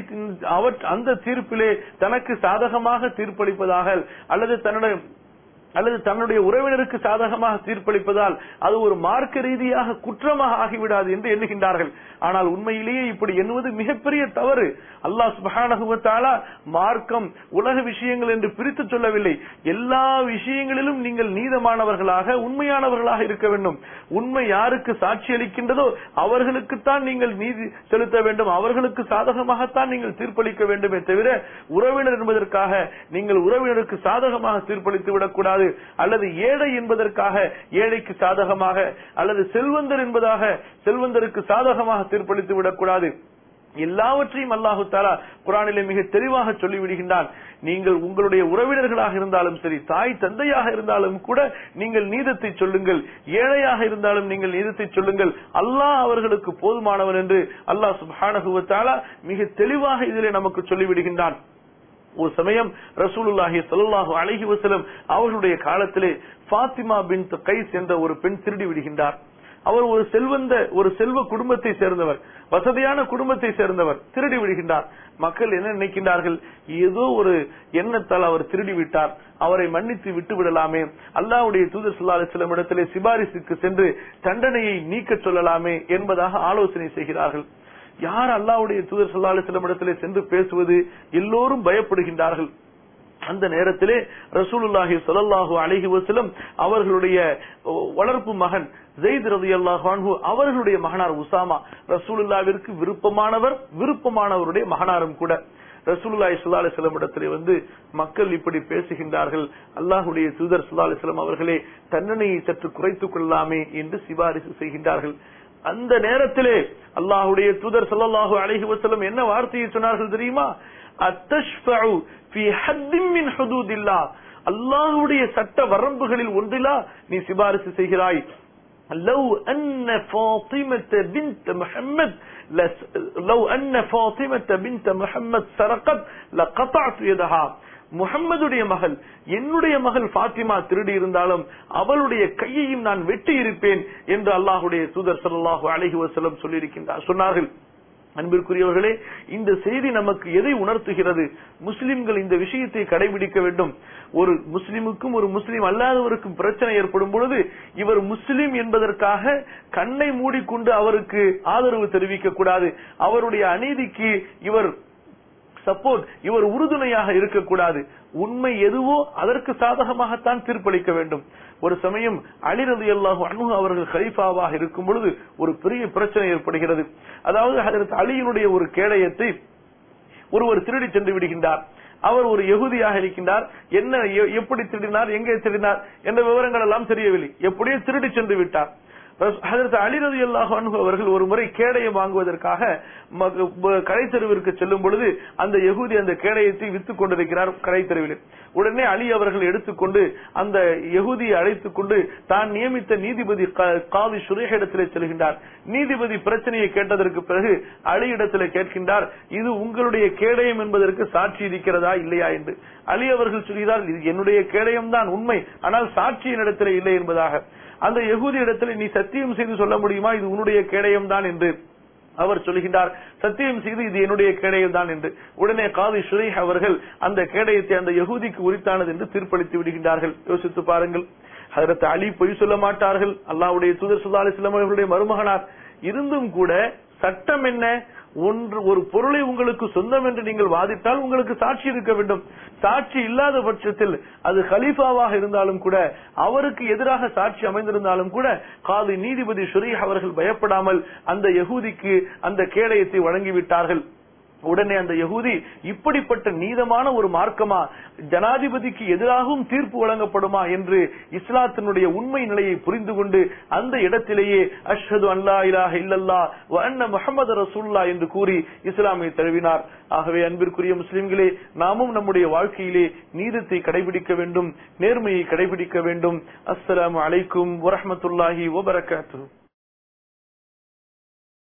அந்த தீர்ப்பிலே தனக்கு சாதகமாக தீர்ப்பளிப்பதாக அல்லது தன்னுடைய அல்லது தன்னுடைய உறவினருக்கு சாதகமாக தீர்ப்பளிப்பதால் அது ஒரு மார்க்க ரீதியாக குற்றமாக ஆகிவிடாது என்று எண்ணுகின்றார்கள் ஆனால் உண்மையிலேயே இப்படி எண்ணுவது மிகப்பெரிய தவறு அல்லாஹ் சுபஹானகுவத்தாலா மார்க்கம் உலக விஷயங்கள் என்று பிரித்து சொல்லவில்லை எல்லா விஷயங்களிலும் நீங்கள் நீதமானவர்களாக உண்மையானவர்களாக இருக்க வேண்டும் உண்மை யாருக்கு சாட்சி அளிக்கின்றதோ அவர்களுக்குத்தான் நீங்கள் நீதி செலுத்த வேண்டும் அவர்களுக்கு சாதகமாகத்தான் நீங்கள் தீர்ப்பளிக்க வேண்டுமே தவிர உறவினர் என்பதற்காக நீங்கள் உறவினருக்கு சாதகமாக தீர்ப்பளித்து விடக்கூடாது அல்லது ஏழை என்பதற்காக ஏழைக்கு சாதகமாக அல்லது செல்வந்தர் என்பதாக செல்வந்தருக்கு சாதகமாக தீர்ப்பளித்து விடக்கூடாது எல்லாவற்றையும் அல்லாஹு தாலா குரானிலே மிக தெளிவாக சொல்லிவிடுகின்றான் நீங்கள் உங்களுடைய உறவினர்களாக இருந்தாலும் சரி தாய் தந்தையாக இருந்தாலும் கூட நீங்கள் நீதத்தை சொல்லுங்கள் ஏழையாக இருந்தாலும் நீங்கள் நீதத்தை சொல்லுங்கள் அல்லாஹ் அவர்களுக்கு போதுமானவன் என்று அல்லாஹ் சுபானகுவத்தாலா மிக தெளிவாக இதிலே நமக்கு சொல்லிவிடுகின்றான் ஒரு சமயம் ரசூலுல்லாஹி ஸல்லல்லாஹு அலைஹி வஸல்லம் அவர்களுடைய காலத்திலே ஃபாத்திமா பின் கைஸ் என்ற ஒரு பெண் திருடி விடுகின்றார் அவர் ஒரு செல்வந்த ஒரு செல்வ குடும்பத்தை சேர்ந்தவர் வசதியான குடும்பத்தை சேர்ந்தவர் திருடி விடுகின்றார் மக்கள் என்ன நினைக்கின்றார்கள் ஏதோ ஒரு எண்ணத்தால் அவர் திருடி விட்டார் அவரை மன்னித்து விட்டு விடலாமே அல்லாஹ்வுடைய தூதர் ஸல்லல்லாஹு அலைஹி வஸல்லம் இடத்திலே சிபாரிசுக்கு சென்று தண்டனையை நீக்க சொல்லலாமே என்பதாக ஆலோசனை செய்கிறார்கள் யார் அல்லாஹ்வுடைய தூதர் ஸல்லல்லாஹு அலைஹி வஸல்லம் இடத்திலே சென்று பேசுவது எல்லோரும் பயப்படுகின்றார்கள் அந்த நேரத்திலே ரசூலுல்லாஹி ஸல்லல்லாஹு அலைஹி வஸல்லம் அவர்களுடைய வளர்ப்பு மகன் ஜெயித் ரலியல்லாஹு அன்ஹு அவர்களுடைய மகனார் உசாமா ரசூலுல்லாவிற்கு விருப்பமானவர் விருப்பமானவருடைய மகனாரும் கூட ரசூலுல்லாஹி ஸல்லல்லாஹு அலைஹி வஸல்லம் இடத்திலே வந்து மக்கள் இப்படி பேசுகின்றார்கள் அல்லாஹ்வுடைய தூதர் ஸல்லல்லாஹு அலைஹி வஸல்லம் அவர்களே தண்டனையை சற்று குறைத்துக் கொள்ளலாமே என்று சிபாரிசு செய்கின்றார்கள் அந்த நேரத்திலே அல்லாஹ்வுடைய தூதர் ஸல்லல்லாஹு அலைஹி வஸல்லம் என்ன வார்த்தையை சொன்னார்கள் தெரியுமா அத்தஷ்ஃபஉ ஃபீ ஹத்தின் மின் ஹுதூதில்லாஹ் அல்லாஹ்வுடைய சட்ட வரம்புகளில் ஒன்றிலா நீ சிபாரிசு செய்கிறாய் لو أن فاطمة بنت محمد لس- لو أن فاطمة بنت محمد سرقت لقطعت يدها முகம்மதுடைய மகள் என்னுடைய மகள் பாத்திமா திருடி இருந்தாலும் அவளுடைய கையையும் நான் வெட்டி இருப்பேன் என்று அல்லாஹுடைய தூதர் ஸல்லல்லாஹு அலைஹி வஸல்லம் சொல்லியிருக்கின்றார் சொன்னார்கள் அன்பிற்குரியவர்களே இந்த செய்தி நமக்கு எதை உணர்த்துகிறது முஸ்லிம்கள் இந்த விஷயத்தை கடைபிடிக்க வேண்டும் ஒரு முஸ்லிமுக்கும் ஒரு முஸ்லிம் அல்லாதவருக்கும் பிரச்சனை ஏற்படும் பொழுது இவர் முஸ்லிம் என்பதற்காக கண்ணை மூடிக்கொண்டு அவருக்கு ஆதரவு தெரிவிக்க கூடாது அவருடைய அநீதிக்கு இவர் சப்போர்ட் இவர் உறுதுணையாக இருக்கக்கூடாது உண்மை எதுவோ அதற்கு சாதகமாகத்தான் தீர்ப்பளிக்க வேண்டும் ஒரு சமயம் அலி ரலியல்லாஹு அன்ஹு அவர்கள் கலீஃபாவாக இருக்கும் பொழுது ஒரு பெரிய பிரச்சனை ஏற்படுகிறது அதாவது ஹஜரத் அலியினுடைய ஒரு கேடயத்தை ஒருவர் திருடி சென்று விடுகின்றார் அவர் ஒரு யகுதியாக இருக்கின்றார் என்ன எ- எப்படி திருடினார் எங்கே திருடினார் என்ற விவரங்கள் எல்லாம் தெரியவில்லை எப்படியோ திருடி சென்று விட்டார் ஹஜரத் அலி ரலியல்லாஹு அன்ஹு அவர்கள் ஒரு முறை கேடயம் வாங்குவதற்காக மக- ப- கடைத்தெருவிற்கு செல்லும் பொழுது அந்த யகூதி அந்த கேடயத்தை வித்துக் கொண்டிருக்கிறார் கடைத்தெருவில் உடனே அலி அவர்கள் எடுத்துக்கொண்டு அந்த யகூதியை அழைத்துக் கொண்டு தான் நியமித்த நீதிபதி க- காதி சுரேஷ் இடத்திலே செல்கின்றார் நீதிபதி பிரச்சனையை கேட்டதற்கு பிறகு அலி இடத்திலே கேட்கின்றார் இது உங்களுடைய கேடயம் என்பதற்கு சாட்சி இருக்கிறதா இல்லையா என்று அலி அவர்கள் சொல்கிறார் இது என்னுடைய கேடயம் தான் உண்மை ஆனால் சாட்சி என்னிடத்திலே இல்லை என்பதாக அந்த யகூதி இடத்துல நீ சத்தியம் செய்து சொல்ல முடியுமா இது உன்னுடைய கேடயம் தான் என்று அவர் சொல்கின்றார் சத்தியம் செய்து இது என்னுடைய கேடயம் தான் என்று உடனே காதி ஷுரைஹ் அவர்கள் அந்த கேடயத்தை அந்த யகூதிக்கு உரித்தானது என்று தீர்ப்பளித்து விடுகின்றார்கள் யோசித்து பாருங்கள் ஹதரத் அலி பொய் சொல்ல மாட்டார்கள் அல்லாஹ்வுடைய தூதர் ஸல்லல்லாஹு அலைஹி வஸல்லம் அவர்களுடைய மருமகனார் இருந்தும் கூட சட்டம் என்ன ஒன்று ஒரு பொருளை உங்களுக்கு சொந்தம் என்று நீங்கள் வாதிட்டால் உங்களுக்கு சாட்சி இருக்க வேண்டும் சாட்சி இல்லாத பட்சத்தில் அது கலீஃபாவாக இருந்தாலும் கூட அவருக்கு எதிராக சாட்சி அமைந்திருந்தாலும் கூட காது நீதிபதி ஷுரீஹ் அவர்கள் பயப்படாமல் அந்த யகூதிக்கு அந்த கேடயத்தை வழங்கிவிட்டார்கள் உடனே அந்த யகூதி இப்படிப்பட்ட நீதமான ஒரு மார்க்கமா ஜனாதிபதிக்கு எதிராகவும் தீர்ப்பு வழங்கப்படுமா என்று இஸ்லாத்தினுடைய உண்மை நிலையை புரிந்து கொண்டு அந்த இடத்திலேயே அஷ்ஹது அல்லா இலாஹ இல்லல்லா வ அன்ன முஹம்மது ரசூல்லா என்று கூறி இஸ்லாமை தழுவினார் ஆகவே அன்பிற்குரிய முஸ்லிம்களே நாமும் நம்முடைய வாழ்க்கையிலே நீதத்தை கடைபிடிக்க வேண்டும் நேர்மையை கடைபிடிக்க வேண்டும் அஸ்ஸலாமு அலைக்கும் வரஹ்மத்துல்லாஹி வபரகாத்துஹு